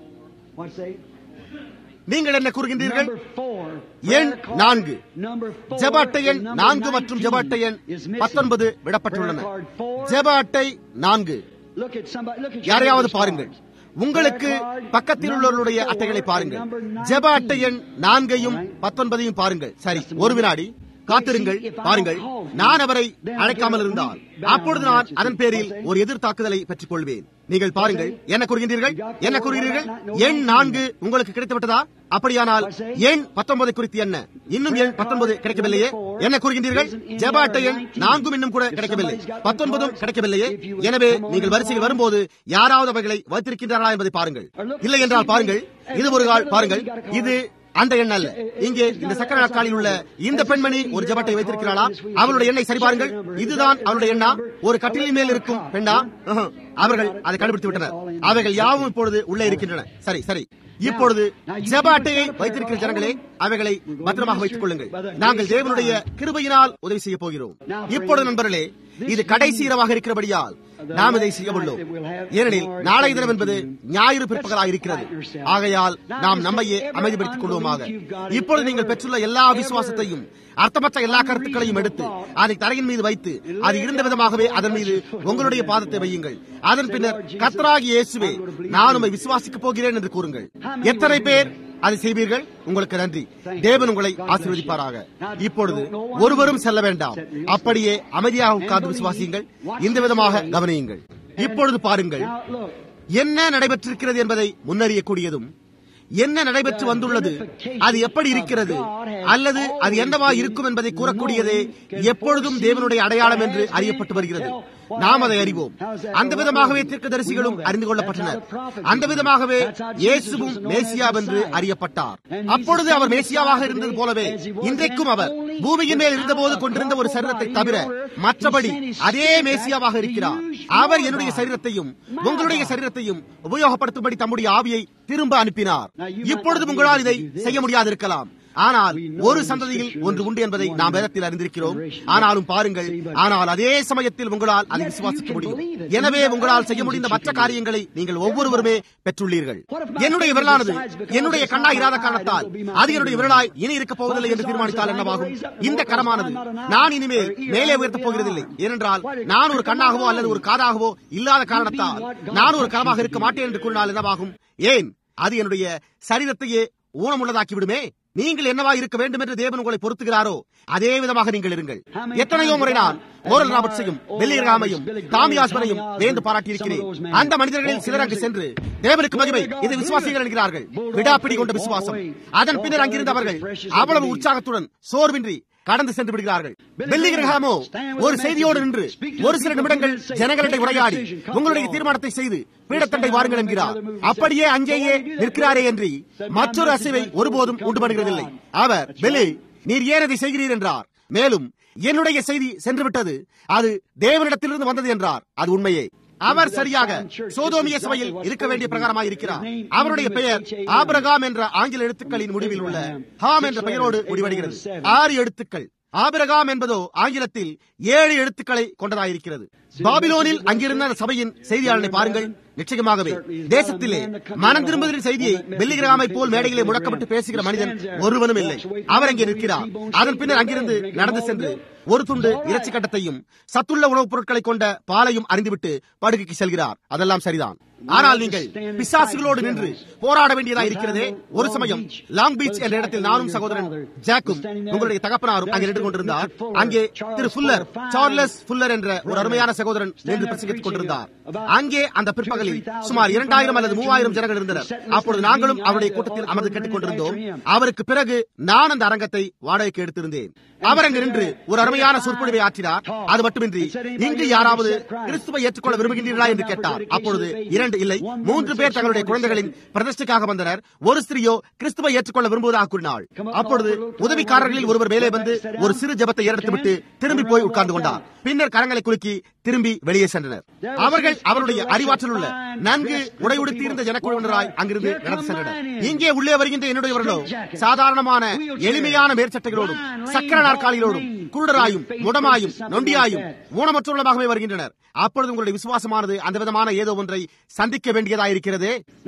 நீங்கள் என்ன கூறுகின்றீர்கள் எண் நான்கு ஜப அட்டை எண் நான்கு மற்றும் ஜப அட்டை எண் பத்தொன்பது விடப்பட்டுள்ளன ஜப அட்டை நான்கு யாரையாவது பாருங்கள் உங்களுக்கு பக்கத்தில் உள்ளவர்களுடைய அட்டைகளை பாருங்கள் ஜப அட்டை எண் நான்கையும் பத்தொன்பதையும் பாருங்கள் சரி ஒரு வினாடி காத்திருங்கள் பாருங்கள் நான் அவரை அழைக்காமல் இருந்தால் அப்பொழுது நான் அதன் பேரில் ஒரு எதிர் தாக்குதலை பெற்றுக் கொள்வேன் நீங்கள் பாருங்கள் என்ன கூறுகின்றீர்கள் என்ன கூறுகிறீர்கள் எண் நான்கு உங்களுக்கு கிடைத்துவிட்டதா அப்படியானால் எண் பத்தொன்பது குறித்து என்ன இன்னும் எண் பத்தொன்பது கிடைக்கவில்லையே என்ன கூறுகின்றீர்கள் ஜபாட்ட எண் நான்கும் இன்னும் கூட கிடைக்கவில்லை பத்தொன்பதும் கிடைக்கவில்லையே எனவே நீங்கள் வரிசையில் வரும்போது யாராவது அவைகளை வைத்திருக்கின்றார்களா என்பதை பாருங்கள் இல்லை என்றால் பாருங்கள் இது ஒரு கால் பாருங்கள் இது அந்த எண் அல்ல இங்கே இந்த சக்கர நாற்காலியில் உள்ள இந்த பெண்மணி ஒரு ஜபட்டை வைத்திருக்கிறாளா அவளுடைய எண்ணை சரி பாருங்கள் இதுதான் அவளுடைய எண்ணா ஒரு கட்டிலின் மேல் இருக்கும் பெண்ணா அவர்கள் அதை கண்டுபிடித்து விட்டனர் அவைகள் யாவும் இப்பொழுது உள்ளே இருக்கின்றன சரி சரி இப்பொழுது ஜப அட்டையை வைத்திருக்கிற ஜனங்களே அவைகளை பத்திரமாக வைத்துக் கொள்ளுங்கள் நாங்கள் தேவனுடைய கிருபையினால் உதவி செய்ய போகிறோம் இப்பொழுது நண்பர்களே இது கடைசி இரவாக இருக்கிறபடியால் நாம் இதை செய்ய உள்ளோம் ஏனெனில் நாளை தினம் என்பது ஞாயிறு பிற்பகலாக இருக்கிறது ஆகையால் நாம் நம்மையே அமைதிப்படுத்திக் கொள்வோமாக இப்பொழுது நீங்கள் பெற்றுள்ள எல்லா விசுவாசத்தையும் அர்த்தமற்ற எல்லா கருத்துக்களையும் எடுத்து அதை தரையின் மீது வைத்து அது இருந்த விதமாகவே அதன் மீது உங்களுடைய பாதத்தை வையுங்கள் அதன் பின்னர் கத்தராகி இயேசுவே நான் உண்மை விசுவாசிக்கப் போகிறேன் என்று கூறுங்கள் எத்தனை பேர் அதை செய்வீர்கள் உங்களுக்கு நன்றி தேவன் உங்களை ஆசீர்வதிப்பாராக இப்பொழுது ஒருவரும் செல்ல வேண்டாம் அப்படியே அமைதியாக உட்கார்ந்து விசுவாசியுங்கள் இந்த விதமாக கவனியுங்கள் இப்பொழுது பாருங்கள் என்ன நடைபெற்றிருக்கிறது என்பதை முன்னறியக்கூடியதும் என்ன நடைபெற்று வந்துள்ளது அது எப்படி இருக்கிறது அல்லது அது என்னவா இருக்கும் என்பதை கூறக்கூடியதே எப்பொழுதும் தேவனுடைய அடையாளம் என்று அறியப்பட்டு வருகிறது நாம் அதை அறிவோம் அந்த விதமாகவே தீர்க்கதரிசிகளும் அறிந்து கொள்ளப்பட்டனர் அந்த விதமாகவே இயேசுவும் மேசியா என்று அறியப்பட்டார் அப்பொழுது அவர் மேசியாவாக இருந்தது போலவே இன்றைக்கும் அவர் பூமியின் மேல் இருந்தபோது கொண்டிருந்த ஒரு சரீரத்தை தவிர மற்றபடி அதே மேசியாவாக இருக்கிறார் அவர் என்னுடைய சரீரத்தையும் உங்களுடைய சரீரத்தையும் உபயோகப்படுத்தும்படி தம்முடைய ஆவியை திரும்ப அனுப்பினார் இப்பொழுது உங்களால் இதை செய்ய முடியாதிருக்கலாம் ஆனால் ஒரு சந்ததியில் ஒன்று உண்டு என்பதை நாம் வேதத்தில் அறிந்திருக்கிறோம் ஆனாலும் பாருங்கள் ஆனால் அதே சமயத்தில் உங்களால் அதை விசுவாசிக்க முடியும் எனவே உங்களால் செய்ய முடிந்த மற்ற காரியங்களை நீங்கள் ஒவ்வொருவருமே பெற்றுள்ளீர்கள் என்னுடைய விரலானது என்னுடைய கண்ணாய் இராத காரணத்தால் அது என்னுடைய விரலாய் இனி இருக்கப் போவதில்லை என்று தீர்மானித்தால் என்னவாகும் இந்த கரமானது நான் இனிமேல் மேலே உயர்த்தப் போகிறதில்லை ஏனென்றால் நான் ஒரு கண்ணாகவோ அல்லது ஒரு காதாகவோ இல்லாத காரணத்தால் நான் ஒரு கரமாக இருக்க மாட்டேன் என்று கூறினால் என்னவாகும் ஏன் அது என்னுடைய சரீரத்தையே ஊனமுள்ளதாக்கி விடுமே நீங்கள் என்னவா இருக்க வேண்டும் என்று தேவன் உங்களை பொருத்துகிறாரோ அதே விதமாக நீங்கள் இருங்கள் எத்தனையோ முறை நான் ஓரல் ராபர்ட்ஸையும் வெள்ளியராமையும் டாமி ஆஸ்மனையும் வேந்து பாராட்டியிருக்கிறேன் அந்த மனிதர்களில் சிலர் அங்கு சென்று தேவனுக்கு மகிமை இதை விசுவாசிகள் என்கிறார்கள் விடாப்பிடி கொண்ட விசுவாசம் அதன் பின்னர் அங்கிருந்து அவர்கள் அவ்வளவு உற்சாகத்துடன் சோர்வின்றி கடந்து சென்று விடுகிறார்கள் வெள்ளி கிரகமோ ஒரு செய்தியோடு நின்று ஒரு சில நிமிடங்கள் ஜனங்களிடம் உரையாடி உங்களுடைய தீர்மானத்தை செய்து பீடத்தண்டை வாருங்கள் என்கிறார் அப்படியே அங்கேயே நிற்கிறாரே என்று மற்றொரு அசைவை ஒருபோதும் உண்டு பண்ணுகிறதில்லை அவர் வெள்ளி நீர் ஏன் அதை செய்கிறீர் என்றார் மேலும் என்னுடைய செய்தி சென்று விட்டது அது தேவனிடத்திலிருந்து வந்தது என்றார் அது உண்மையே அவர் சரியாக சோதோமிய சபையில் இருக்க வேண்டிய பிரகாரமாக இருக்கிறார் அவருடைய பெயர் ஆபிரகாம் என்ற ஆங்கில எழுத்துக்களின் முடிவில் உள்ள ஹாம் என்ற பெயரோடு முடிவடைகிறது ஆறு எழுத்துக்கள் ஆபிரகாம் என்பதோ ஆங்கிலத்தில் ஏழு எழுத்துக்களை கொண்டதாயிருக்கிறது பாபிலோனில் அங்கிருந்த அந்த சபையின் செய்தியாளனை பாருங்கள் நிச்சயமாகவே தேசத்திலே மனம் திரும்புதலின் செய்தியை வெள்ளிகிராமை போல் மேடையிலே முழக்கப்பட்டு பேசுகிற மனிதன் ஒருவனும் இல்லை அவர் அங்கே நிற்கிறார் அதன் பின்னர் அங்கிருந்து நடந்து சென்று ஒரு துண்டு இறைச்சி கட்டத்தையும் சத்துள்ள உணவுப் பொருட்களை கொண்ட பாலையும் அறிந்துவிட்டு படுகைக்கு செல்கிறார் அதெல்லாம் சரிதான் ஆனால் நீங்கள் பிசாசுகளோடு நின்று போராட வேண்டியதா இருக்கிறதே ஒரு சமயம் லாங் பீச் என்ற இடத்தில் நானும் சகோதரன் ஜாக்கும் உங்களுடைய தகப்பனாரும் அங்கே நின்று கொண்டிருந்தார் அங்கே திரு புல்லர் சார்லஸ் புல்லர் என்ற ஒரு அருமையான சகோதரன் நின்று பிரசங்கித்துக் கொண்டிருந்தார் அங்கே அந்த பிற்பகலில் சுமார் இரண்டாயிரம் அல்லது மூவாயிரம் ஜனங்கள் இருந்தனர் அப்பொழுது நாங்களும் அவருடைய கூட்டத்தில் அமர்ந்து கேட்டுக் கொண்டிருந்தோம் அவருக்கு பிறகு நான் அந்த அரங்கத்தை வாடகைக்கு எடுத்திருந்தேன் அவர் அங்கு நின்று ஒரு அருமையான சொற்பொழிவை ஆற்றினார் அது மட்டுமின்றி இங்கு யாராவது கிறிஸ்துவை ஏற்றுக்கொள்ள விரும்புகின்றீர்களா என்று கேட்டார் அப்பொழுது இரண்டு இல்லை மூன்று பேர் தங்களுடைய குழந்தைகளின் பிரதிஷ்டைக்காக வந்தனர் ஒரு ஸ்திரியோ கிறிஸ்துவை ஏற்றுக்கொள்ள விரும்புவதாக கூறினாள் அப்பொழுது உதவிக்காரர்களில் ஒருவர் மேலே வந்து ஒரு சிறு ஜபத்தை ஏறெடுத்துவிட்டு திரும்பி போய் உட்கார்ந்து கொண்டார் பின்னர் கரங்களை குலுக்கி திரும்பி வெளியே சென்றனர் அவர்கள் அவருடைய அறிவாற்றல் உள்ள நன்கு உடையுடுத்தி இருந்த ஜனக்குழுவினராய் அங்கிருந்து நடந்து சென்றனர் இங்கே உள்ளே வருகின்ற என்னுடையவர்களோ சாதாரணமான எளிமையான மேற்சட்டைகளோடும் சக்கர நாற்காலிகளோடும் குருடராயும் முடமாயும் நொண்டியாயும் ஊனமற்றவர்களாகவே வருகின்றனர் அப்பொழுது உங்களுடைய விசுவாசமானது அந்த விதமான ஏதோ ஒன்றை சந்திக்க வேண்டியதாயிருக்கிறது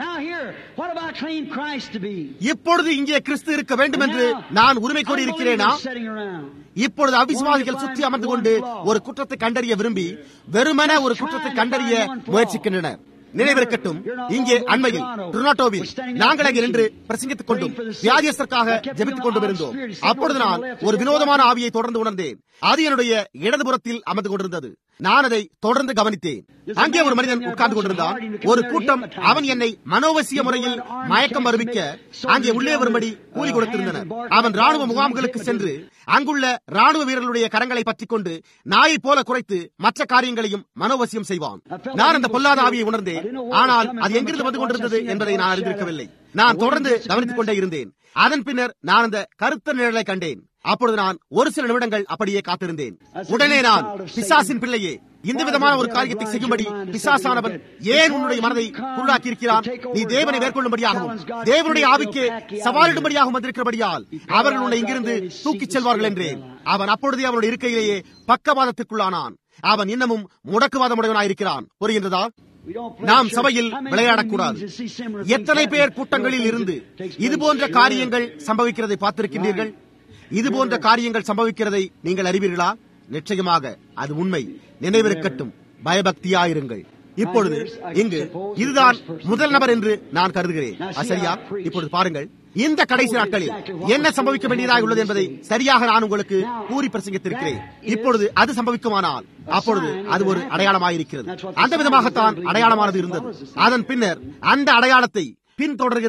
இப்பொழுது இங்கே கிறிஸ்து இருக்க வேண்டும் என்று நான் உரிமை கோரி இருக்கிறேனா இப்பொழுது அவிசுவாசிகள் சுற்றி அமர்ந்து கொண்டு ஒரு குற்றத்தை கண்டறிய விரும்பி வெறுமன ஒரு குற்றத்தை கண்டறிய முயற்சிக்கின்றனர் நினைவிருக்கட்டும் இங்கே அண்மையில் டொர்னாட்டோவில் நாங்கள் அங்கே நின்று பிரசங்கித்துக் கொண்டும் வியாதியஸ்தற்காக ஜெபித்துக் கொண்டும் இருந்தோம் அப்பொழுது நான் ஒரு வினோதமான ஆவியை தொடர்ந்து உணர்ந்தேன் அது என்னுடைய இடதுபுறத்தில் அமர்ந்து கொண்டிருந்தது நான் அதை தொடர்ந்து கவனித்தேன் அங்கே ஒரு மனிதன் உட்கார்ந்து கொண்டிருந்தான் ஒரு கூட்டம் அவன் என்னை மனோவசிய முறையில் மயக்கம் வருவிக்க அங்கே உள்ளே வரும்படி கூலி கொடுத்திருந்தனர் அவன் ராணுவ முகாம்களுக்கு சென்று அங்குள்ள ராணுவ வீரர்களுடைய கரங்களை பற்றிக் கொண்டு நாயை போல குறைத்து மற்ற காரியங்களையும் மனோவசியம் செய்வான் நான் அந்த பொல்லாத ஆவியை உணர்ந்தேன் ஆனால் அது எங்கிருந்து வந்து கொண்டிருந்தது என்பதை நான் அறிந்திருக்கவில்லை நான் தொடர்ந்து கவனித்துக் கொண்டே இருந்தேன் அதன் பின்னர் நான் அந்த கருத்த நிழலை கண்டேன் அப்பொழுது நான் ஒரு சில நிமிடங்கள் அப்படியே காத்திருந்தேன் உடனே நான் பிசாசின் பிள்ளையே இந்த விதமான ஒரு காரியத்தை செய்யும்படி பிசாசானவன் ஏன் உன்னுடைய மனதை குருடாக்கி இருக்கிறான் நீ தேவனை மேற்கொள்ளும்படியாகவும் தேவனுடைய ஆவிக்கு சவாலிடும்படியாகவும் வந்திருக்கிறபடியால் அவர்கள் உன்னை இங்கிருந்து தூக்கிச் செல்வார்கள் என்றேன் அவன் அப்பொழுதே அவனுடைய இருக்கையிலேயே பக்கவாதத்திற்குள்ளானான் அவன் இன்னமும் முடக்குவாதமுடையவனாயிருக்கிறான் புரிகின்றதா நாம் சபையில் விளையாடக்கூடாது எத்தனை பேர் கூட்டங்களில் இருந்து இது போன்ற காரியங்கள் சம்பவிக்கிறதை பார்த்திருக்கின்றீர்கள் இது போன்ற காரியங்கள் சம்பவிக்கிறதை நீங்கள் அறிவீர்களா நிச்சயமாக அது உண்மை நினைவிருக்கட்டும் பயபக்தியாயிருங்கள் இப்பொழுது இங்கு இதுதான் முதல் நபர் என்று நான் கருதுகிறேன் சரியா இப்பொழுது பாருங்கள் இந்த கடைசி நாட்களில் என்ன சம்பவிக்க வேண்டியதாக உள்ளது என்பதை சரியாக நான் உங்களுக்கு கூறி பிரசங்கித்திருக்கிறேன் இப்பொழுது அது சம்பவிக்குமானால் அப்பொழுது அது ஒரு அடையாளமாயிருக்கிறது அந்த விதமாகத்தான் அடையாளமானது இருந்தது அதன் பின்னர் அந்த அடையாளத்தை பின்தொடர்கிற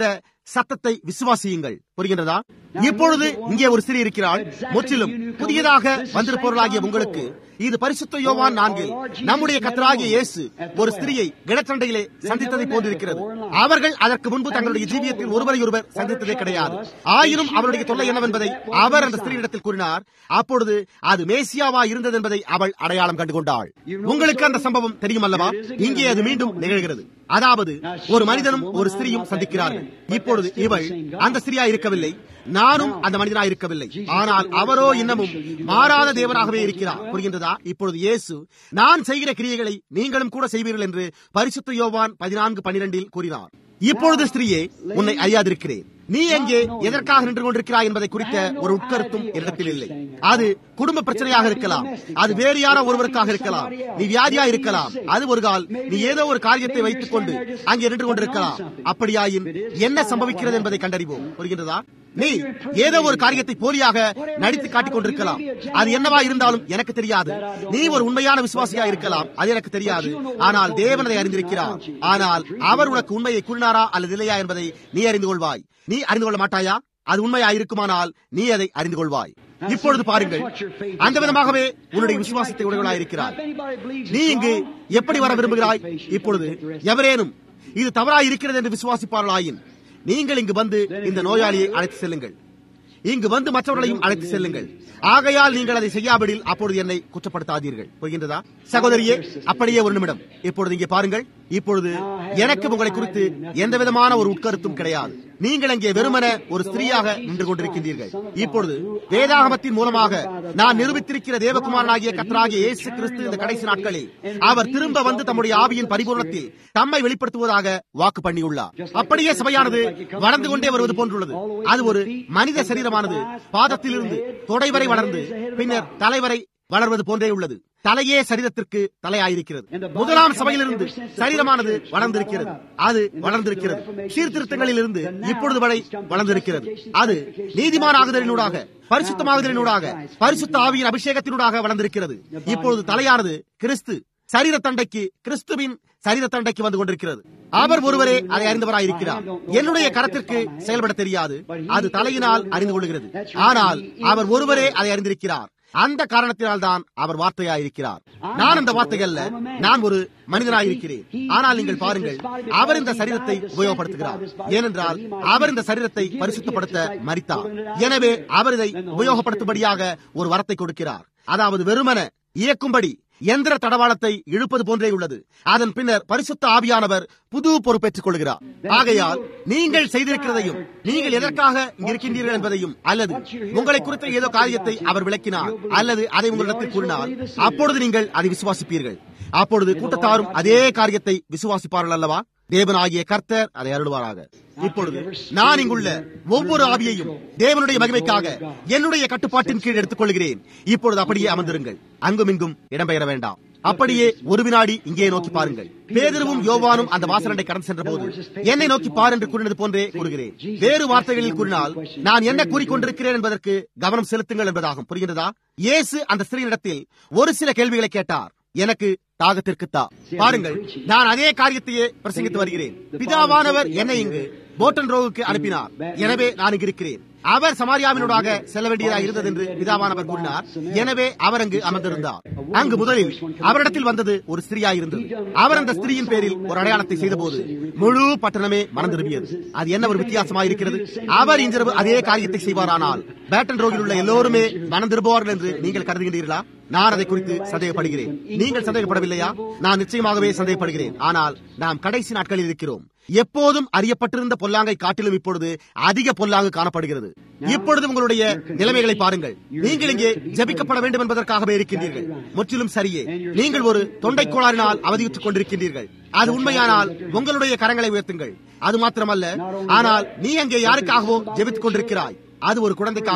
சத்தத்தை விசுவாசியுங்கள் புரிகின்றதா இப்பொழுது இங்கே ஒரு ஸ்திரீ இருக்கிறாள் முற்றிலும் புதியதாக வந்திருப்பவர்களாகிய உங்களுக்கு இது பரிசுத்த யோவான் நான்கில் நம்முடைய கத்தராகிய இயேசு ஒரு ஸ்திரியை கிணற்றண்டையிலே சந்தித்ததை போன்றிருக்கிறது அவர்கள் அதற்கு முன்பு தங்களுடைய ஜீவியத்தில் ஒருவரை ஒருவர் சந்தித்ததே கிடையாது ஆயினும் அவருடைய தொல்லை என்னவென்பதை அவர் அந்த ஸ்திரீயிடத்தில் கூறினார் அப்பொழுது அது மேசியாவா இருந்தது என்பதை அவள் அடையாளம் கண்டுகொண்டாள் உங்களுக்கு அந்த சம்பவம் தெரியும் அல்லவா இங்கே அது மீண்டும் நிகழ்கிறது அதாவது ஒரு மனிதனும் ஒரு ஸ்திரியும் சந்திக்கிறார்கள் இப்பொழுது இவள் அந்த ஸ்திரியா இருக்கவில்லை நானும் அந்த மனிதனா இருக்கவில்லை ஆனால் அவரோ இன்னமும் மாறாத தேவனாகவே இருக்கிறார் புரிகின்றதா இப்பொழுது இயேசு நான் செய்கிற கிரியைகளை நீங்களும் கூட செய்வீர்கள் என்று பரிசுத்த யோவான் பதினான்கு பனிரெண்டில் கூறினார் இப்பொழுது ஸ்திரீயே உன்னை அறியாதிருக்கிறேன் நீ எங்கே எதற்காக நின்று கொண்டிருக்கிறாய் என்பதை குறித்த ஒரு உட்கருத்தும் இடத்தில் இல்லை அது குடும்ப பிரச்சனையாக இருக்கலாம் அது வேறு யாரோ ஒருவருக்காக இருக்கலாம் நீ வியாதியா இருக்கலாம் அது ஒரு கால் நீ ஏதோ ஒரு காரியத்தை வைத்துக் கொண்டு அங்கே நின்று கொண்டிருக்கலாம் அப்படியாயின் என்ன சம்பவிக்கிறது என்பதை கண்டறிவோம் புரிகின்றதா நீ ஏதோ ஒரு காரியத்தை போலியாக நடித்து காட்டிக் கொண்டிருக்கலாம் அது என்னவா இருந்தாலும் எனக்கு தெரியாது நீ ஒரு உண்மையான விசுவாசியா இருக்கலாம் அது எனக்கு தெரியாது ஆனால் தேவனதை அறிந்திருக்கிறார் ஆனால் அவர் உனக்கு உண்மையை கூறினாரா அல்லது இல்லையா என்பதை நீ அறிந்து கொள்வாய் நீ அறிந்து கொள்ள மாட்டாயா அது உண்மையா இருக்குமானால் நீ அதை அறிந்து கொள்வாய் இப்பொழுது பாருங்கள் அந்த விதமாகவே உன்னுடைய விசுவாசத்தை உடையவளாய் இருக்கிறாய் நீ இங்கு எப்படி வர விரும்புகிறாய் இப்பொழுது எவரேனும் இது தவறாய் இருக்கிறது என்று விசுவாசிப்பார்களாயின் நீங்கள் இங்கு வந்து இந்த நோயாளியை அழைத்து செல்லுங்கள் இங்கு வந்து மற்றவர்களையும் அழைத்து செல்லுங்கள் ஆகையால் நீங்கள் அதை செய்யாவிடில் அப்பொழுது என்னை குற்றப்படுத்தாதீர்கள் புரிகின்றதா சகோதரியே அப்படியே ஒரு நிமிடம் இப்பொழுது இங்கே பாருங்கள் இப்பொழுது எனக்கு உங்களை குறித்து எந்த விதமான ஒரு உட்கருத்தும் கிடையாது நீங்கள் அங்கே வெறுமன ஒரு ஸ்திரீயாக நின்று கொண்டிருக்கின்றீர்கள் இப்பொழுது வேதாகமத்தின் மூலமாக நான் நிரூபித்திருக்கிற தேவகுமாரனாகிய கத்தராகிய இயேசு கிறிஸ்து இந்த கடைசி நாட்களில் அவர் திரும்ப வந்து தம்முடைய ஆவியின் பரிபூர்ணத்தில் தம்மை வெளிப்படுத்துவதாக வாக்கு பண்ணியுள்ளார் அப்படியே சபையானது வளர்ந்து கொண்டே வருவது போன்றுள்ளது அது ஒரு மனித சரீரமானது பாதத்திலிருந்து தொடை வரை வளர்ந்து பின்னர் தலைவரை வளர்வது போன்றே உள்ளது தலையே சரீரத்திற்கு தலையாயிருக்கிறது முதலாம் சபையிலிருந்து சரீரமானது வளர்ந்திருக்கிறது அது வளர்ந்திருக்கிறது சீர்திருத்தங்களில் இருந்து இப்பொழுது வரை வளர்ந்திருக்கிறது அது நீதிமான் ஆகுதலினூடாக பரிசுத்தமாகுதலினூடாக பரிசுத்த ஆவியின் அபிஷேகத்தினூடாக வளர்ந்திருக்கிறது இப்பொழுது தலையானது கிறிஸ்து சரீர தண்டைக்கு கிறிஸ்துவின் சரீர தண்டைக்கு வந்து கொண்டிருக்கிறது அவர் ஒருவரே அதை அறிந்தவராயிருக்கிறார் என்னுடைய கரத்திற்கு செயல்பட தெரியாது அது தலையினால் அறிந்து கொள்கிறது ஆனால் அவர் ஒருவரே அதை அறிந்திருக்கிறார் அந்த காரணத்தினால் தான் அவர் வார்த்தையாயிருக்கிறார் நான் அந்த வார்த்தை அல்ல நான் ஒரு மனிதனாயிருக்கிறேன் ஆனால் நீங்கள் பாருங்கள் அவர் இந்த சரீரத்தை உபயோகப்படுத்துகிறார் ஏனென்றால் அவர் இந்த சரீரத்தை பரிசுத்தப்படுத்த மறித்தார் எனவே அவர் இதை உபயோகப்படுத்தும்படியாக ஒரு வரத்தை கொடுக்கிறார் அதாவது வெறுமன இயக்கும்படி எந்திர தடவாளத்தை இழுப்பது போன்றே உள்ளது அதன் பின்னர் பரிசுத்த ஆவியானவர் புது பொறுப்பேற்றுக் கொள்கிறார் ஆகையால் நீங்கள் செய்திருக்கிறதையும் நீங்கள் எதற்காக இருக்கின்றீர்கள் என்பதையும் அல்லது உங்களை குறித்த ஏதோ காரியத்தை அவர் விளக்கினார் அல்லது அதை உங்களிடத்தில் கூறினார் அப்பொழுது நீங்கள் அதை விசுவாசிப்பீர்கள் அப்பொழுது கூட்டத்தாரும் அதே காரியத்தை விசுவாசிப்பார்கள் அல்லவா தேவனாகிய கர்த்தர் அதை அருள்வாராக இப்பொழுது நான் இங்குள்ள ஒவ்வொரு ஆவியையும் தேவனுடைய மகிமைக்காக என்னுடைய கட்டுப்பாட்டின் கீழ் எடுத்துக் கொள்கிறேன் இப்பொழுது அப்படியே அமர்ந்திருங்கள் அங்கும் இங்கும் இடம்பெயர வேண்டாம் அப்படியே ஒரு வினாடி இங்கே நோக்கி பாருங்கள் பேதருவும் யோவானும் அந்த வாசலண்டை கடந்து சென்ற போது என்னை நோக்கி பார் என்று கூறினது போன்றே கூறுகிறேன் வேறு வார்த்தைகளில் கூறினால் நான் என்ன கூறிக்கொண்டிருக்கிறேன் என்பதற்கு கவனம் செலுத்துங்கள் என்பதாகும் புரிகின்றதா இயேசு அந்த ஸ்திரீனிடத்தில் ஒரு சில கேள்விகளை கேட்டார் எனக்கு தாகத்திற்கு தா பாருங்கள் நான் அதே காரியத்தையே பிரசங்கித்து வருகிறேன் பிதாவானவர் என்னை இங்கு போட்டன் ரோவுக்கு அனுப்பினார் எனவே நான் இங்கு இருக்கிறேன் அவர் சமாரியாவினூடாக செல்ல வேண்டியதாக இருந்தது என்று பிதாவானவர் கூறினார் எனவே அவர் அங்கு அமர்ந்திருந்தார் அங்கு முதலில் அவரிடத்தில் வந்தது ஒரு ஸ்திரியா இருந்தது அவர் அந்த ஸ்திரியின் பேரில் ஒரு அடையாளத்தை செய்தபோது முழு பட்டணமே மறந்திருப்பியது அது என்ன ஒரு வித்தியாசமாக இருக்கிறது அவர் இன்றிரவு அதே காரியத்தை செய்வாரானால் பேட்டன் ரோகில் உள்ள எல்லோருமே மனந்திருப்பவார்கள் என்று நீங்கள் கருதுகின்றீர்களா நான் அதை குறித்து சந்தேகப்படுகிறேன் நீங்கள் சந்தேகப்படவில்லையா நான் நிச்சயமாகவே சந்தேகப்படுகிறேன் ஆனால் நாம் கடைசி நாட்களில் இருக்கிறோம் எப்போதும் அறியப்பட்டிருந்த பொல்லாங்கை காட்டிலும் இப்பொழுது அதிக பொல்லாங்கு காணப்படுகிறது இப்பொழுது உங்களுடைய நிலைமைகளை பாருங்கள் நீங்கள் இங்கே ஜபிக்கப்பட வேண்டும் என்பதற்காகவே இருக்கின்றீர்கள் முற்றிலும் சரியே நீங்கள் ஒரு தொண்டை கோளாறினால் அவதியுற்றுக் கொண்டிருக்கின்றீர்கள் அது உண்மையானால் உங்களுடைய கரங்களை உயர்த்துங்கள் அது மாத்திரமல்ல ஆனால் நீ அங்கே யாருக்காகவோ ஜெபித்துக் கொண்டிருக்கிறாய் அது ஒரு குழந்தைக்காகவே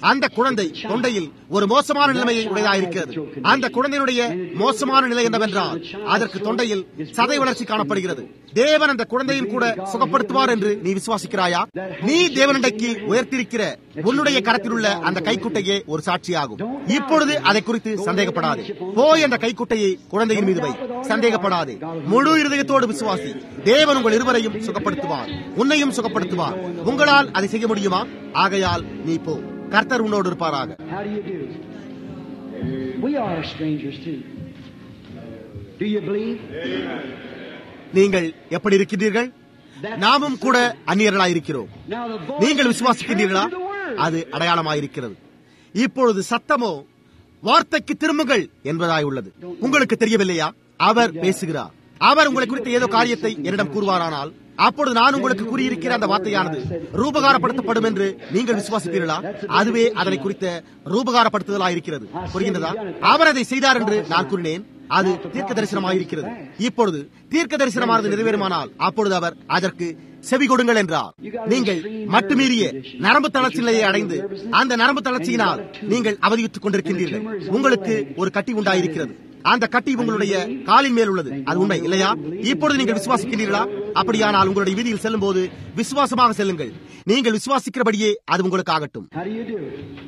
அந்த குழந்தை தொண்டையில் ஒரு மோசமான நிலைமையை உடையதாயிருக்கிறது அந்த குழந்தையினுடைய மோசமான நிலை என்னவென்றால் அதற்கு தொண்டையில் சதை வளர்ச்சி காணப்படுகிறது தேவன் அந்த குழந்தையும் கூட சுகப்படுத்துவார் என்று நீ விசுவாசிக்கிறாயா நீ தேவனண்டைக்கு உயர்த்திருக்கிற உன்னுடைய கரத்தில் உள்ள அந்த கைக்குட்டையே ஒரு சாட்சியாகும் இப்பொழுது அதை குறித்து சந்தேகப்படாதே போய் அந்த கைக்குட்டையை குழந்தையின் மீது வை சந்தேகப்படாதே முழு இருதயத்தோடு விசுவாசி தேவன் உங்கள் இருவரையும் சுகப்படுத்துவார் உன்னையும் சுகப்படுத்துவார் உங்களால் அதை செய்ய முடியுமா ஆகையால் நீ போ கர்த்தர் உன்னோடு இருப்பாராக How do you do? We are strangers too. Do you believe? நீங்கள் எப்படி இருக்கின்றீர்கள் நாமும் கூட அந்நியர்களாயிருக்கிறோம் Now the voice நீங்கள் is விசுவாசிக்கின்றீர்களா returned to the word. அது அடையாளமாயிருக்கிறது இப்பொழுது சத்தமோ வார்த்தைக்கு திரும்புங்கள் என்பதாய் உள்ளது உங்களுக்கு தெரியவில்லையா அவர் பேசுகிறார் அவர் உங்களை குறித்த ஏதோ காரியத்தை என்னிடம் கூறுவாரானால் அப்பொழுது நான் உங்களுக்கு கூறியிருக்கிற அந்த வார்த்தையானது ரூபகாரப்படுத்தப்படும் என்று நீங்கள் விசுவாசிப்பீர்களா அதுவே அதனை குறித்த ரூபகாரப்படுத்துதலாயிருக்கிறது புரிகின்றதா அவர் அதை செய்தார் என்று நான் கூறினேன் அது தீர்க்க தரிசனமாயிருக்கிறது இப்பொழுது தீர்க்க தரிசனமானது நிறைவேறுமானால் அப்பொழுது அவர் அதற்கு செவி கொடுங்கள் என்றார் நீங்கள் மட்டுமீறிய நரம்பு தளர்ச்சி நிலையை அடைந்து அந்த நரம்பு தளர்ச்சியினால் நீங்கள் அவதியுற்றுக் கொண்டிருக்கின்றீர்கள் உங்களுக்கு ஒரு கட்டி உண்டாயிருக்கிறது அந்த கட்டி உங்களுடைய காலின் மேல் உள்ளது அது உண்மை இல்லையா இப்பொழுது நீங்கள் விசுவாசிக்கிறீர்களா அப்படியானால் உங்களுடைய வீதியில் செல்லும் போது விசுவாசமாக செல்லுங்கள் நீங்கள் விசுவாசிக்கிறபடியே அது உங்களுக்கு ஆகட்டும் How do you do?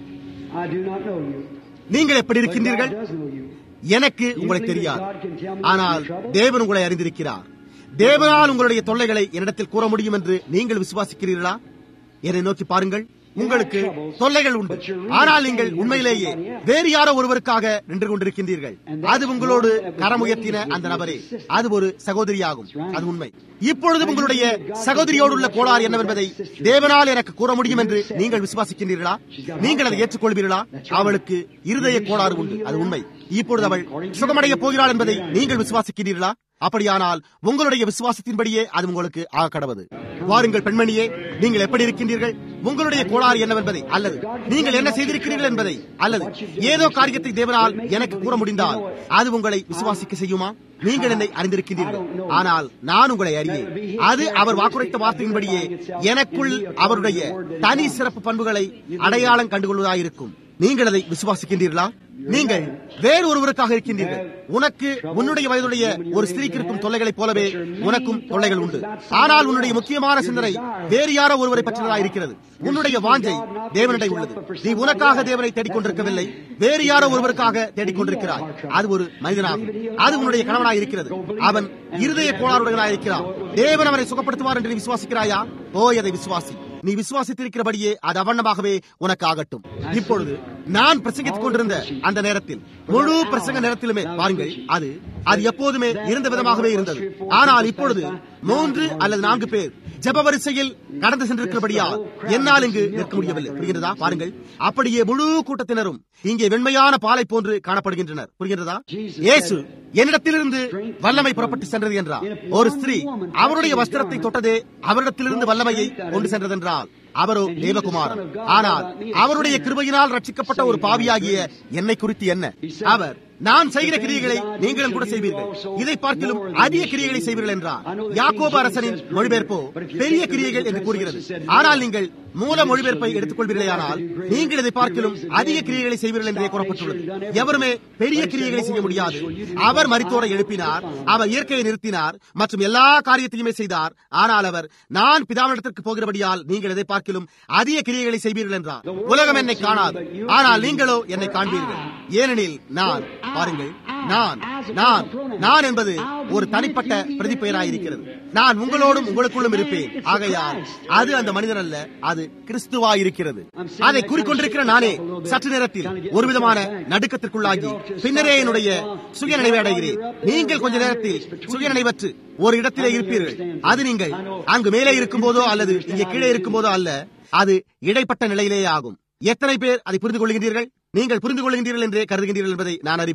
I do not know you. நீங்கள் எப்படி But இருக்கின்றீர்கள் God does know you. எனக்கு உங்களை தெரியாது ஆனால் தேவன் உங்களை அறிந்திருக்கிறார் தேவனால் உங்களுடைய தொல்லைகளை என்னிடத்தில் கூற முடியும் என்று நீங்கள் விசுவாசிக்கிறீர்களா என்னை நோக்கி பாருங்கள் உங்களுக்கு தொல்லைகள் உண்டு ஆனால் நீங்கள் உண்மையிலேயே வேறு யாரோ ஒருவருக்காக நின்று கொண்டிருக்கின்றீர்கள் அது உங்களோடு கரம் உயர்த்தின அந்த நபரே அது ஒரு சகோதரியாகும் அது உண்மை இப்பொழுது உங்களுடைய சகோதரியோடு உள்ள கோளாறு என்னவென்பதை தேவனால் எனக்கு கூற முடியும் என்று நீங்கள் விசுவாசிக்கின்றீர்களா நீங்கள் அதை ஏற்றுக்கொள்வீர்களா அவளுக்கு இருதய கோளாறு உண்டு அது உண்மை இப்பொழுது அவள் சுகமடைய போகிறாள் என்பதை நீங்கள் விசுவாசிக்கிறீர்களா அப்படியானால் உங்களுடைய விசுவாசத்தின்படியே அது உங்களுக்கு ஆக கடவது வாருங்கள் பெண்மணியே நீங்கள் எப்படி இருக்கின்றீர்கள் உங்களுடைய கோளாறு என்னவென்பதை அல்லது நீங்கள் என்ன செய்திருக்கிறீர்கள் என்பதை அல்லது ஏதோ காரியத்தை தேவனால் எனக்கு கூற முடிந்தால் அது உங்களை விசுவாசிக்க செய்யுமா நீங்கள் என்னை அறிந்திருக்கின்றீர்கள் ஆனால் நான் உங்களை அறியேன் அது அவர் வாக்குரைத்த வார்த்தையின்படியே எனக்குள் அவருடைய தனி சிறப்பு பண்புகளை அடையாளம் கண்டுகொள்வதாயிருக்கும் நீங்கள் அதை விசுவாசிக்கின்றீர்களா நீங்கள் வேறு ஒருவருக்காக இருக்கின்றீர்கள் உனக்கு உன்னுடைய வயதுடைய ஒரு ஸ்திரீக்கு இருக்கும் தொல்லைகளைப் போலவே உனக்கும் தொல்லைகள் உண்டு ஆனால் உன்னுடைய முக்கியமான சிந்தனை வேறு யாரோ ஒருவரை பற்றினதா இருக்கிறது உன்னுடைய வாஞ்சை தேவனிடை உள்ளது நீ உனக்காக தேவனை தேடிக்கொண்டிருக்கவில்லை வேறு யாரோ ஒருவருக்காக தேடிக்கொண்டிருக்கிறாய் அது ஒரு மனிதனாகும் அது உன்னுடைய கணவனாய் இருக்கிறது அவன் இருதய கோளாறுடையவனாய் இருக்கிறான் தேவன் அவனை சுகப்படுத்துவார் என்று நீ விசுவாசிக்கிறாயா போய் அதை விசுவாசி நீ விசுவாசித்திருக்கிறபடியே அது அவண்ணமாகவே உனக்கு ஆகட்டும் இப்பொழுது நான் பிரசங்கித்துக் கொண்டிருந்த அந்த நேரத்தில் முழு பிரசங்க நேரத்திலுமே பாருங்கள் அது அது எப்போதுமே இருந்த விதமாகவே இருந்தது ஆனால் இப்பொழுது மூன்று அல்லது நான்கு பேர் ஜப வரிசையில் கடந்து சென்றிருக்கிறபடியால் என்னால் இங்கு நிற்க முடியவில்லை புரிகிறதா பாருங்கள் அப்படியே முழு கூட்டத்தினரும் இங்கே வெண்மையான பாலை போன்று காணப்படுகின்றனர் புரிகிறதா இயேசு என்னிடத்திலிருந்து வல்லமை புறப்பட்டு சென்றது என்றார் ஒரு ஸ்திரீ அவருடைய வஸ்திரத்தை தொட்டதே அவரிடத்திலிருந்து வல்லமையை கொண்டு சென்றதென்றால் அவரோ தேவகுமாரன் ஆனால் அவருடைய கிருபையினால் ரட்சிக்கப்பட்ட ஒரு பாவியாகிய என்னை குறித்து என்ன அவர் நான் செய்கிற கிரியைகளை நீங்களும் கூட செய்வீர்கள் இதை பார்க்கிலும் அதிக கிரியைகளை செய்வீர்கள் என்றார் யாக்கோப அரசனின் மொழிபெயர்ப்போ பெரிய கிரியைகள் என்று கூறுகிறது ஆனால் நீங்கள் மூல மொழிபெயர்ப்பை எடுத்துக்கொள்வீர்களேயானால் நீங்கள் இதை பார்க்கிலும் அதிக கிரியைகளை செய்வீர்கள் என்றே கூறப்பட்டுள்ளது எவருமே பெரிய கிரியைகளை செய்ய முடியாது அவர் மரித்தோரை எழுப்பினார் அவர் இயற்கையை நிறுத்தினார் மற்றும் எல்லா காரியத்தையுமே செய்தார் ஆனால் அவர் நான் பிதாவிடத்திற்கு போகிறபடியால் நீங்கள் இதை பார்க்கிலும் அதிக கிரியைகளை செய்வீர்கள் என்றார் உலகம் என்னை காணாது ஆனால் நீங்களோ என்னை காண்பீர்கள் ஏனெனில் நான் பாருங்கள் நான் நான் நான் என்பது ஒரு தனிப்பட்ட பிரதிப்பெயராயிருக்கிறது நான் உங்களோடும் உங்களுக்குள்ளும் இருப்பேன் ஆகையால் அது அந்த மனிதன் அல்ல அது கிறிஸ்துவாயிருக்கிறது அதை கூறிக்கொண்டிருக்கிற நானே சற்று நேரத்தில் ஒரு விதமான நடுக்கத்திற்குள்ளாகி பின்னரே என்னுடைய சுயநினைவை அடைகிறேன் நீங்கள் கொஞ்ச நேரத்தில் சுயநினைவற்று ஒரு இடத்திலே இருப்பீர்கள் அது நீங்கள் அங்கு மேலே இருக்கும் போதோ அல்லது இங்கே கீழே இருக்கும் போதோ அல்ல அது இடைப்பட்ட நிலையிலேயே ஆகும் எத்தனை பேர் அதை புரிந்து கொள்கின்றீர்கள் நீங்கள் புரிந்து கொள்கின்றீர்கள் என்றே கருதுகின்றீர்கள் என்பதை நான் அறிவேன்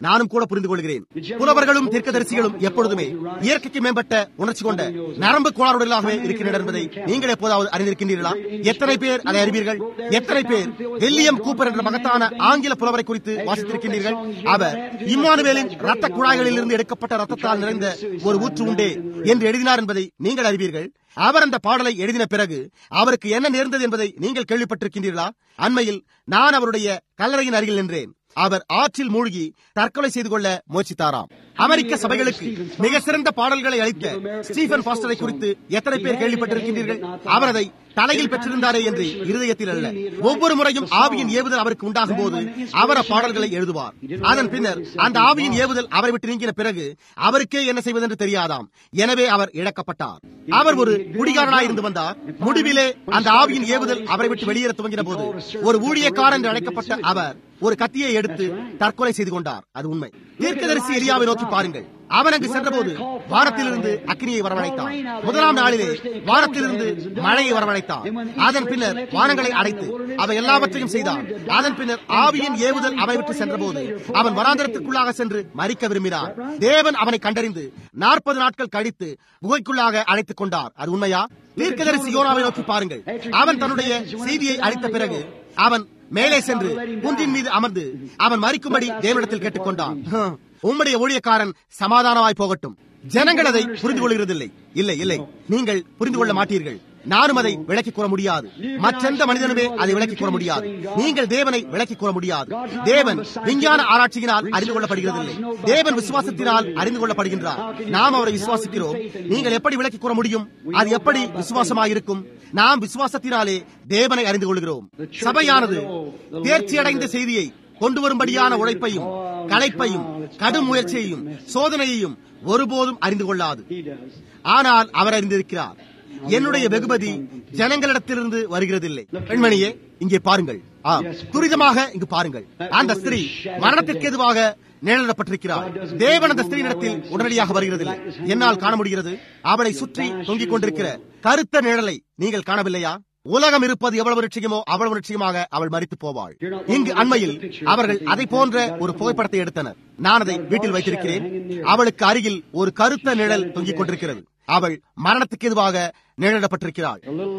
நானும் கூட புரிந்து கொள்கிறேன் புலவர்களும் தீர்க்கதரிசிகளும் எப்பொழுதுமே இயற்கைக்கு மேம்பட்ட உணர்ச்சி கொண்ட நரம்பு கோளாறுடலாகவே இருக்கின்றனர் என்பதை நீங்கள் எப்போதாவது அறிந்திருக்கின்றீர்களா எத்தனை பேர் அதை அறிவீர்கள் எத்தனை பேர் வில்லியம் கூப்பர் என்ற மகத்தான ஆங்கில புலவரை குறித்து வாசித்திருக்கின்றீர்கள் அவர் இம்மானுவேலின் ரத்த குழாய்களில் இருந்து எடுக்கப்பட்ட ரத்தத்தால் நிறைந்த ஒரு ஊற்று உண்டே என்று எழுதினார் என்பதை நீங்கள் அறிவீர்கள் அவர் அந்த பாடலை எழுதின பிறகு அவருக்கு என்ன நேர்ந்தது என்பதை நீங்கள் கேள்விப்பட்டிருக்கின்றீர்களா அண்மையில் நான் அவருடைய கல்லறையின் அருகில் நின்றேன் அவர் ஆற்றில் மூழ்கி தற்கொலை செய்து கொள்ள முயற்சித்தாராம் அமெரிக்க சபைகளுக்கு மிக சிறந்த பாடல்களை அளித்த ஸ்டீபன் பாஸ்டரை குறித்து எத்தனை பேர் கேள்விப்பட்டிருக்கின்றீர்கள் அவர் அதை தலையில் பெற்றிருந்தாரே என்று இருதயத்தில் அல்ல ஒவ்வொரு முறையும் ஆவியின் ஏவுதல் அவருக்கு உண்டாகும் போது அவர் அப்பாடல்களை எழுதுவார் அதன் பின்னர் அந்த ஆவியின் ஏவுதல் அவரை விட்டு நீங்கின பிறகு அவருக்கே என்ன செய்வதென்று தெரியாதாம் எனவே அவர் இழக்கப்பட்டார் அவர் ஒரு குடிகாரனாய் இருந்து வந்தார் முடிவிலே அந்த ஆவியின் ஏவுதல் அவரை விட்டு வெளியேற துவங்கின போது ஒரு ஊழியக்காரன் என்று அழைக்கப்பட்ட அவர் ஒரு கத்தியை எடுத்து தற்கொலை செய்து கொண்டார் அது உண்மை தீர்க்கதரிசி எலியாவை நோக்கி பாருங்கள் அவன் அங்கு சென்றபோது வானத்திலிருந்து அக்னியை வரவழைத்தான் முதலாம் நாளிலே வானத்திலிருந்து மழையை வரவழைத்தான் அதன் பின்னர் வானங்களை அடைத்து அவை எல்லாவற்றையும் செய்தான் அதன் பின்னர் ஆவியின் ஏவுதல் அவை விட்டு சென்றபோது அவன் வராந்திரத்திற்குள்ளாக சென்று மறிக்க விரும்பினார் தேவன் அவனை கண்டறிந்து நாற்பது நாட்கள் கழித்து குகைக்குள்ளாக அழைத்துக் கொண்டார் அது உண்மையா தீர்க்கதரிசி யோனாவை நோக்கி பாருங்கள் அவன் தன்னுடைய செய்தியை அளித்த பிறகு அவன் மேலே சென்று குன்றின் மீது அமர்ந்து அவன் மறிக்கும்படி தேவனிடத்தில் கேட்டுக்கொண்டான் உம்முடைய ஊழியக்காரன் சமாதானமாய் போகட்டும் ஜனங்கள் அதை புரிந்து கொள்கிறதில்லை இல்லை இல்லை நீங்கள் புரிந்து கொள்ள மாட்டீர்கள் நானும் அதை விளக்கிக் கூற முடியாது மற்றெந்த மனிதனுமே அதை விளக்கிக் கூற முடியாது நீங்கள் தேவனை விளக்கிக் கூற முடியாது தேவன் விஞ்ஞான ஆராய்ச்சியினால் அறிந்து கொள்ளப்படுகிறதில்லை தேவன் விசுவாசத்தினால் அறிந்து கொள்ளப்படுகின்றார் நாம் அவரை விசுவாசிக்கிறோம் நீங்கள் எப்படி விளக்கிக் கூற முடியும் அது எப்படி விசுவாசமாயிருக்கும் நாம் விசுவாசத்தினாலே தேவனை அறிந்து கொள்கிறோம் சபையானது தேர்ச்சியடைந்த செய்தியை கொண்டு வரும்படியான உழைப்பையும் களைப்பையும் கடும் முயற்சியையும் சோதனையையும் ஒருபோதும் அறிந்து கொள்ளாது ஆனால் அவர் அறிந்திருக்கிறார் என்னுடைய வெகுமதி ஜனங்களிடத்திலிருந்து வருகிறதில்லை பெண்மணியே இங்கே பாருங்கள் ஆம் துரிதமாக இங்கு பாருங்கள் அந்த ஸ்திரீ மரணத்திற்கு எதுவாக நிழலிடப்பட்டிருக்கிறார் தேவன் அந்த ஸ்திரீனிடத்தில் உடனடியாக வருகிறதில்லை என்னால் காண முடிகிறது அவளை சுற்றி தொங்கிக் கொண்டிருக்கிற கருத்த நிழலை நீங்கள் காணவில்லையா உலகம் இருப்பது எவ்வளவு நிச்சயமோ அவ்வளவு நிச்சயமாக அவள் மறித்து போவாள் இங்கு அண்மையில் அவர்கள் அதை போன்ற ஒரு புகைப்படத்தை எடுத்தனர் நான் அதை வீட்டில் வைத்திருக்கிறேன் அவளுக்கு அருகில் ஒரு கருத்த நிழல் தொங்கிக் கொண்டிருக்கிறது அவள் மரணத்துக்கு எதுவாக நிழலிடப்பட்டிருக்கிறாள்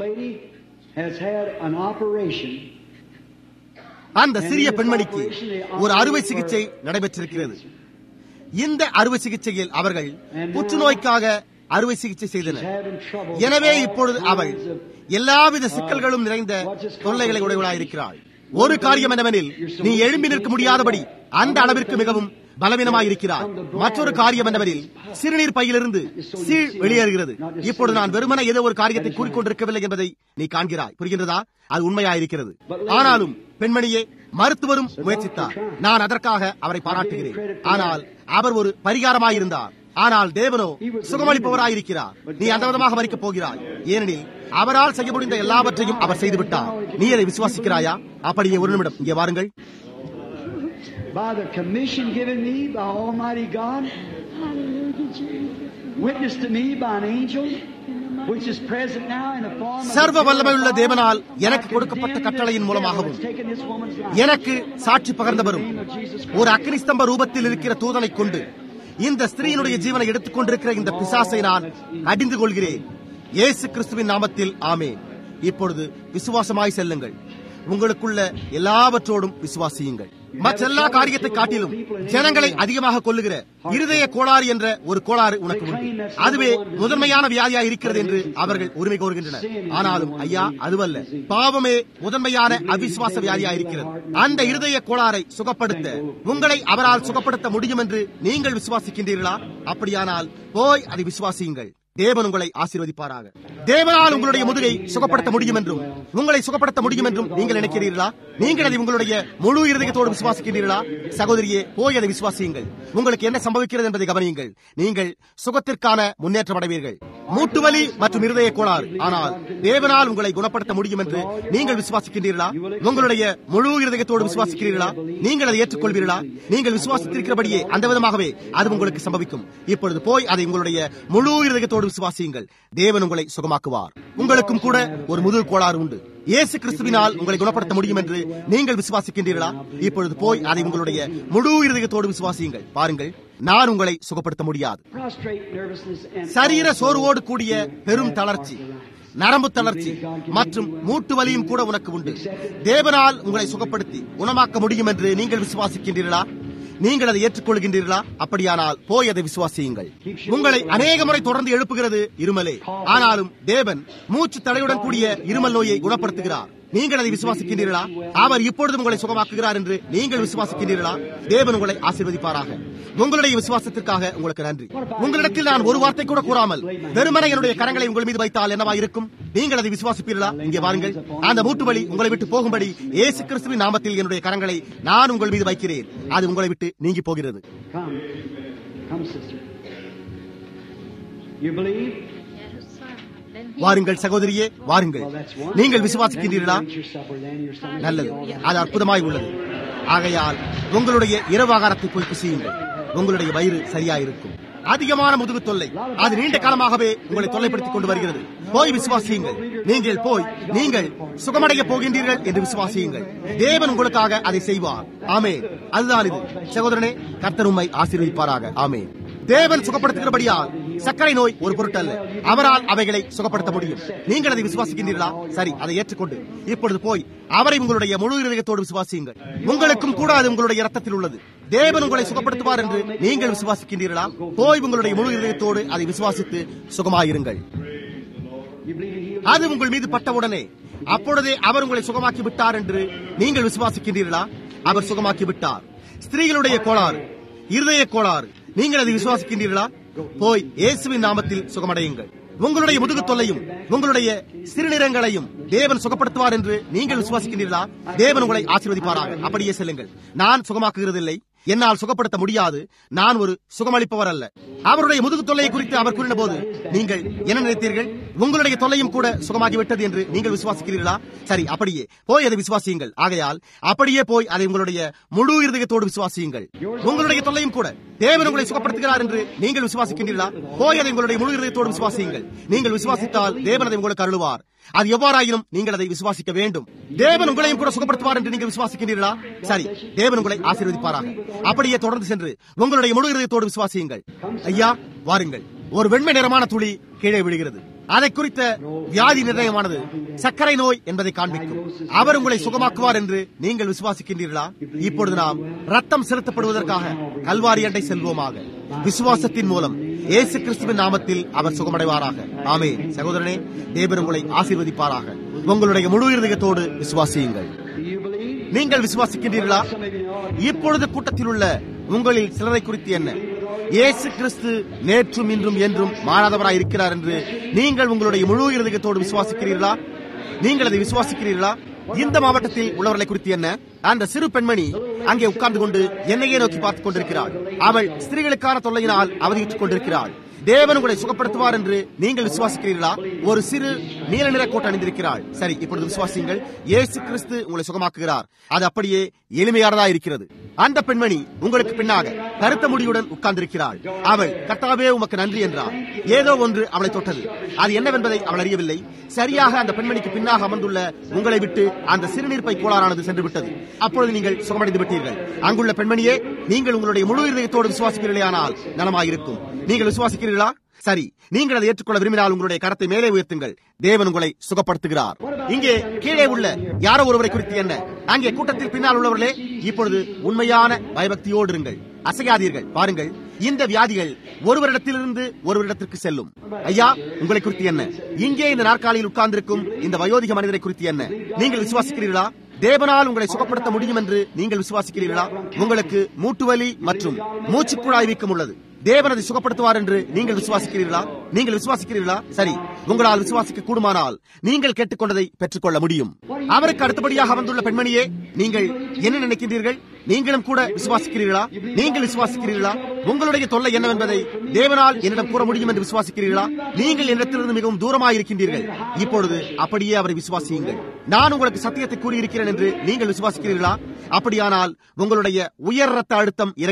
அந்த சிறிய பெண்மணிக்கு ஒரு அறுவை சிகிச்சை நடைபெற்றிருக்கிறது இந்த அறுவை சிகிச்சையில் அவர்கள் புற்றுநோய்க்காக அறுவை சிகிச்சை செய்தனர் எனவே இப்பொழுது அவள் எல்லாவித சிக்கல்களும் நிறைந்த தொல்லைகளை உடையவளாயிருக்கிறாள் ஒரு காரியம் என்னவெனில் நீ எழும்பி நிற்க முடியாதபடி அந்த அளவிற்கு மிகவும் பலவீனமாயிருக்கிறார் மற்றொரு காரியம் என்னவெனில் சிறுநீர் பையிலிருந்து சீழ் வெளியேறுகிறது இப்பொழுது நான் வெறுமன ஏதோ ஒரு காரியத்தை கூறிக்கொண்டிருக்கவில்லை என்பதை நீ காண்கிறாய் புரிகின்றதா அது உண்மையாயிருக்கிறது ஆனாலும் பெண்மணியே மருத்துவரும் முயற்சித்தார் நான் அதற்காக அவரை பாராட்டுகிறேன் ஆனால் அவர் ஒரு பரிகாரமாயிருந்தார் ஆனால் தேவனோ சுகமளிப்பவராயிருக்கிறார் நீ அந்த விதமாக மறிக்கப் போகிறாய் ஏனெனில் அவரால் செய்ய முடிந்த எல்லாவற்றையும் அவர் செய்துவிட்டார் நீ அதை விசுவாசிக்கிறாயா அப்படியே ஒரு நிமிடம் இங்கே வாருங்கள் by the commission given me by Almighty God, witnessed to me by an angel, which is present now in the form of சர்வ வல்லமையுள்ள தேவனால் எனக்கு கொடுக்கப்பட்ட கட்டளையின் மூலமாகவும் எனக்கு சாட்சி பகர்ந்தவரும் ஒரு அக்னிஸ்தம்ப ரூபத்தில் இருக்கிற தூதனை கொண்டு இந்த ஸ்திரீயினுடைய ஜீவனை எடுத்துக் கொண்டிருக்கிற இந்த பிசாசை நான் அடிந்து கொள்கிறேன் இயேசு கிறிஸ்துவின் நாமத்தில் ஆமேன் இப்பொழுது விசுவாசமாய் செல்லுங்கள் உங்களுக்குள்ள எல்லாவற்றோடும் விசுவாசியுங்கள் மற்றெல்லா காரியத்தை காட்டிலும் ஜனங்களை அதிகமாக கொல்லுகிற இருதய கோளாறு என்ற ஒரு கோளாறு உனக்கு உண்டு அதுவே முதன்மையான வியாதியா இருக்கிறது என்று அவர்கள் உரிமை கோருகின்றனர் ஆனாலும் ஐயா அதுவல்ல பாவமே முதன்மையான அவிசுவாச வியாதியா இருக்கிறது அந்த இருதய கோளாறை சுகப்படுத்த உங்களை அவரால் சுகப்படுத்த முடியும் என்று நீங்கள் விசுவாசிக்கின்றீர்களா அப்படியானால் போய் அதை விசுவாசியுங்கள் தேவன் உங்களை ஆசீர்வதிப்பாராக தேவனால் உங்களுடைய முதுகை சுகப்படுத்த முடியும் என்றும் உங்களை சுகப்படுத்த முடியும் என்றும் நீங்கள் நினைக்கிறீர்களா நீங்கள் அதை உங்களுடைய முழு இருதயத்தோடு விசுவாசிக்கிறீர்களா சகோதரியே போய் அதை விசுவாசியுங்கள் உங்களுக்கு என்ன சம்பவிக்கிறது என்பதை கவனியுங்கள் நீங்கள் சுகத்திற்கான முன்னேற்றம் அடைவீர்கள் மூட்டுவலி மற்றும் இருதய கோளாறு ஆனால் தேவனால் உங்களை குணப்படுத்த முடியும் என்று நீங்கள் விசுவாசிக்கின்றீர்களா உங்களுடைய முழு இருதயத்தோடு விசுவாசிக்கிறீர்களா நீங்கள் அதை ஏற்றுக்கொள்வீர்களா நீங்கள் விசுவாசித்திருக்கிறபடியே அந்த விதமாகவே அது உங்களுக்கு சம்பவிக்கும் இப்பொழுது போய் அதை உங்களுடைய முழு இருதயத்தோடு விசுவாசியுங்கள் தேவன் உங்களை சுகமாக்குவார் உங்களுக்கும் கூட ஒரு முதுகு கோளாறு உண்டு இயேசு கிறிஸ்துவினால் உங்களை குணப்படுத்த முடியும் என்று நீங்கள் விசுவாசிக்கின்றீர்களா இப்பொழுது போய் அதை உங்களுடைய முழு இருதயத்தோடு விசுவாசியுங்கள் பாருங்கள் நான் உங்களை சுகப்படுத்த முடியாது Prostrate nervousness and சரீர சோர்வோடு கூடிய பெரும் தளர்ச்சி நரம்பு தளர்ச்சி மற்றும் மூட்டு வலியும் கூட உனக்கு உண்டு தேவனால் உங்களை சுகப்படுத்தி குணமாக்க முடியும் என்று நீங்கள் விசுவாசிக்கின்றீர்களா நீங்கள் அதை ஏற்றுக்கொள்கின்றீர்களா அப்படியானால் போய் அதை விசுவாசியுங்கள் உங்களை அநேக முறை தொடர்ந்து எழுப்புகிறது இருமலே ஆனாலும் தேவன் மூச்சு தடையுடன் கூடிய இருமல் நோயை குணப்படுத்துகிறார் நீங்கள் அதை விசுவாசிக்கின்றீர்களா அவர் இப்பொழுது உங்களை சுகமாக்குகிறார் என்று நீங்கள் விசுவாசிக்கின்றீர்களா தேவன் உங்களை ஆசீர்வதிப்பாராக உங்களுடைய விசுவாசத்திற்காக உங்களுக்கு நன்றி உங்களிடத்தில் நான் ஒரு வார்த்தை கூட கூறாமல் வெறுமனை என்னுடைய கரங்களை உங்கள் மீது வைத்தால் என்னவா இருக்கும் நீங்கள் அதை விசுவாசிப்பீர்களா இங்கே வாருங்கள் அந்த மூட்டு வலி உங்களை விட்டு போகும்படி இயேசு கிறிஸ்துவின் நாமத்தில் என்னுடைய கரங்களை நான் உங்கள் மீது வைக்கிறேன் அது உங்களை விட்டு நீங்கி போகிறது Come. Come, sister. You believe? Yes, sir. Then he வாருங்கள் சகோதரியே வாருங்கள் Well, that's one. நீங்கள் விசுவாசிக்கின்றீர்களா Then you drink your supper, then your stomach will நல்லது be all right. அது அற்புதமாய் உள்ளது ஆகையால் உங்களுடைய இரவாகாரத்தை போய் குசியுங்கள் உங்களுடைய வயிறு சரியாயிருக்கும் அதிகமான முதுகு தொல்லை அது நீண்ட காலமாகவே உங்களை தொல்லைப்படுத்திக் கொண்டு வருகிறது போய் விசுவாசியுங்கள் நீங்கள் போய் நீங்கள் சுகமடைய போகின்றீர்கள் என்று விசுவாசியுங்கள் தேவன் உங்களுக்காக அதை செய்வார் ஆமே அதுதான் இது சகோதரனே கர்த்தர் உம்மை ஆசீர்வதிப்பாராக ஆமே தேவன் சுகப்படுத்துகிறபடியால் சர்க்கரை நோய் ஒரு பொருட்டல்ல அவரால் அவைகளை சுகப்படுத்த முடியும் நீங்கள் அதை விசுவாசிக்கின்றீர்களா சரி அதை ஏற்றுக்கொண்டு இப்பொழுது போய் அவரை உங்களுடைய முழு இதயத்தோடு விசுவாசியுங்கள் உங்களுக்கும் கூட அது உங்களுடைய ரத்தத்தில் உள்ளது தேவன் உங்களை சுகப்படுத்துவார் என்று நீங்கள் விசுவாசிக்கின்றீர்களா போய் உங்களுடைய முழு இதயத்தோடு அதை விசுவாசித்து சுகமாயிருங்கள் You believe he healed அது உங்கள் மீது பட்டவுடனே அப்பொழுதே அவர் உங்களை சுகமாக்கி விட்டார் என்று நீங்கள் விசுவாசிக்கின்றீர்களா அவர் சுகமாக்கி விட்டார் ஸ்திரீகளுடைய கோளாறு இருதய கோளாறு நீங்கள் அதை விசுவாசிக்கின்றீர்களா போய் இயேசுவின் நாமத்தில் சுகமடையுங்கள் உங்களுடைய முதுகு தொல்லையும் உங்களுடைய சிறுநிறங்களையும் தேவன் சுகப்படுத்துவார் என்று நீங்கள் விசுவாசிக்கின்றீர்களா தேவன் உங்களை ஆசீர்வதிப்பாராக அப்படியே செல்லுங்கள் நான் சுகமாக்குகிறதில்லை என்னால் சுகப்படுத்த முடியாது நான் ஒரு சுகமளிப்பவர் அல்ல அவருடைய முதுகு தொல்லையை குறித்து அவர் கூறின போது நீங்கள் என்ன நினைத்தீர்கள் உங்களுடைய தொல்லையும் கூட சுகமாகிவிட்டது என்று நீங்கள் விசுவாசிக்கிறீர்களா சரி அப்படியே போய் அதை விசுவாசியுங்கள் ஆகையால் அப்படியே போய் அதை உங்களுடைய முழு இருதயத்தோடு விசுவாசியுங்கள் உங்களுடைய தொல்லையும் கூட தேவன் உங்களை சுகப்படுத்துகிறார் என்று நீங்கள் விசுவாசிக்கின்றீர்களா போய் அதை உங்களுடைய முழு இருதயத்தோடு விசுவாசியுங்கள் நீங்கள் விசுவாசித்தால் தேவன் அதை உங்களுக்கு அருளுவார் அது எவ்வாறாயினும் நீங்கள் அதை விசுவாசிக்க வேண்டும் தேவன் உங்களையும் கூட சுகப்படுத்துவார் என்று நீங்கள் விசுவாசிக்கின்றீர்களா சரி தேவன் உங்களை ஆசீர்வதிப்பாராக அப்படியே தொடர்ந்து சென்று உங்களுடைய முழு இதயத்தோடு விசுவாசியுங்கள் ஐயா வாருங்கள் ஒரு வெண்மை நிறமான துளி கீழே விழுகிறது அதை குறித்த வியாதி நிர்ணயமானது சர்க்கரை நோய் என்பதை காண்பிக்கும் அவர் உங்களை சுகமாக்குவார் என்று நீங்கள் விசுவாசிக்கின்றீர்களா இப்பொழுது நாம் ரத்தம் செலுத்தப்படுவதற்காக கல்வாரி அண்டை செல்வோமாக விசுவாசத்தின் மூலம் இயேசு கிறிஸ்துவின் நாமத்தில் அவர் சுகமடைவாராக ஆமே சகோதரனே தேவன் உங்களை ஆசீர்வதிப்பாராக உங்களுடைய முழு இருதயத்தோடு விசுவாசியுங்கள் Do you believe? நீங்கள் விசுவாசிக்கின்றீர்களா இப்பொழுது கூட்டத்தில் உள்ள உங்களில் சிலரை குறித்து என்ன இயேசு கிறிஸ்து நேற்றும் இன்றும் என்றும் மாறாதவராய் இருக்கிறார் என்று நீங்கள் உங்களுடைய முழு இருதயத்தோடு விசுவாசிக்கிறீர்களா நீங்கள் அதை விசுவாசிக்கிறீர்களா இந்த மாவட்டத்தில் உள்ளவர்களை குறித்து என்ன அந்த சிறு பெண்மணி அங்கே உட்கார்ந்து கொண்டு என்னையே நோக்கி பார்த்துக் கொண்டிருக்கிறாள் அவள் ஸ்திரீகளுக்கான தொல்லையினால் அவதியுற்றுக் கொண்டிருக்கிறாள் தேவன் உங்களை சுகப்படுத்துவார் என்று நீங்கள் விசுவாசிக்கிறீர்களா ஒரு சிறு நீல நிற கோட் அணிந்திருக்கிறாள் சரி இப்பொழுது விசுவாசியுங்கள் இயேசு கிறிஸ்து உங்களை சுகமாக்குகிறார் அது அப்படியே எளிமையானதா இருக்கிறது அந்த பெண்மணி உங்களுக்கு பின்னாக கருத்த முடியுடன் உட்கார்ந்திருக்கிறாள் அவள் கர்த்தாவே உமக்கு நன்றி என்றாள் ஏதோ ஒன்று அவளை தொட்டது அது என்னவென்பதை அவள் அறியவில்லை சரியாக அந்த பெண்மணிக்கு பின்னாக அமர்ந்துள்ள உங்களை விட்டு அந்த சிறுநீர்ப்பை கோளாறானது சென்று விட்டது அப்பொழுது நீங்கள் சுகமடைந்து விட்டீர்கள் அங்குள்ள பெண்மணியே நீங்கள் உங்களுடைய முழு இதயத்தோடு விசுவாசிக்கிறீர்களானால் நலமாயிருக்கும் நீங்கள் விசுவாசிக்கிறீர்களா சரி நீங்கள் அதை ஏற்றுக்கொள்ள விரும்பினால் உங்களுடைய கரத்தை மேலே உயர்த்துங்கள் தேவன் உங்களை சுகப்படுத்துகிறார் இங்கே கீழே உள்ள யாரோ ஒருவரை குறித்து என்ன அங்கே கூட்டத்தில் பின்னால் உள்ளவர்களே இப்பொழுது உண்மையான பயபக்தியோடு இருங்கள் அசையாதீர்கள் பாருங்கள் இந்த வியாதிகள் ஒருவரிடத்திலிருந்து ஒருவரிடத்திற்கு செல்லும் ஐயா உங்களை குறித்து என்ன இங்கே இந்த நாற்காலியில் உட்கார்ந்திருக்கும் இந்த வயோதிக மனிதரை குறித்து என்ன நீங்கள் விசுவாசிக்கிறீர்களா தேவனால் உங்களை சுகப்படுத்த முடியும் என்று நீங்கள் விசுவாசிக்கிறீர்களா உங்களுக்கு மூட்டுவலி மற்றும் மூச்சுக்குழாய் வீக்கம் உள்ளது தேவன் அதை சுகப்படுத்துவார் என்று நீங்கள் விசுவாசிக்கிறீர்களா நீங்கள் விசுவாசிக்கிறீர்களா சரி உங்களால் விசுவாசிக்க கூடுமானால் நீங்கள் கேட்டுக்கொண்டதை பெற்றுக்கொள்ள முடியும் அவருக்கு அடுத்தபடியாக வந்துள்ள பெண்மணியே நீங்கள் என்ன நினைக்கின்றீர்கள் நீங்களும் கூட விசுவாசிக்கிறீர்களா நீங்கள் விசுவாசிக்கிறீர்களா உங்களுடைய தொல்லை என்னவென்பதை தேவனால் என்னிடம் கூற முடியும் என்று விசுவாசிக்கிறீர்களா நீங்கள் என்னிடத்திலிருந்து மிகவும் தூரமாக இருக்கின்றீர்கள் இப்பொழுது அப்படியே அவரை விசுவாசியுங்கள் நான் உங்களுக்கு சத்தியத்தை கூறியிருக்கிறேன் என்று நீங்கள் விசுவாசிக்கிறீர்களா அப்படியானால் உங்களுடைய உயர் ரத்த அழுத்தம் இறங்கிவிடும்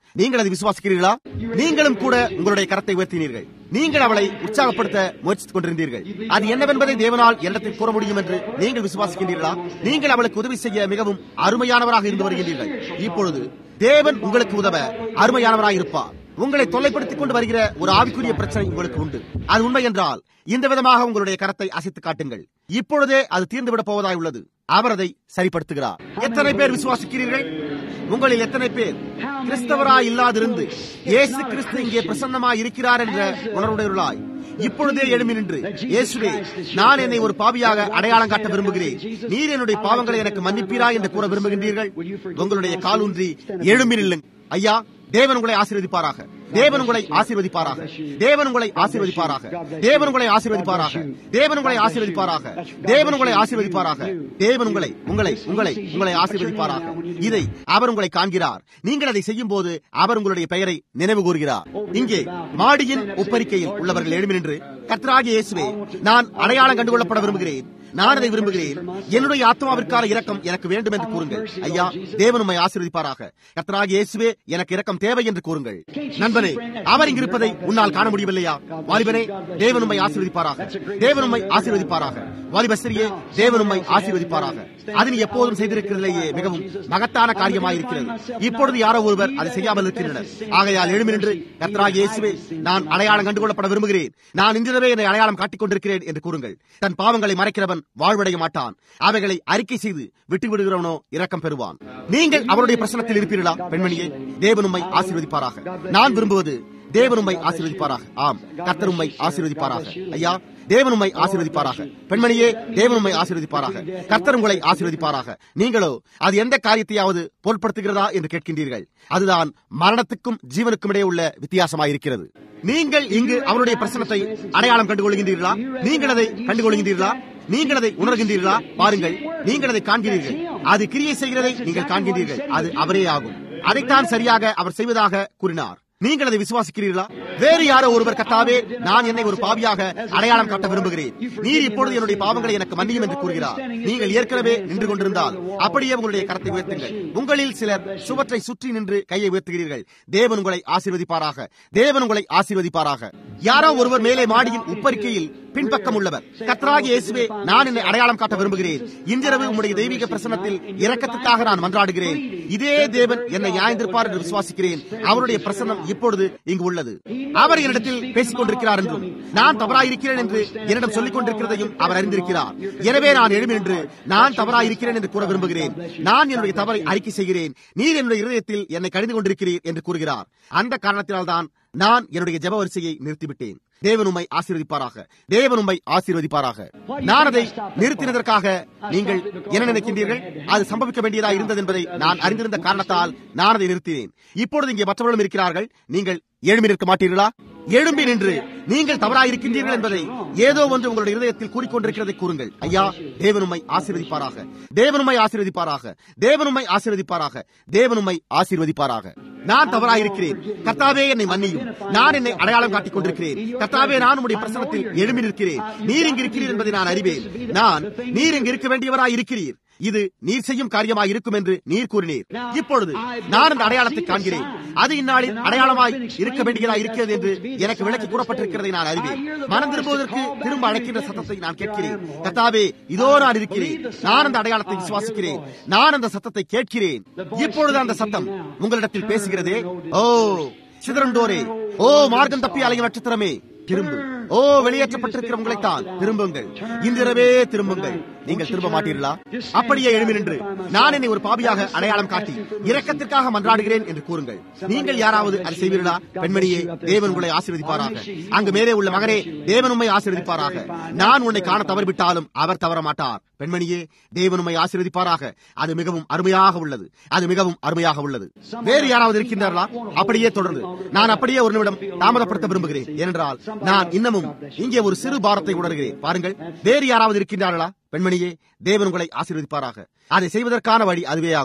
நீங்கள் அதை விசுவாசிக்கிறீர்களா நீங்களும் கூட உங்களுடைய கரத்தை உயர்த்தினீர்கள் நீங்கள் அவளை உற்சாகப்படுத்த முயற்சித்துக் கொண்டிருந்தீர்கள் அது என்னவென்பதை தேவனால் என்னத்தில் கூற முடியும் என்று நீங்கள் விசுவாசிக்கின்றீர்களா நீங்கள் அவளுக்கு உதவி செய்ய மிகவும் அருமையானவராக இருந்து வருகின்றீர்கள் இப்பொழுது தேவன் உங்களுக்கு உதவ அருமையானவராக இருப்பார் உங்களை தொல்லைப்படுத்திக் கொண்டு வருகிற ஒரு ஆவிக்குரிய பிரச்சனை உங்களுக்கு உண்டு அது உண்மை என்றால் இந்த விதமாக உங்களுடைய கரத்தை அசைத்து காட்டுங்கள் இப்பொழுதே அது தீர்ந்துவிடப் போவதாய் உள்ளது அவர் அதை சரிப்படுத்துகிறார் எத்தனை பேர் விசுவாசிக்கிறீர்கள் உங்களில் எத்தனை பேர் கிறிஸ்தவராய் இல்லாதிருந்து இயேசு கிறிஸ்து இங்கே பிரசன்னமாய் இருக்கிறார் என்ற உணர்வுடையவர்களாய் இப்பொழுதே எழுமி நின்று இயேசுவே நான் என்னை ஒரு பாவியாக அடையாளம் காட்ட விரும்புகிறேன் நீர் என்னுடைய பாவங்களை எனக்கு மன்னிப்பீரா என்று கூற விரும்புகின்றீர்கள் உங்களுடைய காலூன்றி எழுமி நில்லுங்கள் ஐயா தேவன் உங்களை ஆசீர்வதிப்பாராக தேவன் உங்களை ஆசீர்வதிப்பாராக தேவன் உங்களை ஆசீர்வதிப்பாராக தேவன் உங்களை ஆசீர்வதிப்பாராக தேவன் உங்களை ஆசீர்வதிப்பாராக தேவன் உங்களை ஆசீர்வதிப்பாராக தேவன் உங்களை உங்களை உங்களை உங்களை ஆசீர்வதிப்பாராக இதை அவர் உங்களை காண்கிறார் நீங்கள் அதை செய்யும் போது அவர் உங்களுடைய பெயரை நினைவு கூறுகிறார் இங்கே மாடியின் ஒப்பரிக்கையில் உள்ளவர்கள் எழுமி நின்று கர்த்தராகிய இயேசுவே நான் அடையாளம் கண்டுகொள்ளப்பட விரும்புகிறேன் நான் அதை விரும்புகிறேன் என்னுடைய ஆத்மாவிற்கான இரக்கம் எனக்கு வேண்டும் என்று கூறுங்கள் ஐயா தேவன் உம்மை ஆசீர்வதிப்பாராக கர்த்தராகிய இயேசுவே எனக்கு இரக்கம் தேவை என்று கூறுங்கள் நண்பனே அவர் இங்கு இருப்பதை உன்னால் காண முடியவில்லையா வாலிபனே தேவன் உம்மை ஆசீர்வதிப்பாராக தேவன் உம்மை ஆசீர்வதிப்பாராக வாலிபஸ்திரியே தேவன் உம்மை ஆசீர்வதிப்பாராக அது நீ எப்போதும் செய்திருக்கிறதிலேயே மிகவும் மகத்தான காரியமாயிருக்கிறது இப்பொழுது யாரோ ஒருவர் அதை செய்யாமல் இருக்கின்றனர் ஆகையால் எழுமி நின்று கர்த்தராகிய இயேசுவே நான் அடையாளம் கண்டுகொள்ளப்பட விரும்புகிறேன் நான் இன்றிரவே என்னை அடையாளம் காட்டிக் கொண்டிருக்கிறேன் என்று கூறுங்கள் தன் பாவங்களை மறைக்கிறவன் வாழ்வடைய மாட்டான் அவைகளை அறிக்கை செய்து விட்டு விடுகிறவனோ இரக்கம் பெறுவான் நீங்கள் அவருடைய பிரசனத்தில் இருப்பீர்களா பெண்மணியே தேவன் உம்மை ஆசீர்வதிப்பாராக நான் விரும்புவது தேவன் உம்மை ஆசீர்வதிப்பாராக ஆம் கர்த்தர் உம்மை ஆசீர்வதிப்பாராக ஐயா தேவன் உம்மை ஆசீர்வதிப்பாராக பெண்மணியே தேவன் உம்மை ஆசீர்வதிப்பாராக கர்த்தர் உங்களை ஆசீர்வதிப்பாராக நீங்களோ அது எந்த காரியத்தையாவது பொருட்படுத்துகிறதா என்று கேட்கின்றீர்கள் அதுதான் மரணத்துக்கும் ஜீவனுக்கும் இடையே உள்ள வித்தியாசமாயிருக்கிறது நீங்கள் இங்கு அவருடைய பிரசனத்தை அடையாளம் கண்டுகொள்கின்றீர்களா நீங்கள் அதை கண்டுகொள்கின்றீர்களா நீங்கள் அதை உணர்கின்றீர்களா பாருங்கள் நீங்கள் அதை காண்கிறீர்கள் அது கிரியை செய்கிறதை நீங்கள் காண்கின்றீர்கள் அது அவரே ஆகும் அதைத்தான் சரியாக அவர் செய்வதாக கூறினார் நீங்கள் அதை விசுவாசிக்கிறீர்களா வேறு யாரோ ஒருவர் கத்தாவே நான் என்னை ஒரு பாவியாக அடையாளம் காட்ட விரும்புகிறேன் நீர் இப்பொழுது என்னுடைய பாவங்களை எனக்கு மன்னியும் என்று கூறுகிறார் நீங்கள் ஏற்கனவே நின்று கொண்டிருந்தால் அப்படியே உங்களுடைய கரத்தை உயர்த்துங்கள் உங்களில் சிலர் சுவற்றை சுற்றி நின்று கையை உயர்த்துகிறீர்கள் தேவன் உங்களை ஆசீர்வதிப்பாராக தேவன் உங்களை ஆசீர்வதிப்பாராக யாரோ ஒருவர் மேலே மாடியின் உப்பரிக்கையில் பின்பக்கம் உள்ளவர் கத்ராகி இயேசுவே நான் என்னை அடையாளம் காட்ட விரும்புகிறேன் இன்றிரவு உம்முடைய தெய்வீக பிரசனத்தில் இரக்கத்துக்காக நான் மன்றாடுகிறேன் இதே தேவன் என்னை நியாயந்திருப்பார் என்று விசுவாசிக்கிறேன் அவருடைய பிரசன்னம் இப்பொழுது இங்கு உள்ளது அவர் என்னிடத்தில் பேசிக் கொண்டிருக்கிறார் என்றும் நான் தவறாயிருக்கிறேன் என்று என்னிடம் சொல்லிக் கொண்டிருக்கிறதையும் அவர் அறிந்திருக்கிறார் எனவே நான் எழுமி நின்று நான் தவறாயிருக்கிறேன் என்று கூற விரும்புகிறேன் நான் என்னுடைய தவறை அறிக்கை செய்கிறேன் நீர் என்னுடைய இருதயத்தில் என்னை கடிந்து கொண்டிருக்கிறீர் என்று கூறுகிறார் அந்த காரணத்தினால்தான் நான் என்னுடைய ஜெப வரிசையை நிறுத்திவிட்டேன் தேவன் உம்மை ஆசீர்வதிப்பாராக தேவன் உம்மை ஆசீர்வதிப்பாராக நான் அதை நிறுத்தினதற்காக நீங்கள் என்ன நினைக்கின்றீர்கள் அது சம்பவிக்க வேண்டியதா இருந்தது என்பதை நான் அறிந்திருந்த காரணத்தால் நான் அதை நிறுத்தினேன் இப்பொழுது இங்கே மற்றவர்களும் இருக்கிறார்கள் நீங்கள் எழும்பி நிற்க மாட்டீர்களா எழும்பி நின்று நீங்கள் தவறாயிருக்கின்றீர்கள் என்பதை ஏதோ ஒன்று உங்களுடைய இருதயத்தில் கூறிக்கொண்டிருக்கிறதை கூறுங்கள் ஐயா தேவனுமை ஆசீர்வதிப்பாராக தேவனுமை ஆசீர்வதிப்பாராக தேவனுமை ஆசீர்வதிப்பாராக தேவனுமை ஆசீர்வதிப்பாராக நான் தவறாயிருக்கிறேன் கர்த்தாவே என்னை மன்னியும் நான் என்னை அடையாளம் காட்டிக் கொண்டிருக்கிறேன் கர்த்தாவே நான் உடைய பிரசனத்தில் எழும்பி நிற்கிறேன் நீர் இங்கு இருக்கிறீர் என்பதை நான் அறிவேன் நான் நீர் இங்கு இருக்க வேண்டியவராய் இருக்கிறீர் இது நீர் செய்யும் காரியமாய் இருக்கும் என்று நீர் கூறினீர் இப்பொழுது நான் அந்த அடையாளத்தை காண்கிறேன் அது இந்நாளில் அடையாளமாய் இருக்க வேண்டியதா இருக்கிறது என்று எனக்கு விளக்கி கூறப்பட்டிருக்கிறதை நான் அறிவேன் மனம் திரும்புவதற்கு திரும்ப அழைக்கின்ற சத்தத்தை நான் கேட்கிறேன் கத்தாவே இதோ நான் இருக்கிறேன் நான் அந்த அடையாளத்தை விசுவாசிக்கிறேன் நான் அந்த சத்தத்தை கேட்கிறேன் இப்பொழுது அந்த சத்தம் உங்களிடத்தில் பேசுகிறதே ஓ சிதறண்டோரே ஓ மார்க்கம் தப்பி அலையும் நட்சத்திரமே திரும்பு ஓ வெளியேற்றப்பட்டிருக்கிற உங்களைத்தான் திரும்புங்கள் இன்றிரவே திரும்புங்கள் நீங்கள் திரும்ப மாட்டீர்களா அப்படியே எழுமி நின்று நான் என்னை ஒரு பாவியாக அடையாளம் காட்டி இரக்கத்திற்காக மன்றாடுகிறேன் என்று கூறுங்கள் நீங்கள் யாராவது அதை செய்வீர்களா பெண்மணியே தேவன் உங்களை ஆசீர்வதிப்பாராக அங்கு மேலே உள்ள மகனே தேவன் உண்மை ஆசீர்வதிப்பாராக நான் உன்னை காண தவறிவிட்டாலும் அவர் தவற மாட்டார் பெண்மணியே தேவன் உண்மை ஆசீர்வதிப்பாராக அது மிகவும் அருமையாக உள்ளது அது மிகவும் அருமையாக உள்ளது வேறு யாராவது இருக்கின்றார்களா அப்படியே தொடர்ந்து நான் அப்படியே ஒரு நிமிடம் தாமதப்படுத்த விரும்புகிறேன் ஏனென்றால் நான் இன்னமும் இங்கே ஒரு சிறு பாரத்தை உணர்கிறேன் பாருங்கள் வேறு யாராவது இருக்கின்றார்களா பெண்மணியே தேவன் உங்களை ஆசீர்வதிப்பாராக அதை செய்வதற்கான வழி அதுவே ஆகும்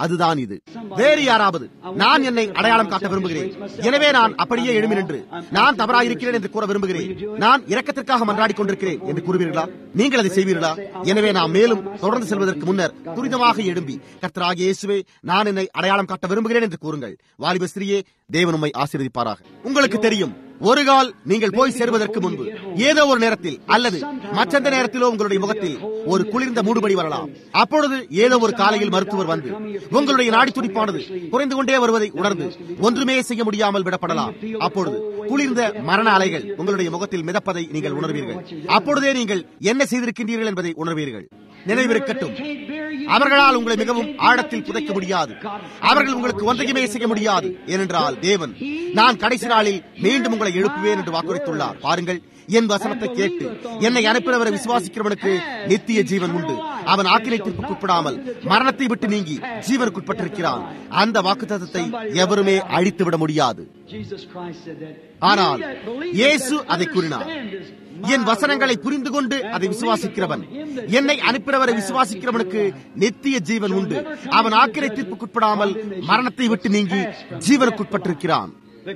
அதுதான் இது வேறு யாராவது நான் என்னை அடையாளம் காட்ட விரும்புகிறேன் எனவே நான் அப்படியே எழுமி நின்று நான் தவறாயிருக்கிறேன் என்று கூற விரும்புகிறேன் நான் இரக்கத்திற்காக மன்றாடி கொண்டிருக்கிறேன் என்று கூறுவீர்களா நீங்கள் அதை செய்வீர்களா எனவே நான் மேலும் தொடர்ந்து செல்வதற்கு முன்னர் துரிதமாக எழும்பி கர்த்தராகிய இயேசுவே நான் என்னை அடையாளம் காட்ட விரும்புகிறேன் என்று கூறுங்கள் வாலிப ஸ்திரியே தேவன் உம்மை ஆசீர்வதிப்பாராக உங்களுக்கு தெரியும் ஒரு கால் நீங்கள் போய் சேருவதற்கு முன்பு ஏதோ ஒரு நேரத்தில் அல்லது மற்றெந்த நேரத்திலோ உங்களுடைய முகத்தில் ஒரு குளிர்ந்த மூடுபடி வரலாம் அப்பொழுது ஏதோ ஒரு காலையில் மருத்துவர் வந்து உங்களுடைய நாடி துடிப்பானது குறைந்து கொண்டே வருவதை உணர்ந்து ஒன்றுமே செய்ய முடியாமல் விடப்படலாம் அப்பொழுது குளிர்ந்த மரண அலைகள் உங்களுடைய முகத்தில் மிதப்பதை நீங்கள் உணர்வீர்கள் அப்பொழுதே நீங்கள் என்ன செய்திருக்கின்றீர்கள் என்பதை உணர்வீர்கள் நினைவிருக்கட்டும் அவர்களால் உங்களை மிகவும் ஆழத்தில் புதைக்க முடியாது அவர்கள் உங்களுக்கு ஒன்றையுமே செய்ய முடியாது ஏனென்றால் தேவன் நான் கடைசி நாளில் மீண்டும் உங்களை எழுப்புவேன் என்று வாக்குறுத்துள்ளார் பாருங்கள் என் வசனத்தை கேட்டு என்னை அனுப்பினவரை விசுவாசிக்கிறவனுக்கு நித்திய ஜீவன் உண்டு அவன் ஆக்கினை தீர்ப்புக்குட்படாமல் மரணத்தை விட்டு நீங்கி ஜீவனுக்குட்பட்டிருக்கிறான் அந்த வாக்குத்தத்தை எவருமே அழித்து விட முடியாது ஆனால் இயேசு அதை கூறினார் என் வசனங்களை புரிந்து கொண்டு அதை விசுவாசிக்கிறவன் என்னை அனுப்பினவரை விசுவாசிக்கிறவனுக்கு நித்திய ஜீவன் உண்டு அவன் ஆக்கிரை தீர்ப்புக்குட்படாமல் மரணத்தை விட்டு நீங்கி ஜீவனுக்குட்பட்டிருக்கிறான்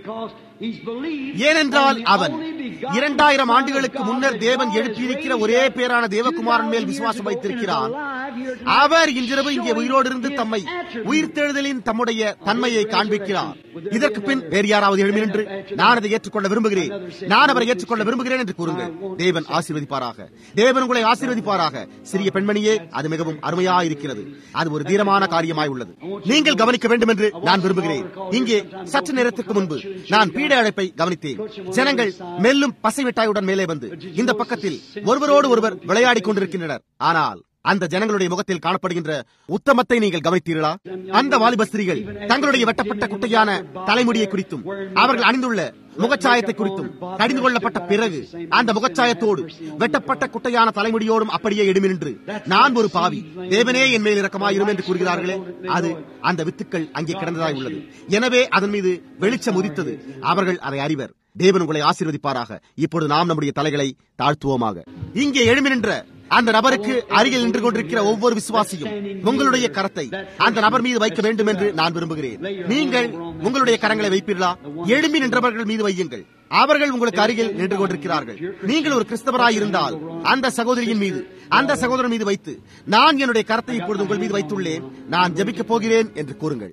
ஏனென்றால் அவன் இரண்டாயிரம் ஆண்டுகளுக்கு முன்னர் தேவன் எழுப்பியிருக்கிற ஒரே பேரான தேவகுமாரன் மேல் விசுவாசம் வைத்திருக்கிறான் அவர் இன்றிரவு இங்கே உயிரோடு இருந்து தம்மை உயிர்த்தெழுதலின் தம்முடைய தன்மையை காண்பிக்கிறார் இதற்கு பின் வேறு யாராவது எழுமி நின்று நான் அதை ஏற்றுக்கொள்ள விரும்புகிறேன் நான் அவரை ஏற்றுக்கொள்ள விரும்புகிறேன் என்று கூறுங்கள் தேவன் ஆசீர்வதிப்பாராக தேவன் உங்களை ஆசீர்வதிப்பாராக சிறிய பெண்மணியே அது மிகவும் அருமையா இருக்கிறது அது ஒரு தீரமான காரியமாய் உள்ளது நீங்கள் கவனிக்க வேண்டும் என்று நான் விரும்புகிறேன் இங்கே சற்று நேரத்திற்கு முன்பு நான் பீட அழைப்பை கவனித்தேன் ஜனங்கள் மெல்லும் பசை மிட்டாயுடன் மேலே வந்து இந்த பக்கத்தில் ஒருவரோடு ஒருவர் விளையாடிக் கொண்டிருக்கின்றனர் ஆனால் அந்த ஜனங்களுடைய முகத்தில் காணப்படுகின்ற உத்தமத்தை நீங்கள் கவனித்தீர்களா அந்த வாலிபஸ்திரிகள் தங்களுடைய வெட்டப்பட்ட குட்டையான தலைமுடியை குறித்தும் அவர்கள் அணிந்துள்ள முகச்சாயத்தை குறித்தும் கடிந்து கொள்ளப்பட்ட பிறகு அந்த முகச்சாயத்தோடு வெட்டப்பட்ட குட்டையான தலைமுடியோடும் அப்படியே எடுமி நின்று நான் ஒரு பாவி தேவனே என் மேல் இறக்கமாயிரும் என்று கூறுகிறார்களே அது அந்த வித்துக்கள் அங்கே கிடந்ததாய் உள்ளது எனவே அதன் மீது வெளிச்சம் உதித்தது அவர்கள் அதை அறிவர் தேவன் உங்களை ஆசீர்வதிப்பாராக இப்பொழுது நாம் நம்முடைய தலைகளை தாழ்த்துவோமாக இங்கே எழுமி நின்ற அந்த நபருக்கு அருகில் நின்று கொண்டிருக்கிற ஒவ்வொரு விசுவாசியும் உங்களுடைய கரத்தை அந்த நபர் மீது வைக்க வேண்டும் என்று நான் விரும்புகிறேன் நீங்கள் உங்களுடைய கரங்களை வைப்பீர்களா எழும்பி நின்றவர்கள் மீது வையுங்கள் அவர்கள் உங்களுக்கு அருகில் நின்று கொண்டிருக்கிறார்கள் நீங்கள் ஒரு கிறிஸ்தவராய் இருந்தால் அந்த சகோதரியின் மீது அந்த சகோதரன் மீது வைத்து நான் என்னுடைய கரத்தை இப்பொழுது உங்கள் மீது வைத்துள்ளேன் நான் ஜபிக்கப் போகிறேன் என்று கூறுங்கள்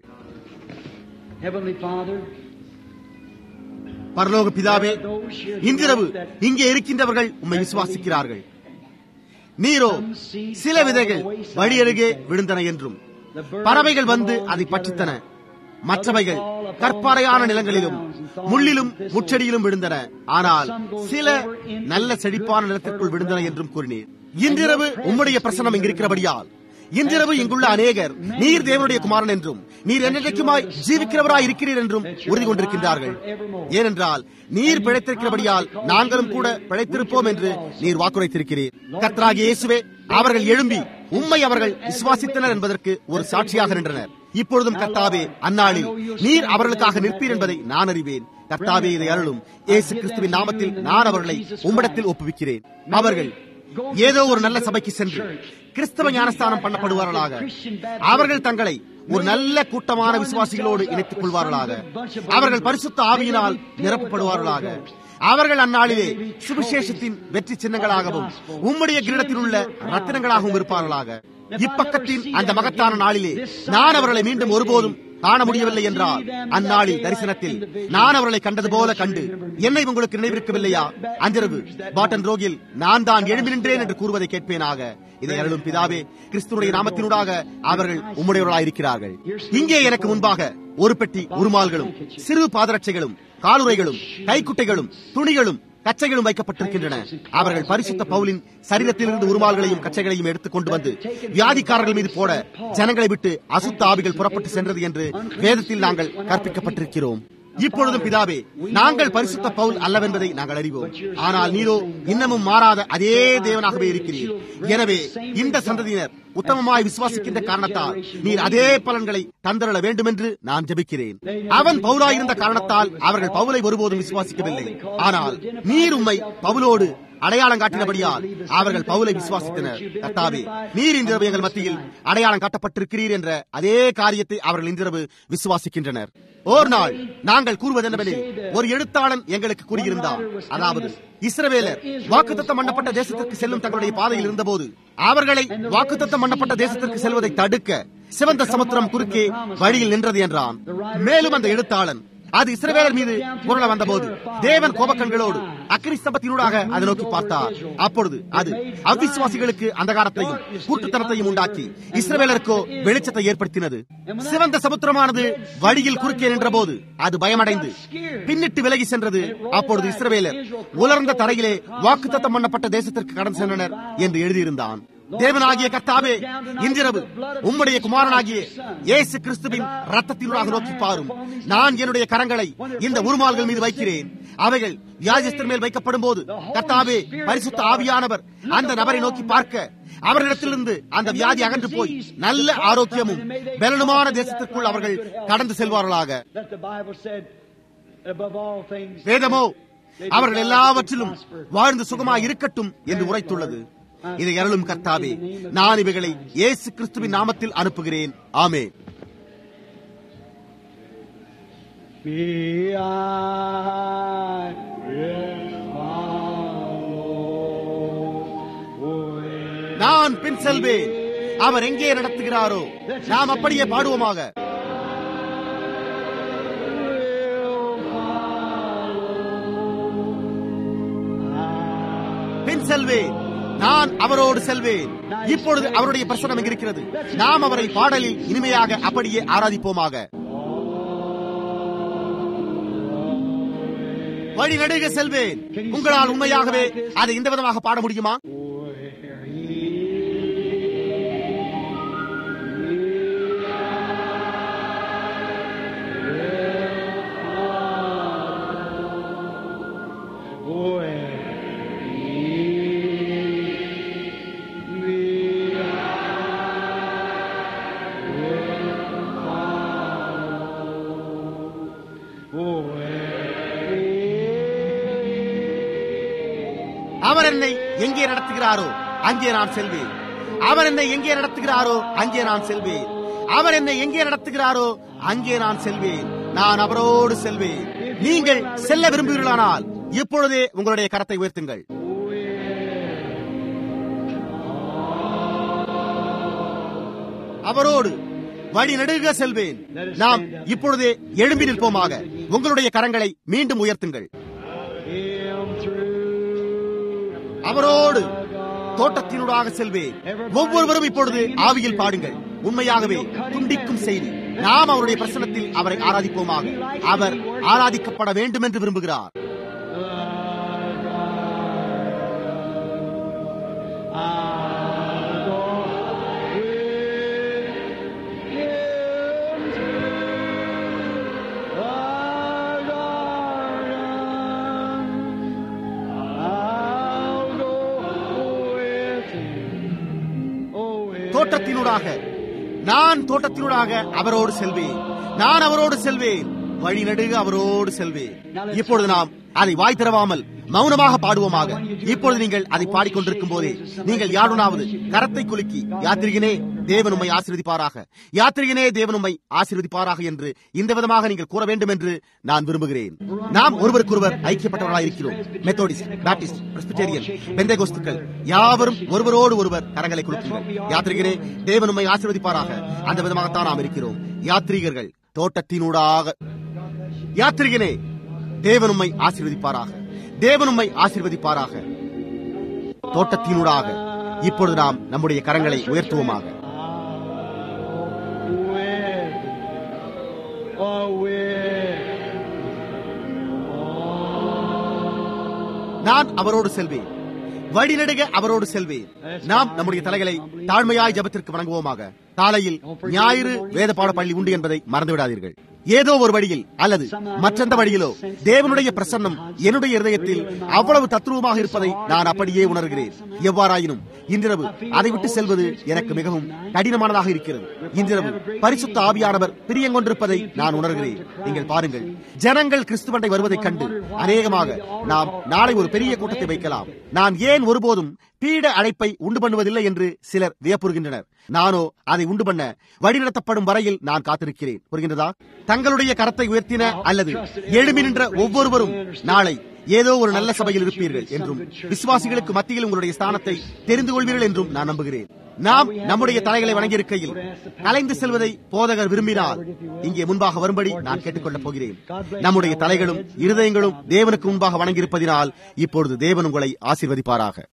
பரலோக பிதாவே இன்றிரவு இங்கே இருக்கின்றவர்கள் உண்மை விசுவாசிக்கிறார்கள் நீரோ சில விதைகள் வழியருகே விழுந்தன என்றும் பறவைகள் வந்து அதை பற்றித்தன மற்றவைகள் கற்பாறையான நிலங்களிலும் முள்ளிலும் முச்செடியிலும் விழுந்தன ஆனால் சில நல்ல செழிப்பான நிலத்திற்குள் விழுந்தன என்றும் கூறினீர் இன்றிரவு உம்முடைய பிரசனம் இங்கிருக்கிறபடியால் இன்றிரவு இங்குள்ள அநேகர் நீர் தேவனுடைய குமாரன் என்றும் நீர் என்னைக்குமாய் ஜீவிக்கிறவராய் இருக்கிறீர் என்றும் உறுதி கொண்டிருக்கின்றார்கள் ஏனென்றால் நீர் பிழைத்திருக்கிறபடியால் நாங்களும் கூட பிழைத்திருப்போம் என்று நீர் வாக்குரைத்திருக்கிறீர் கர்த்தராகிய இயேசுவே அவர்கள் எழும்பி உண்மை அவர்கள் விசுவாசித்தனர் என்பதற்கு ஒரு சாட்சியாக நின்றனர் இப்பொழுதும் கர்த்தாவே அந்நாளில் நீர் அவர்களுக்காக நிற்பீர் என்பதை நான் அறிவேன் கர்த்தாவே இதை அருளும் இயேசு கிறிஸ்துவின் நாமத்தில் நான் அவர்களை உம்மிடத்தில் ஒப்புவிக்கிறேன் அவர்கள் ஏதோ ஒரு நல்ல சபைக்கு சென்று கிறிஸ்தவ ஞானஸ்தானம் பண்ணப்படுவார்களாக அவர்கள் தங்களை ஒரு நல்ல கூட்டமான விசுவாசிகளோடு இணைத்துக் கொள்வார்களாக அவர்கள் பரிசுத்த ஆவியினால் நிரப்பப்படுவார்களாக அவர்கள் அந்நாளிலே சுவிசேஷத்தின் வெற்றி சின்னங்களாகவும் உம்முடைய கிரீடத்தில் உள்ள ரத்தினங்களாகவும் இருப்பார்களாக இப்பக்கத்தின் அந்த மகத்தான நாளிலே நான் அவர்களை மீண்டும் ஒருபோதும் காண முடியவில்லை என்றால் அந்நாளில் தரிசனத்தில் நான் அவர்களை கண்டது போல கண்டு என்னை உங்களுக்கு நினைவிருக்கவில்லையா அன்றிரவு பாட்டன் ரோகில் நான் தான் எழும்பி நின்றேன் என்று கூறுவதை கேட்பேனாக இதை அருளும் பிதாவே கிறிஸ்துடைய நாமத்தினூடாக அவர்கள் உம்முடையவர்களாயிருக்கிறார்கள் இங்கே எனக்கு முன்பாக ஒரு பெட்டி உருமால்களும் சிறு பாதரட்சைகளும் காலுரைகளும் கைக்குட்டைகளும் துணிகளும் கச்சைகளும் வைக்கப்பட்டிருக்கின்றன அவர்கள் பரிசுத்த பவுலின் சரீரத்திலிருந்து உருமால்களையும் கச்சைகளையும் எடுத்துக் கொண்டு வந்து வியாதிக்காரர்கள் மீது போட ஜனங்களை விட்டு அசுத்த ஆவிகள் புறப்பட்டு சென்றது என்று வேதத்தில் நாங்கள் கற்பிக்கப்பட்டிருக்கிறோம் இப்பொழுதும் பிதாவே நாங்கள் பரிசுத்த பவுல் அல்லவென்பதை நாங்கள் அறிவோம் ஆனால் நீரோ இன்னமும் மாறாத அதே தேவனாகவே இருக்கிறீர் எனவே இந்த சந்ததியினர் உத்தமமாய் விசுவாசிக்கின்ற காரணத்தால் நீர் அதே பலன்களை தந்தரள வேண்டும் என்று நான் ஜபிக்கிறேன் அவன் பவுலாயிருந்த காரணத்தால் அவர்கள் பவுலை ஒருபோதும் விசுவாசிக்கவில்லை ஆனால் நீர் உம்மை பவுலோடு அடையாளம் காட்டினபடியால் அவர்கள் பவுலை விசுவாசித்தனர் கர்த்தாவே நீர் இன்றிரவு எங்கள் மத்தியில் அடையாளம் காட்டப்பட்டிருக்கிறீர் என்ற அதே காரியத்தை அவர்கள் இன்றிரவு விசுவாசிக்கின்றனர் ஓர் நாள் நாங்கள் கூறுவதென்னவெனில் ஒரு எழுத்தாளன் எங்களுக்கு கூறியிருந்தார் அதாவது இஸ்ரவேலர் வாக்குத்தத்தம் பண்ணப்பட்ட தேசத்திற்கு செல்லும் தங்களுடைய பாதையில் இருந்தபோது அவர்களை வாக்குத்தத்தம் பண்ணப்பட்ட தேசத்திற்கு செல்வதை தடுக்க சிவந்த சமுத்திரம் குறுக்கே வழியில் நின்றது என்றான் மேலும் அந்த எழுத்தாளன் அது இஸ்ரவேலர் மீது புரள வந்தபோது தேவன் கோபக்கண்களோடு அக்னி ஸ்தம்பத்தினூடாக அதை நோக்கி பார்த்தார் அப்பொழுது அது அவிசுவாசிகளுக்கு அந்தகாரத்தையும் கூட்டுத்தனத்தையும் உண்டாக்கி இஸ்ரவேலருக்கோ வெளிச்சத்தை ஏற்படுத்தினது சிவந்த சமுத்திரமானது வழியில் குறுக்கே நின்றபோது அது பயமடைந்து பின்னிட்டு விலகி சென்றது அப்பொழுது இஸ்ரவேலர் உலர்ந்த தரையிலே வாக்குத்தத்தம் பண்ணப்பட்ட தேசத்திற்கு கடந்து சென்றனர் என்று எழுதியிருந்தான் தேவனாகிய கர்த்தாவே இன்றிரவு உம்முடைய குமாரனாகிய இயேசு கிறிஸ்துவின் ரத்தத்தினூடாக நோக்கி பாரும் நான் என்னுடைய கரங்களை இந்த உருமால்கள் மீது வைக்கிறேன் அவைகள் வியாஜஸ்தர் மேல் வைக்கப்படும் போது கர்த்தாவே பரிசுத்த ஆவியானவர் அந்த நபரை நோக்கி பார்க்க அவரிடத்திலிருந்து அந்த வியாதி அகன்று போய் நல்ல ஆரோக்கியமும் பலனுமான தேசத்திற்குள் அவர்கள் கடந்து செல்வார்களாக That the Bible said, above all things, வேதமோ அவர்கள் எல்லாவற்றிலும் வாழ்ந்து சுகமாய் இருக்கட்டும் என்று உரைத்துள்ளது இதை அருளும் கர்த்தாவே நான் இவைகளை இயேசு கிறிஸ்துவின் நாமத்தில் அனுப்புகிறேன் ஆமே Me I will follow. நான் பின் செல்வேன் அவர் எங்கே நடத்துகிறாரோ நாம் அப்படியே பாடுவோமாக பின் செல்வேன் நான் அவரோடு செல்வேன் இப்பொழுது அவருடைய பிரசனம் இங்கு இருக்கிறது நாம் அவரை பாடலில் இனிமையாக அப்படியே ஆராதிப்போமாக வழி நடுக செல்வேன் உங்களால் உண்மையாகவே அதை இந்த விதமாக பாட முடியுமா அவர் என்னை எங்கே நடத்துகிறாரோ அங்கே நான் செல்வேன் அவர் என்னை எங்கே நடத்துகிறாரோ அங்கே நான் செல்வேன் அவர் என்னை எங்கே நடத்துகிறாரோ அங்கே நான் செல்வேன் நான் அவரோடு செல்வேன் நீங்கள் செல்ல விரும்புகிறீர்களானால் இப்பொழுதே உங்களுடைய கரத்தை உயர்த்துங்கள் அவரோடு வழி நடுக செல்வேன் நாம் இப்பொழுதே எழும்பி நிற்போமாக உங்களுடைய கரங்களை மீண்டும் உயர்த்துங்கள் Him through அவரோடு தோட்டத்தினூடாக செல்வேன் ஒவ்வொருவரும் இப்பொழுது ஆவியில் பாடுங்கள் உண்மையாகவே துண்டிக்கும் செய்தி நாம் அவருடைய பிரசனத்தில் அவரை ஆராதிப்போமாக அவர் ஆராதிக்கப்பட வேண்டும் என்று விரும்புகிறார் I'll go with him through the garden. I'll go with him. Oh, with தோட்டத்தினூடாக நான் தோட்டத்தினூடாக அவரோடு செல்வேன் நான் அவரோடு செல்வேன் வழி நடுக அவரோடு செல்வேன் இப்பொழுது நாம் அதை வாய் திறவாமல் மௌனமாக பாடுவோமாக இப்பொழுது நீங்கள் அதை பாடிக்கொண்டிருக்கும் போதே நீங்கள் யாருனாவது கரத்தை குலுக்கி யாத்திரிகனே தேவன் உம்மை ஆசீர்வதிப்பாராக யாத்திரிகனே தேவன் உம்மை ஆசீர்வதிப்பாராக என்று இந்த விதமாக நீங்கள் கூற வேண்டும் என்று நான் விரும்புகிறேன் நாம் ஒருவருக்கொருவர் ஐக்கியப்பட்டவர்களாக இருக்கிறோம் மெத்தோடிஸ்ட் பாப்டிஸ்ட் பிரெஸ்பிட்டேரியன் பெந்தேகோஸ்துக்கள் யாவரும் ஒருவரோடு ஒருவர் கரங்களை குலுக்குங்கள் யாத்திரிகரே தேவன் உம்மை ஆசீர்வதிப்பாராக அந்த விதமாகத்தான் நாம் இருக்கிறோம் யாத்ரீகர்கள் தோட்டத்தினூடாக யாத்திரிகனே தேவன் உம்மை ஆசீர்வதிப்பாராக தேவன் உம்மை ஆசீர்வதிப்பாராக தோட்டத்தினூடாக இப்பொழுது நாம் நம்முடைய கரங்களை உயர்த்துவோமாக with, oh, with. நான் அவரோடு செல்வேன் வழிநடுக அவரோடு செல்வேன் நாம் நம்முடைய தலைகளை தாழ்மையாய் ஜபத்திற்கு வணங்குவோமாக காலையில் ஞாயிறு வேத பாட பள்ளி உண்டு என்பதை மறந்துவிடாதீர்கள் ஏதோ ஒரு வழியில் அல்லது மற்றெந்த வழியிலோ தேவனுடைய பிரசன்னம் என்னுடைய இருதயத்தில் அவ்வளவு தத்ரூபமாக இருப்பதை நான் அப்படியே உணர்கிறேன் எவ்வாறாயினும் இன்றிரவு அதை விட்டு செல்வது எனக்கு மிகவும் கடினமானதாக இருக்கிறது இன்றிரவு பரிசுத்த ஆவியானவர் பிரியங்கொண்டிருப்பதை நான் உணர்கிறேன் நீங்கள் பாருங்கள் ஜனங்கள் கிறிஸ்துவண்டை வருவதைக் கண்டு அநேகமாக நாம் நாளை ஒரு பெரிய கூட்டத்தை வைக்கலாம் நான் ஏன் ஒருபோதும் பீட அழைப்பை உண்டு பண்ணுவதில்லை என்று சிலர் வியப்புறுகின்றனர் நானோ அதை உண்டு பண்ண வழிநடத்தப்படும் வரையில் நான் காத்திருக்கிறேன் புரிகின்றதா தங்களுடைய கரத்தை உயர்த்தின அல்லது எழுமி நின்ற ஒவ்வொருவரும் நாளை ஏதோ ஒரு நல்ல சபையில் இருப்பீர்கள் என்றும் விசுவாசிகளுக்கு மத்தியில் உங்களுடைய ஸ்தானத்தை தெரிந்து கொள்வீர்கள் என்றும் நான் நம்புகிறேன் நாம் நம்முடைய தலைகளை வணங்கியிருக்கையில் கலைந்து செல்வதை போதகர் விரும்பினால் இங்கே முன்பாக வரும்படி நான் கேட்டுக்கொள்ளப் போகிறேன் நம்முடைய தலைகளும் இருதயங்களும் தேவனுக்கு முன்பாக வணங்கியிருப்பதினால் இப்பொழுது தேவன் உங்களை ஆசீர்வதிப்பாராக